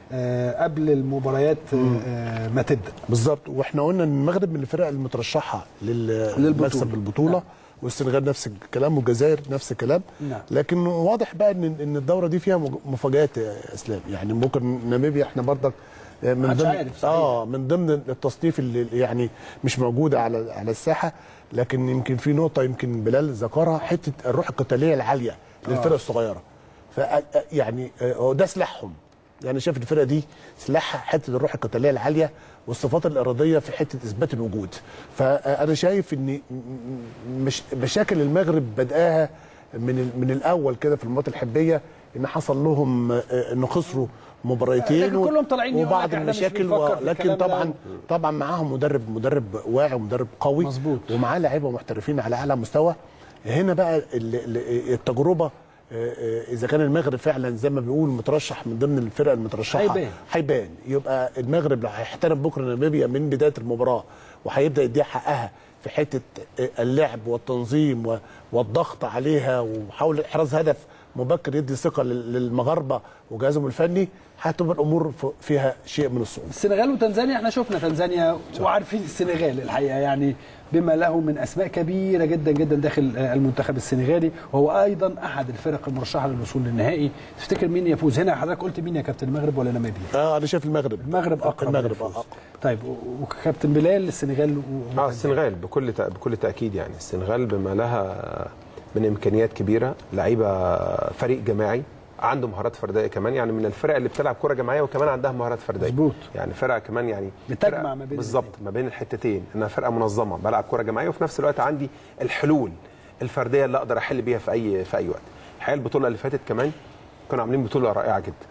آه، قبل المباريات آه، ما تبدا بالظبط واحنا قلنا ان المغرب من الفرق المترشحه لل- للمكسب البطوله والسنغال نفس الكلام والجزائر نفس الكلام نعم. لكن واضح بقى ان ان الدوره دي فيها مج- مفاجات يا اسلام يعني ممكن ناميبيا احنا برضك من محدش ضمن عارف، صحيح. اه من ضمن التصنيف اللي يعني مش موجوده على على الساحه لكن يمكن في نقطه يمكن بلال ذكرها حته الروح القتاليه العاليه للفرق آه. الصغيره ف يعني آه، هو ده سلاحهم يعني شايف الفرقه دي سلاحها حته الروح القتاليه العاليه والصفات الاراديه في حته اثبات الوجود فانا شايف ان م- م- مش مشاكل المغرب بداها من ال- من الاول كده في المباريات الحبيه ان حصل لهم آه، انه خسروا مباريتين لكن كلهم طالعين يقول وبعض لك إحنا مش المشاكل بنفكر في لكن الكلام ده. طبعا طبعا معاهم مدرب مدرب واعي ومدرب قوي مظبوط. ومعاه لعيبه محترفين على اعلى مستوى هنا بقى ال- ال- التجربه آه، آه، اذا كان المغرب فعلا زي ما بيقول مترشح من ضمن الفرق المترشحه هيبان. هيبان يبقى المغرب لو هيحترم بكره ناميبيا من بدايه المباراه وهيبدا يديها حقها في حته آه، اللعب والتنظيم و- والضغط عليها ومحاوله احراز هدف مبكر يدي ثقه لل- للمغاربه وجهازهم الفني هتبقى الامور ف- فيها شيء من الصعوبه السنغال وتنزانيا احنا شفنا تنزانيا وعارفين السنغال الحقيقه يعني بما له من اسماء كبيره جدا جدا داخل آه، المنتخب السنغالي وهو ايضا احد الفرق المرشحه للوصول للنهائي تفتكر مين يفوز هنا حضرتك قلت مين يا كابتن المغرب ولا ناميبيا اه انا شايف المغرب المغرب اقرب المغرب للفوز. أقرب. طيب و- وكابتن بلال السنغال و- اه السنغال بكل تأ- بكل تاكيد يعني السنغال بما لها من امكانيات كبيره لعيبه فريق جماعي عنده مهارات فرديه كمان يعني من الفرق اللي بتلعب كره جماعيه وكمان عندها مهارات فرديه مظبوط يعني فرقه كمان يعني بتجمع فرقة ما بين بالظبط ما بين الحتتين انها فرقه منظمه بلعب كره جماعيه وفي نفس الوقت عندي الحلول الفرديه اللي اقدر احل بيها في اي في اي وقت الحقيقه البطوله اللي فاتت كمان كانوا عاملين بطوله رائعه جدا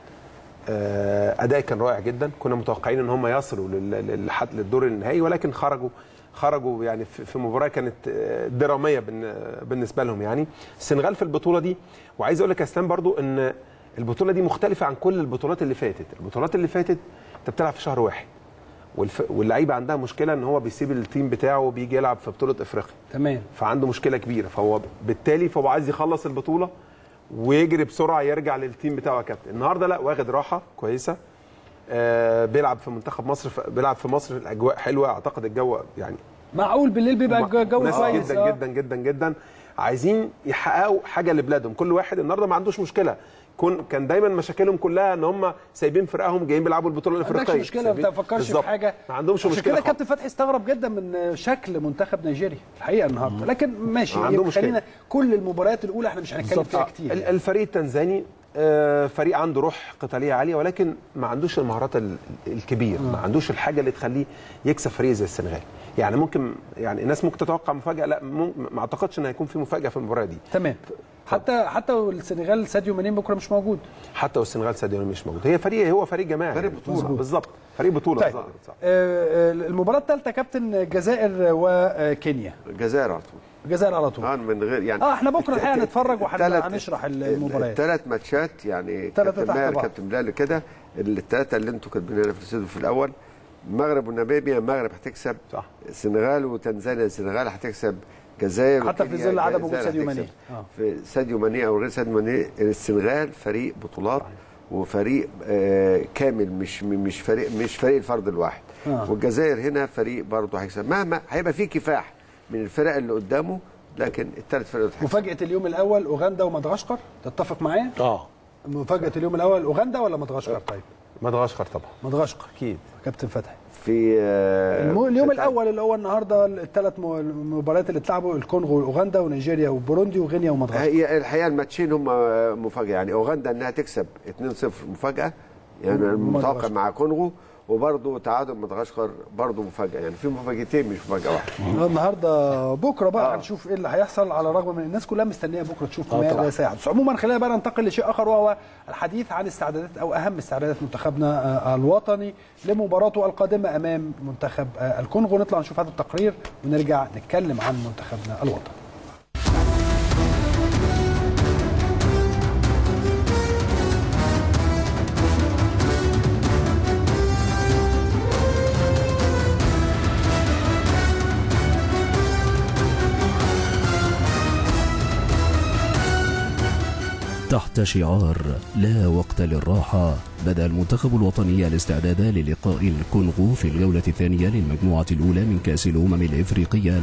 آه، اداء كان رائع جدا كنا متوقعين ان هم يصلوا لل- للحد للدور النهائي ولكن خرجوا خرجوا يعني في في مباراه كانت آه، دراميه بالن- بالنسبه لهم يعني السنغال في البطوله دي وعايز اقول لك يا اسلام برضو ان البطوله دي مختلفه عن كل البطولات اللي فاتت البطولات اللي فاتت انت بتلعب في شهر واحد والف... واللعيبه عندها مشكله ان هو بيسيب التيم بتاعه وبيجي يلعب في بطوله افريقيا تمام فعنده مشكله كبيره فهو بالتالي فهو عايز يخلص البطوله ويجري بسرعه يرجع للتيم بتاعه يا كابتن النهارده لا واخد راحه كويسه آه بيلعب في منتخب مصر في بيلعب في مصر الاجواء حلوه اعتقد الجو يعني معقول بالليل بيبقى الجو جو ناس كويس جدا آه. جدا جدا جدا عايزين يحققوا حاجه لبلادهم كل واحد النهارده ما عندوش مشكله كون كان دايما مشاكلهم كلها ان هم سايبين فرقهم جايين بيلعبوا البطوله ما الافريقيه عندكش مشكله ما سايبين- بتفكرش في بالظبط. حاجه ما عندهمش عشان مشكله كده كابتن فتحي استغرب جدا من شكل منتخب نيجيريا الحقيقه النهارده لكن ماشي ما عنده يبقى مشكلة. خلينا كل المباريات الاولى احنا مش هنتكلم فيها كتير ال- الفريق التنزاني آه، فريق عنده روح قتاليه عاليه ولكن ما عندوش المهارات ال- الكبير ما عندوش الحاجه اللي تخليه يكسب فريق زي السنغال يعني ممكن يعني الناس ممكن تتوقع مفاجاه لا مم- ما اعتقدش ان هيكون في مفاجاه في المباراه دي تمام حتى حتى السنغال ساديو ماني بكره مش موجود حتى والسنغال ساديو ماني مش موجود هي فريق هو فريق جماعي فريق بطولة. بالظبط فريق بطوله طيب. بالظبط. صح. آه، آه، المباراه الثالثه كابتن الجزائر وكينيا الجزائر على طول الجزائر على طول اه من غير يعني اه احنا بكره الحقيقه الت- هنتفرج التلات- وهنشرح المباريات الثلاث ماتشات يعني تلاتة كابتن تحت ماهر بعض. كابتن بلال كده الثلاثه اللي انتوا كاتبينها في الاستوديو في الاول المغرب وناميبيا المغرب هتكسب صح السنغال وتنزانيا السنغال هتكسب الجزائر حتى في وكينيا ظل عدم وجود الجزائر ساديو هتكسب. ماني. آه. في ساديو ماني او غير ساديو ماني السنغال فريق بطولات وفريق آه كامل مش مش فريق مش فريق الفرد الواحد آه. والجزائر هنا فريق برضه هيكسب مهما هيبقى فيه كفاح من الفرق اللي قدامه لكن الثلاث فرق هتكسب. مفاجاه اليوم الاول اوغندا ومدغشقر تتفق معايا اه مفاجاه اليوم الاول اوغندا ولا مدغشقر طيب مدغشقر طبعا مدغشقر اكيد كابتن فتحي في آه، الم- اليوم في- الاول اللي هو النهارده الثلاث مباريات اللي اتلعبوا الكونغو واوغندا ونيجيريا وبوروندي وغينيا ومدغشقر هي الحقيقه الماتشين هم مفاجاه يعني اوغندا انها تكسب 2-0 مفاجاه يعني المتوقع مدغشقر. مع كونغو وبرضه تعادل مدغشقر برضه مفاجاه يعني في مفاجاتين مش مفاجاه واحده النهارده بكره بقى هنشوف ايه اللي هيحصل على الرغم من الناس كلها مستنيه بكره تشوف آه ماذا طبعاً. سيحدث بس عموما خلينا بقى ننتقل لشيء اخر وهو الحديث عن استعدادات او اهم استعدادات منتخبنا آه، الوطني لمباراته القادمه امام منتخب آه، الكونغو نطلع نشوف هذا التقرير ونرجع نتكلم عن منتخبنا الوطني تحت شعار لا وقت للراحة بدأ المنتخب الوطني الاستعداد للقاء الكونغو في الجولة الثانية للمجموعة الأولى من كأس الأمم الإفريقية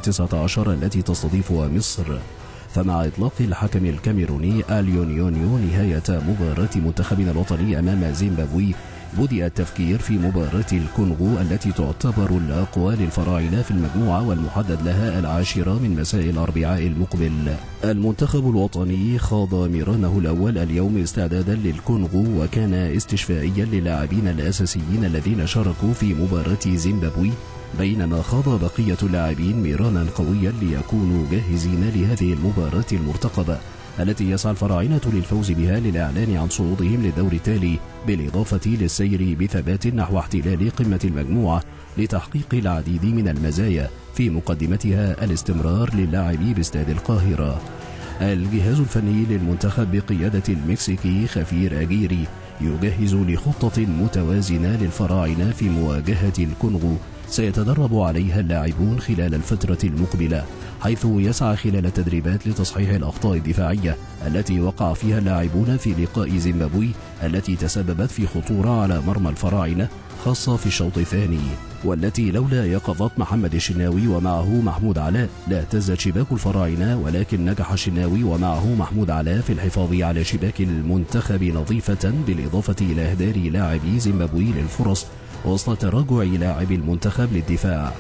2019 التي تستضيفها مصر فمع إطلاق الحكم الكاميروني أليون يونيو نهاية مباراة منتخبنا الوطني أمام زيمبابوي بدأ التفكير في مباراة الكونغو التي تعتبر الأقوى للفراعنة في المجموعة والمحدد لها العاشرة من مساء الأربعاء المقبل المنتخب الوطني خاض ميرانه الأول اليوم استعدادا للكونغو وكان استشفائيا للاعبين الأساسيين الذين شاركوا في مباراة زيمبابوي بينما خاض بقية اللاعبين ميرانا قويا ليكونوا جاهزين لهذه المباراة المرتقبة التي يسعى الفراعنة للفوز بها للإعلان عن صعودهم للدور التالي بالإضافة للسير بثبات نحو احتلال قمة المجموعة لتحقيق العديد من المزايا في مقدمتها الاستمرار للاعبي باستاد القاهرة الجهاز الفني للمنتخب بقيادة المكسيكي خفير أجيري يجهز لخطة متوازنة للفراعنة في مواجهة الكونغو سيتدرب عليها اللاعبون خلال الفترة المقبلة حيث يسعى خلال التدريبات لتصحيح الأخطاء الدفاعية التي وقع فيها اللاعبون في لقاء زيمبابوي التي تسببت في خطورة على مرمى الفراعنة خاصة في الشوط الثاني والتي لولا يقظة محمد الشناوي ومعه محمود علاء لا اهتزت شباك الفراعنة ولكن نجح الشناوي ومعه محمود علاء في الحفاظ على شباك المنتخب نظيفة بالإضافة إلى إهدار لاعبي زيمبابوي للفرص وسط تراجع لاعبي المنتخب للدفاع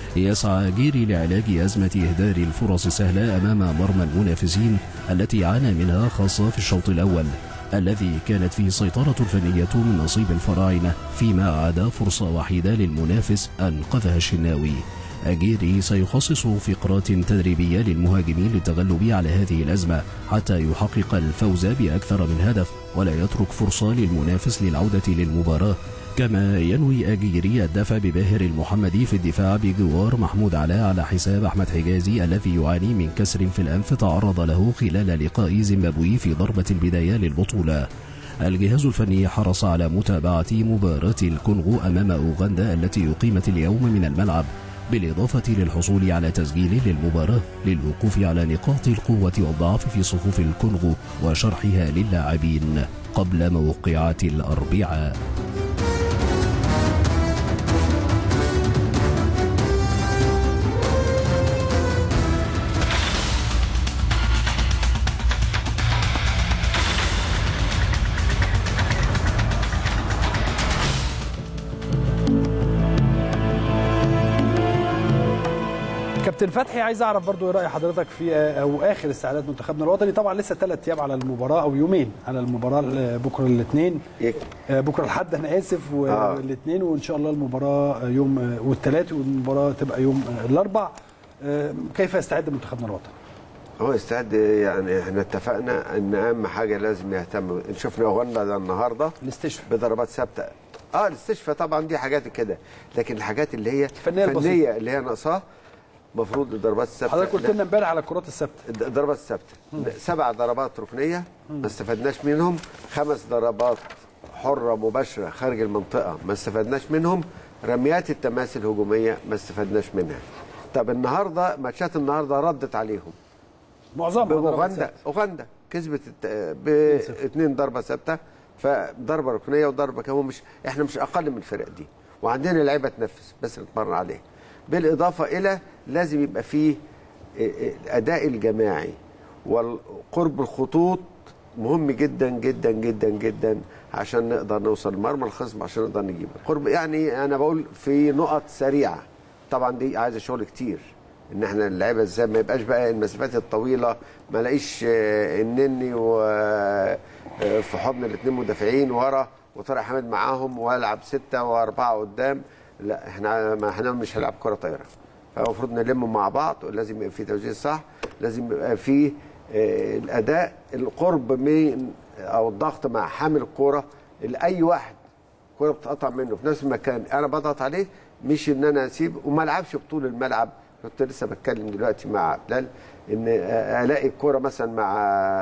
يسعى جيري لعلاج أزمة إهدار الفرص السهلة أمام مرمى المنافسين التي عانى منها خاصة في الشوط الأول الذي كانت فيه السيطرة الفنية من نصيب الفراعنة فيما عدا فرصة وحيدة للمنافس أنقذها الشناوي أجيري سيخصص فقرات تدريبية للمهاجمين للتغلب على هذه الأزمة حتى يحقق الفوز بأكثر من هدف ولا يترك فرصة للمنافس للعودة للمباراة كما ينوي أجيري الدفع بباهر المحمدي في الدفاع بجوار محمود علاء على حساب أحمد حجازي الذي يعاني من كسر في الأنف تعرض له خلال لقاء زيمبابوي في ضربة البداية للبطولة الجهاز الفني حرص على متابعة مباراة الكونغو أمام أوغندا التي أقيمت اليوم من الملعب بالإضافة للحصول على تسجيل للمباراة للوقوف على نقاط القوة والضعف في صفوف الكونغو وشرحها للاعبين قبل موقعة الأربعاء كابتن فتحي عايز اعرف برضو ايه راي حضرتك في او اخر استعداد منتخبنا الوطني طبعا لسه ثلاث ايام على المباراه او يومين على المباراه بكره الاثنين بكره الاحد انا اسف والاثنين وان شاء الله المباراه يوم والثلاث والمباراه تبقى يوم الاربع كيف يستعد منتخبنا الوطني؟ هو استعد يعني احنا اتفقنا ان اهم حاجه لازم يهتم شفنا اوغندا ده النهارده الاستشفاء بضربات ثابته اه الاستشفاء طبعا دي حاجات كده لكن الحاجات اللي هي الفنيه فنيه البسيطة. اللي هي ناقصاه المفروض الضربات الثابته حضرتك قلت لنا امبارح على الكرات الثابته الضربات الثابته سبع ضربات ركنيه ما استفدناش منهم خمس ضربات حره مباشره خارج المنطقه ما استفدناش منهم رميات التماس الهجوميه ما استفدناش منها طب النهارده ماتشات النهارده ردت عليهم معظمها ضربات اوغندا ثابتة. اوغندا كسبت باثنين ضربه ثابته فضربه ركنيه وضربه كمان مش احنا مش اقل من الفرق دي وعندنا لعيبه تنفذ بس نتمرن عليها بالاضافه الى لازم يبقى فيه الاداء الجماعي وقرب الخطوط مهم جدا جدا جدا جدا عشان نقدر نوصل لمرمى الخصم عشان نقدر نجيب قرب يعني انا بقول في نقط سريعه طبعا دي عايزه شغل كتير ان احنا اللعيبه ازاي ما يبقاش بقى المسافات الطويله ما الاقيش آه، النني و آه، في حضن الاثنين مدافعين ورا وطارق حامد معاهم والعب سته واربعه قدام لا احنا ما احنا مش هنلعب كره طايره فالمفروض نلم مع بعض ولازم يبقى في توجيه صح لازم يبقى في آه، الاداء القرب من او الضغط مع حامل الكوره لاي واحد كوره بتقطع منه في نفس المكان انا بضغط عليه مش ان انا اسيب وما العبش بطول الملعب كنت لسه بتكلم دلوقتي مع بلال ان الاقي الكوره مثلا مع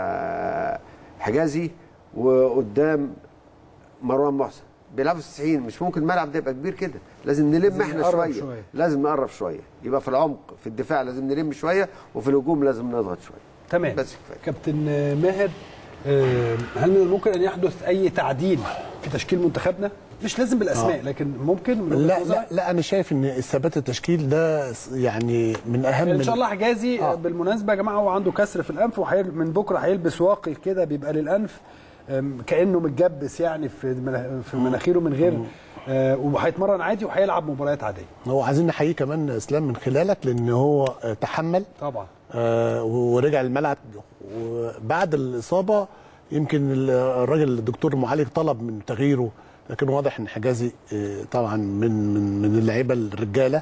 حجازي وقدام مروان محسن بيلعبوا 90 مش ممكن الملعب ده يبقى كبير كده لازم نلم لازم احنا نقرب شويه. شوية. لازم نقرب شويه يبقى في العمق في الدفاع لازم نلم شويه وفي الهجوم لازم نضغط شويه تمام بس كفايه كابتن ماهر آه، هل من الممكن ان يحدث اي تعديل في تشكيل منتخبنا؟ مش لازم بالاسماء آه. لكن ممكن من وجهة لا نظرك؟ لا لا انا شايف ان الثبات التشكيل ده يعني من اهم ان شاء ال- الله حجازي آه. بالمناسبه يا جماعه هو عنده كسر في الانف وهيل من بكره هيلبس واقي كده بيبقى للانف آم، كانه متجبس يعني في من- في مناخيره من غير آه، وهيتمرن عادي وهيلعب مباريات عاديه هو عايزين نحييه كمان اسلام من خلالك لان هو آه، تحمل طبعا آه، ورجع الملعب وبعد الاصابه يمكن ال- الراجل الدكتور المعالج طلب من تغييره لكن واضح ان حجازي آه، طبعا من من من اللعيبه الرجاله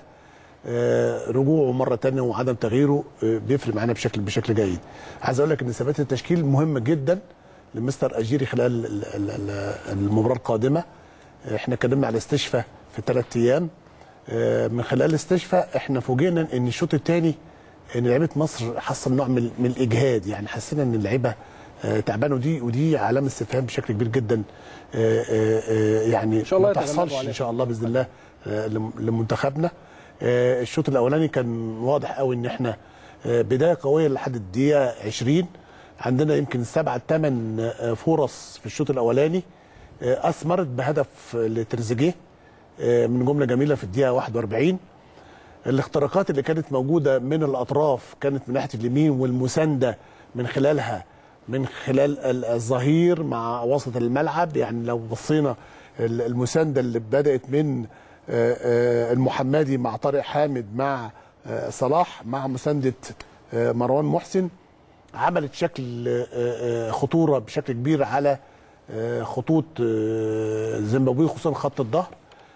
آه، رجوعه مره تانية وعدم تغييره آه، بيفرق معانا بشكل بشكل جيد عايز اقول لك ان ثبات التشكيل مهم جدا لمستر اجيري خلال ال- ال- ال- المباراه القادمه احنا اتكلمنا على استشفاء في ثلاث ايام آه، من خلال الاستشفاء احنا فوجئنا ان الشوط الثاني ان لعيبه مصر حصل نوع من, من الاجهاد يعني حسينا ان اللعيبه آه، تعبانه ودي ودي علامه استفهام بشكل كبير جدا آه، آه، آه، يعني إن شاء الله ما يتغلبوا تحصلش عليها. ان شاء الله باذن الله آه، لم- لمنتخبنا آه، الشوط الاولاني كان واضح قوي ان احنا آه، بدايه قويه لحد الدقيقه 20 عندنا يمكن سبعة ثمان فرص في الشوط الاولاني آه، اثمرت بهدف لتريزيجيه آه، من جمله جميله في الدقيقه 41 الاختراقات اللي كانت موجوده من الاطراف كانت من ناحيه اليمين والمسانده من خلالها من خلال ال- الظهير مع وسط الملعب يعني لو بصينا ال- المسانده اللي بدات من آه، آه، المحمدي مع طارق حامد مع آه، صلاح مع مسانده آه، مروان محسن عملت شكل آه، آه، خطوره بشكل كبير على آه، خطوط آه، زيمبابوي خصوصا خط الظهر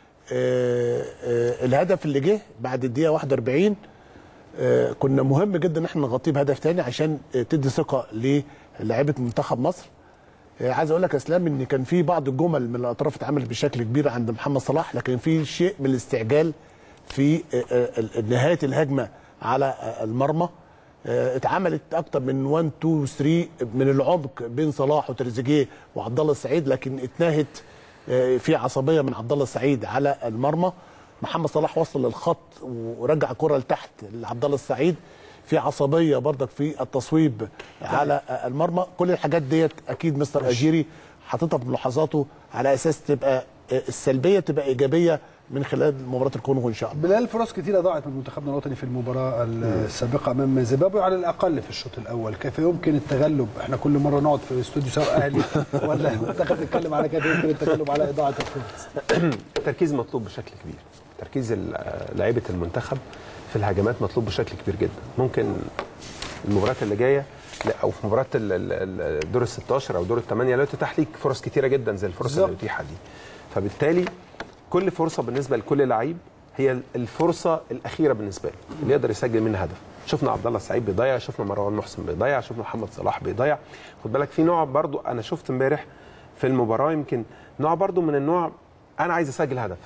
آه، آه، الهدف اللي جه بعد الدقيقه 41 آه، كنا مهم جدا ان احنا نغطيه بهدف تاني عشان آه، تدي ثقه للاعيبه منتخب مصر آه، عايز اقول لك يا اسلام ان كان في بعض الجمل من الاطراف اتعملت بشكل كبير عند محمد صلاح لكن في شيء من الاستعجال في آه، آه، نهايه الهجمه على آه، المرمى آه، اتعملت اكتر من 1 2 3 من العمق بين صلاح وتريزيجيه وعبد الله السعيد لكن اتنهت آه، في عصبيه من عبد الله السعيد على المرمى محمد صلاح وصل للخط ورجع كره لتحت لعبد الله السعيد في عصبيه برضك في التصويب على آه، المرمى كل الحاجات ديت اكيد مستر اجيري حاططها في ملاحظاته على اساس تبقى آه، السلبيه تبقى ايجابيه من خلال مباراه الكونغو ان شاء الله بلال فرص كثيرة ضاعت من منتخبنا الوطني في المباراة السابقة أمام زيمبابوي على الأقل في الشوط الأول كيف يمكن التغلب احنا كل مرة نقعد في الاستوديو سواء أهلي ولا منتخب نتكلم على كيف يمكن التغلب على إضاعة الفرص التركيز مطلوب بشكل كبير تركيز ال- لعيبه المنتخب في الهجمات مطلوب بشكل كبير جدا ممكن المباريات اللي جايه لا، او في مباراه ال- ال- ال- دور ال 16 او دور الثمانيه لا تتاح ليك فرص كتيره جدا زي الفرص اللي بالظبط. اتيحت دي فبالتالي كل فرصه بالنسبه لكل لعيب هي الفرصه الاخيره بالنسبه له اللي يقدر يسجل منها هدف شفنا عبد الله السعيد بيضيع شفنا مروان محسن بيضيع شفنا محمد صلاح بيضيع خد بالك في نوع برضو انا شفت امبارح في المباراه يمكن نوع برضو من النوع انا عايز اسجل هدف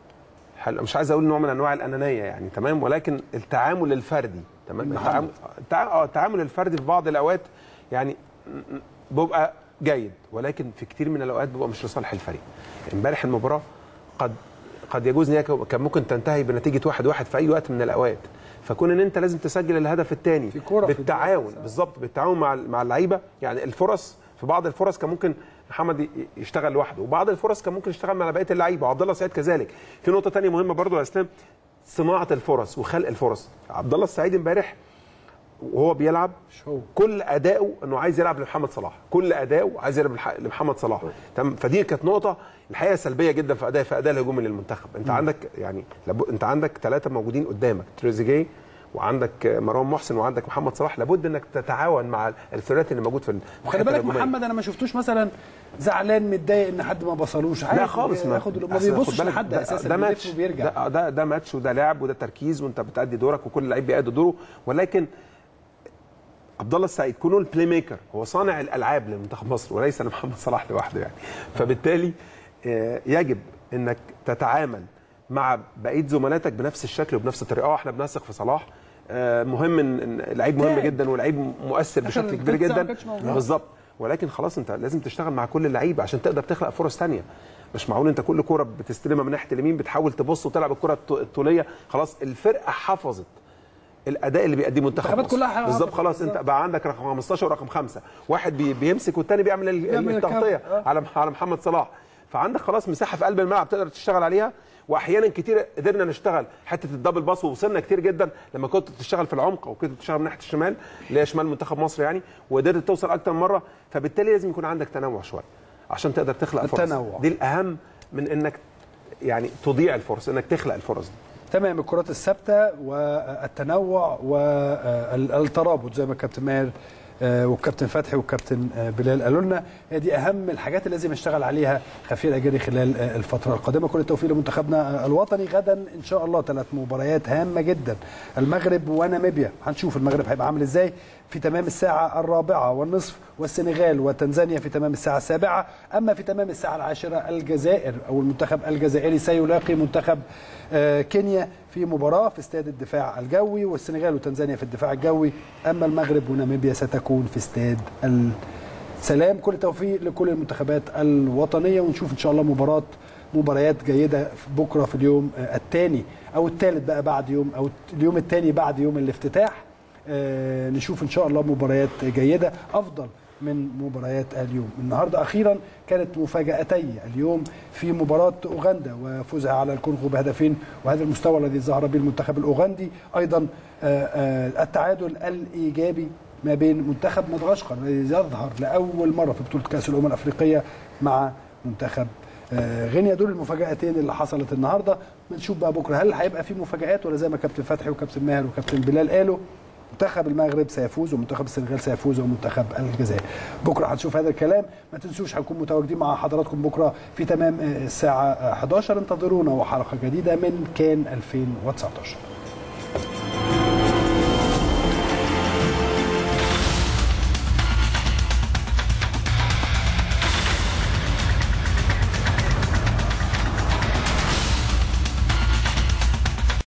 حلو مش عايز اقول نوع من انواع الانانيه يعني تمام ولكن التعامل الفردي تمام التعامل التع- آه، التعامل الفردي في بعض الاوقات يعني م- م- بيبقى جيد ولكن في كتير من الاوقات بيبقى مش لصالح الفريق امبارح المباراه قد قد يجوز ان هي كان ممكن تنتهي بنتيجه واحد واحد في اي وقت من الاوقات فكون ان انت لازم تسجل الهدف الثاني بالتعاون بالظبط بالتعاون مع مع اللعيبه يعني الفرص في بعض الفرص كان ممكن محمد ي- يشتغل لوحده وبعض الفرص كان ممكن يشتغل مع بقيه اللعيبه وعبد الله السعيد كذلك في نقطه ثانيه مهمه برضو يا اسلام صناعه الفرص وخلق الفرص عبد الله السعيد امبارح وهو بيلعب كل اداؤه انه عايز يلعب لمحمد صلاح كل اداؤه عايز يلعب لح- لمحمد صلاح تمام فدي كانت نقطه الحقيقه سلبيه جدا في اداء في اداء الهجومي للمنتخب انت مم. عندك يعني لابد انت عندك ثلاثه موجودين قدامك تريزيجيه وعندك مروان محسن وعندك محمد صلاح لابد انك تتعاون مع الثلاثي اللي موجود في ال- في وخلي الحتة بالك الهجومية. محمد انا ما شفتوش مثلا زعلان متضايق ان حد ما بصلوش لا عادي خالص ما ياخد ما أصل خد بيبصش بالك لحد ده- اساسا ده بيلف ماتش وبيرجع ده, ده ده ماتش وده لعب وده تركيز وانت بتأدي دورك وكل لعيب بيأدي دوره ولكن عبد الله السعيد كونه البلاي ميكر هو صانع الالعاب لمنتخب مصر وليس لمحمد صلاح لوحده يعني فبالتالي آه، يجب انك تتعامل مع بقيه زملاتك بنفس الشكل وبنفس الطريقه اه احنا بنثق في صلاح آه، مهم ان إن لعيب مهم جدا ولعيب مؤثر آخر بشكل كبير تلت ساعة ما جدا كانش موجود. بالظبط ولكن خلاص انت لازم تشتغل مع كل اللعيبه عشان تقدر تخلق فرص تانية مش معقول انت كل كوره بتستلمها من ناحيه اليمين بتحاول تبص وتلعب الكره الط- الطوليه خلاص الفرقه حفظت الاداء اللي بيقدمه منتخب المنتخبات مصر. كلها حفظت. بالظبط خلاص انت بقى عندك رقم 15 ورقم خمسة واحد بي بيمسك والتاني بيعمل ال- بيعمل التغطيه الكام. على على محمد صلاح فعندك خلاص مساحه في قلب الملعب تقدر تشتغل عليها واحيانا كتير قدرنا نشتغل حته الدبل باص ووصلنا كتير جدا لما كنت بتشتغل في العمق او كنت بتشتغل من ناحيه الشمال اللي هي شمال منتخب مصر يعني وقدرت توصل اكتر من مره فبالتالي لازم يكون عندك تنوع شويه عشان تقدر تخلق فرص التنوع. دي الاهم من انك يعني تضيع الفرص انك تخلق الفرص دي تمام الكرات الثابته والتنوع والترابط زي ما الكابتن ماهر آه، والكابتن فتحي والكابتن آه، بلال قالوا لنا هي دي اهم الحاجات اللي لازم يشتغل عليها خفير اجري خلال آه، الفتره القادمه كل التوفيق لمنتخبنا آه، الوطني غدا ان شاء الله ثلاث مباريات هامه جدا المغرب وناميبيا هنشوف المغرب هيبقى عامل ازاي في تمام الساعة الرابعة والنصف والسنغال وتنزانيا في تمام الساعة السابعة أما في تمام الساعة العاشرة الجزائر أو المنتخب الجزائري سيلاقي منتخب آه، كينيا في مباراة في استاد الدفاع الجوي والسنغال وتنزانيا في الدفاع الجوي أما المغرب وناميبيا ستكون في استاد السلام كل التوفيق لكل المنتخبات الوطنية ونشوف إن شاء الله مباراة مباريات جيدة بكرة في اليوم آه، الثاني أو الثالث بقى بعد يوم أو اليوم الثاني بعد يوم الافتتاح آه، نشوف ان شاء الله مباريات جيده افضل من مباريات اليوم النهارده اخيرا كانت مفاجاتي اليوم في مباراه اوغندا وفوزها على الكونغو بهدفين وهذا المستوى الذي ظهر به المنتخب الاوغندي ايضا آه، آه، التعادل الايجابي ما بين منتخب مدغشقر الذي يظهر لاول مره في بطوله كاس الامم الافريقيه مع منتخب آه، غينيا دول المفاجاتين اللي حصلت النهارده بنشوف بقى بكره هل هيبقى في مفاجات ولا زي ما كابتن فتحي وكابتن ماهر وكابتن بلال قالوا منتخب المغرب سيفوز ومنتخب السنغال سيفوز ومنتخب الجزائر بكره هنشوف هذا الكلام ما تنسوش هنكون متواجدين مع حضراتكم بكره في تمام الساعه 11 انتظرونا وحلقه جديده من كان 2019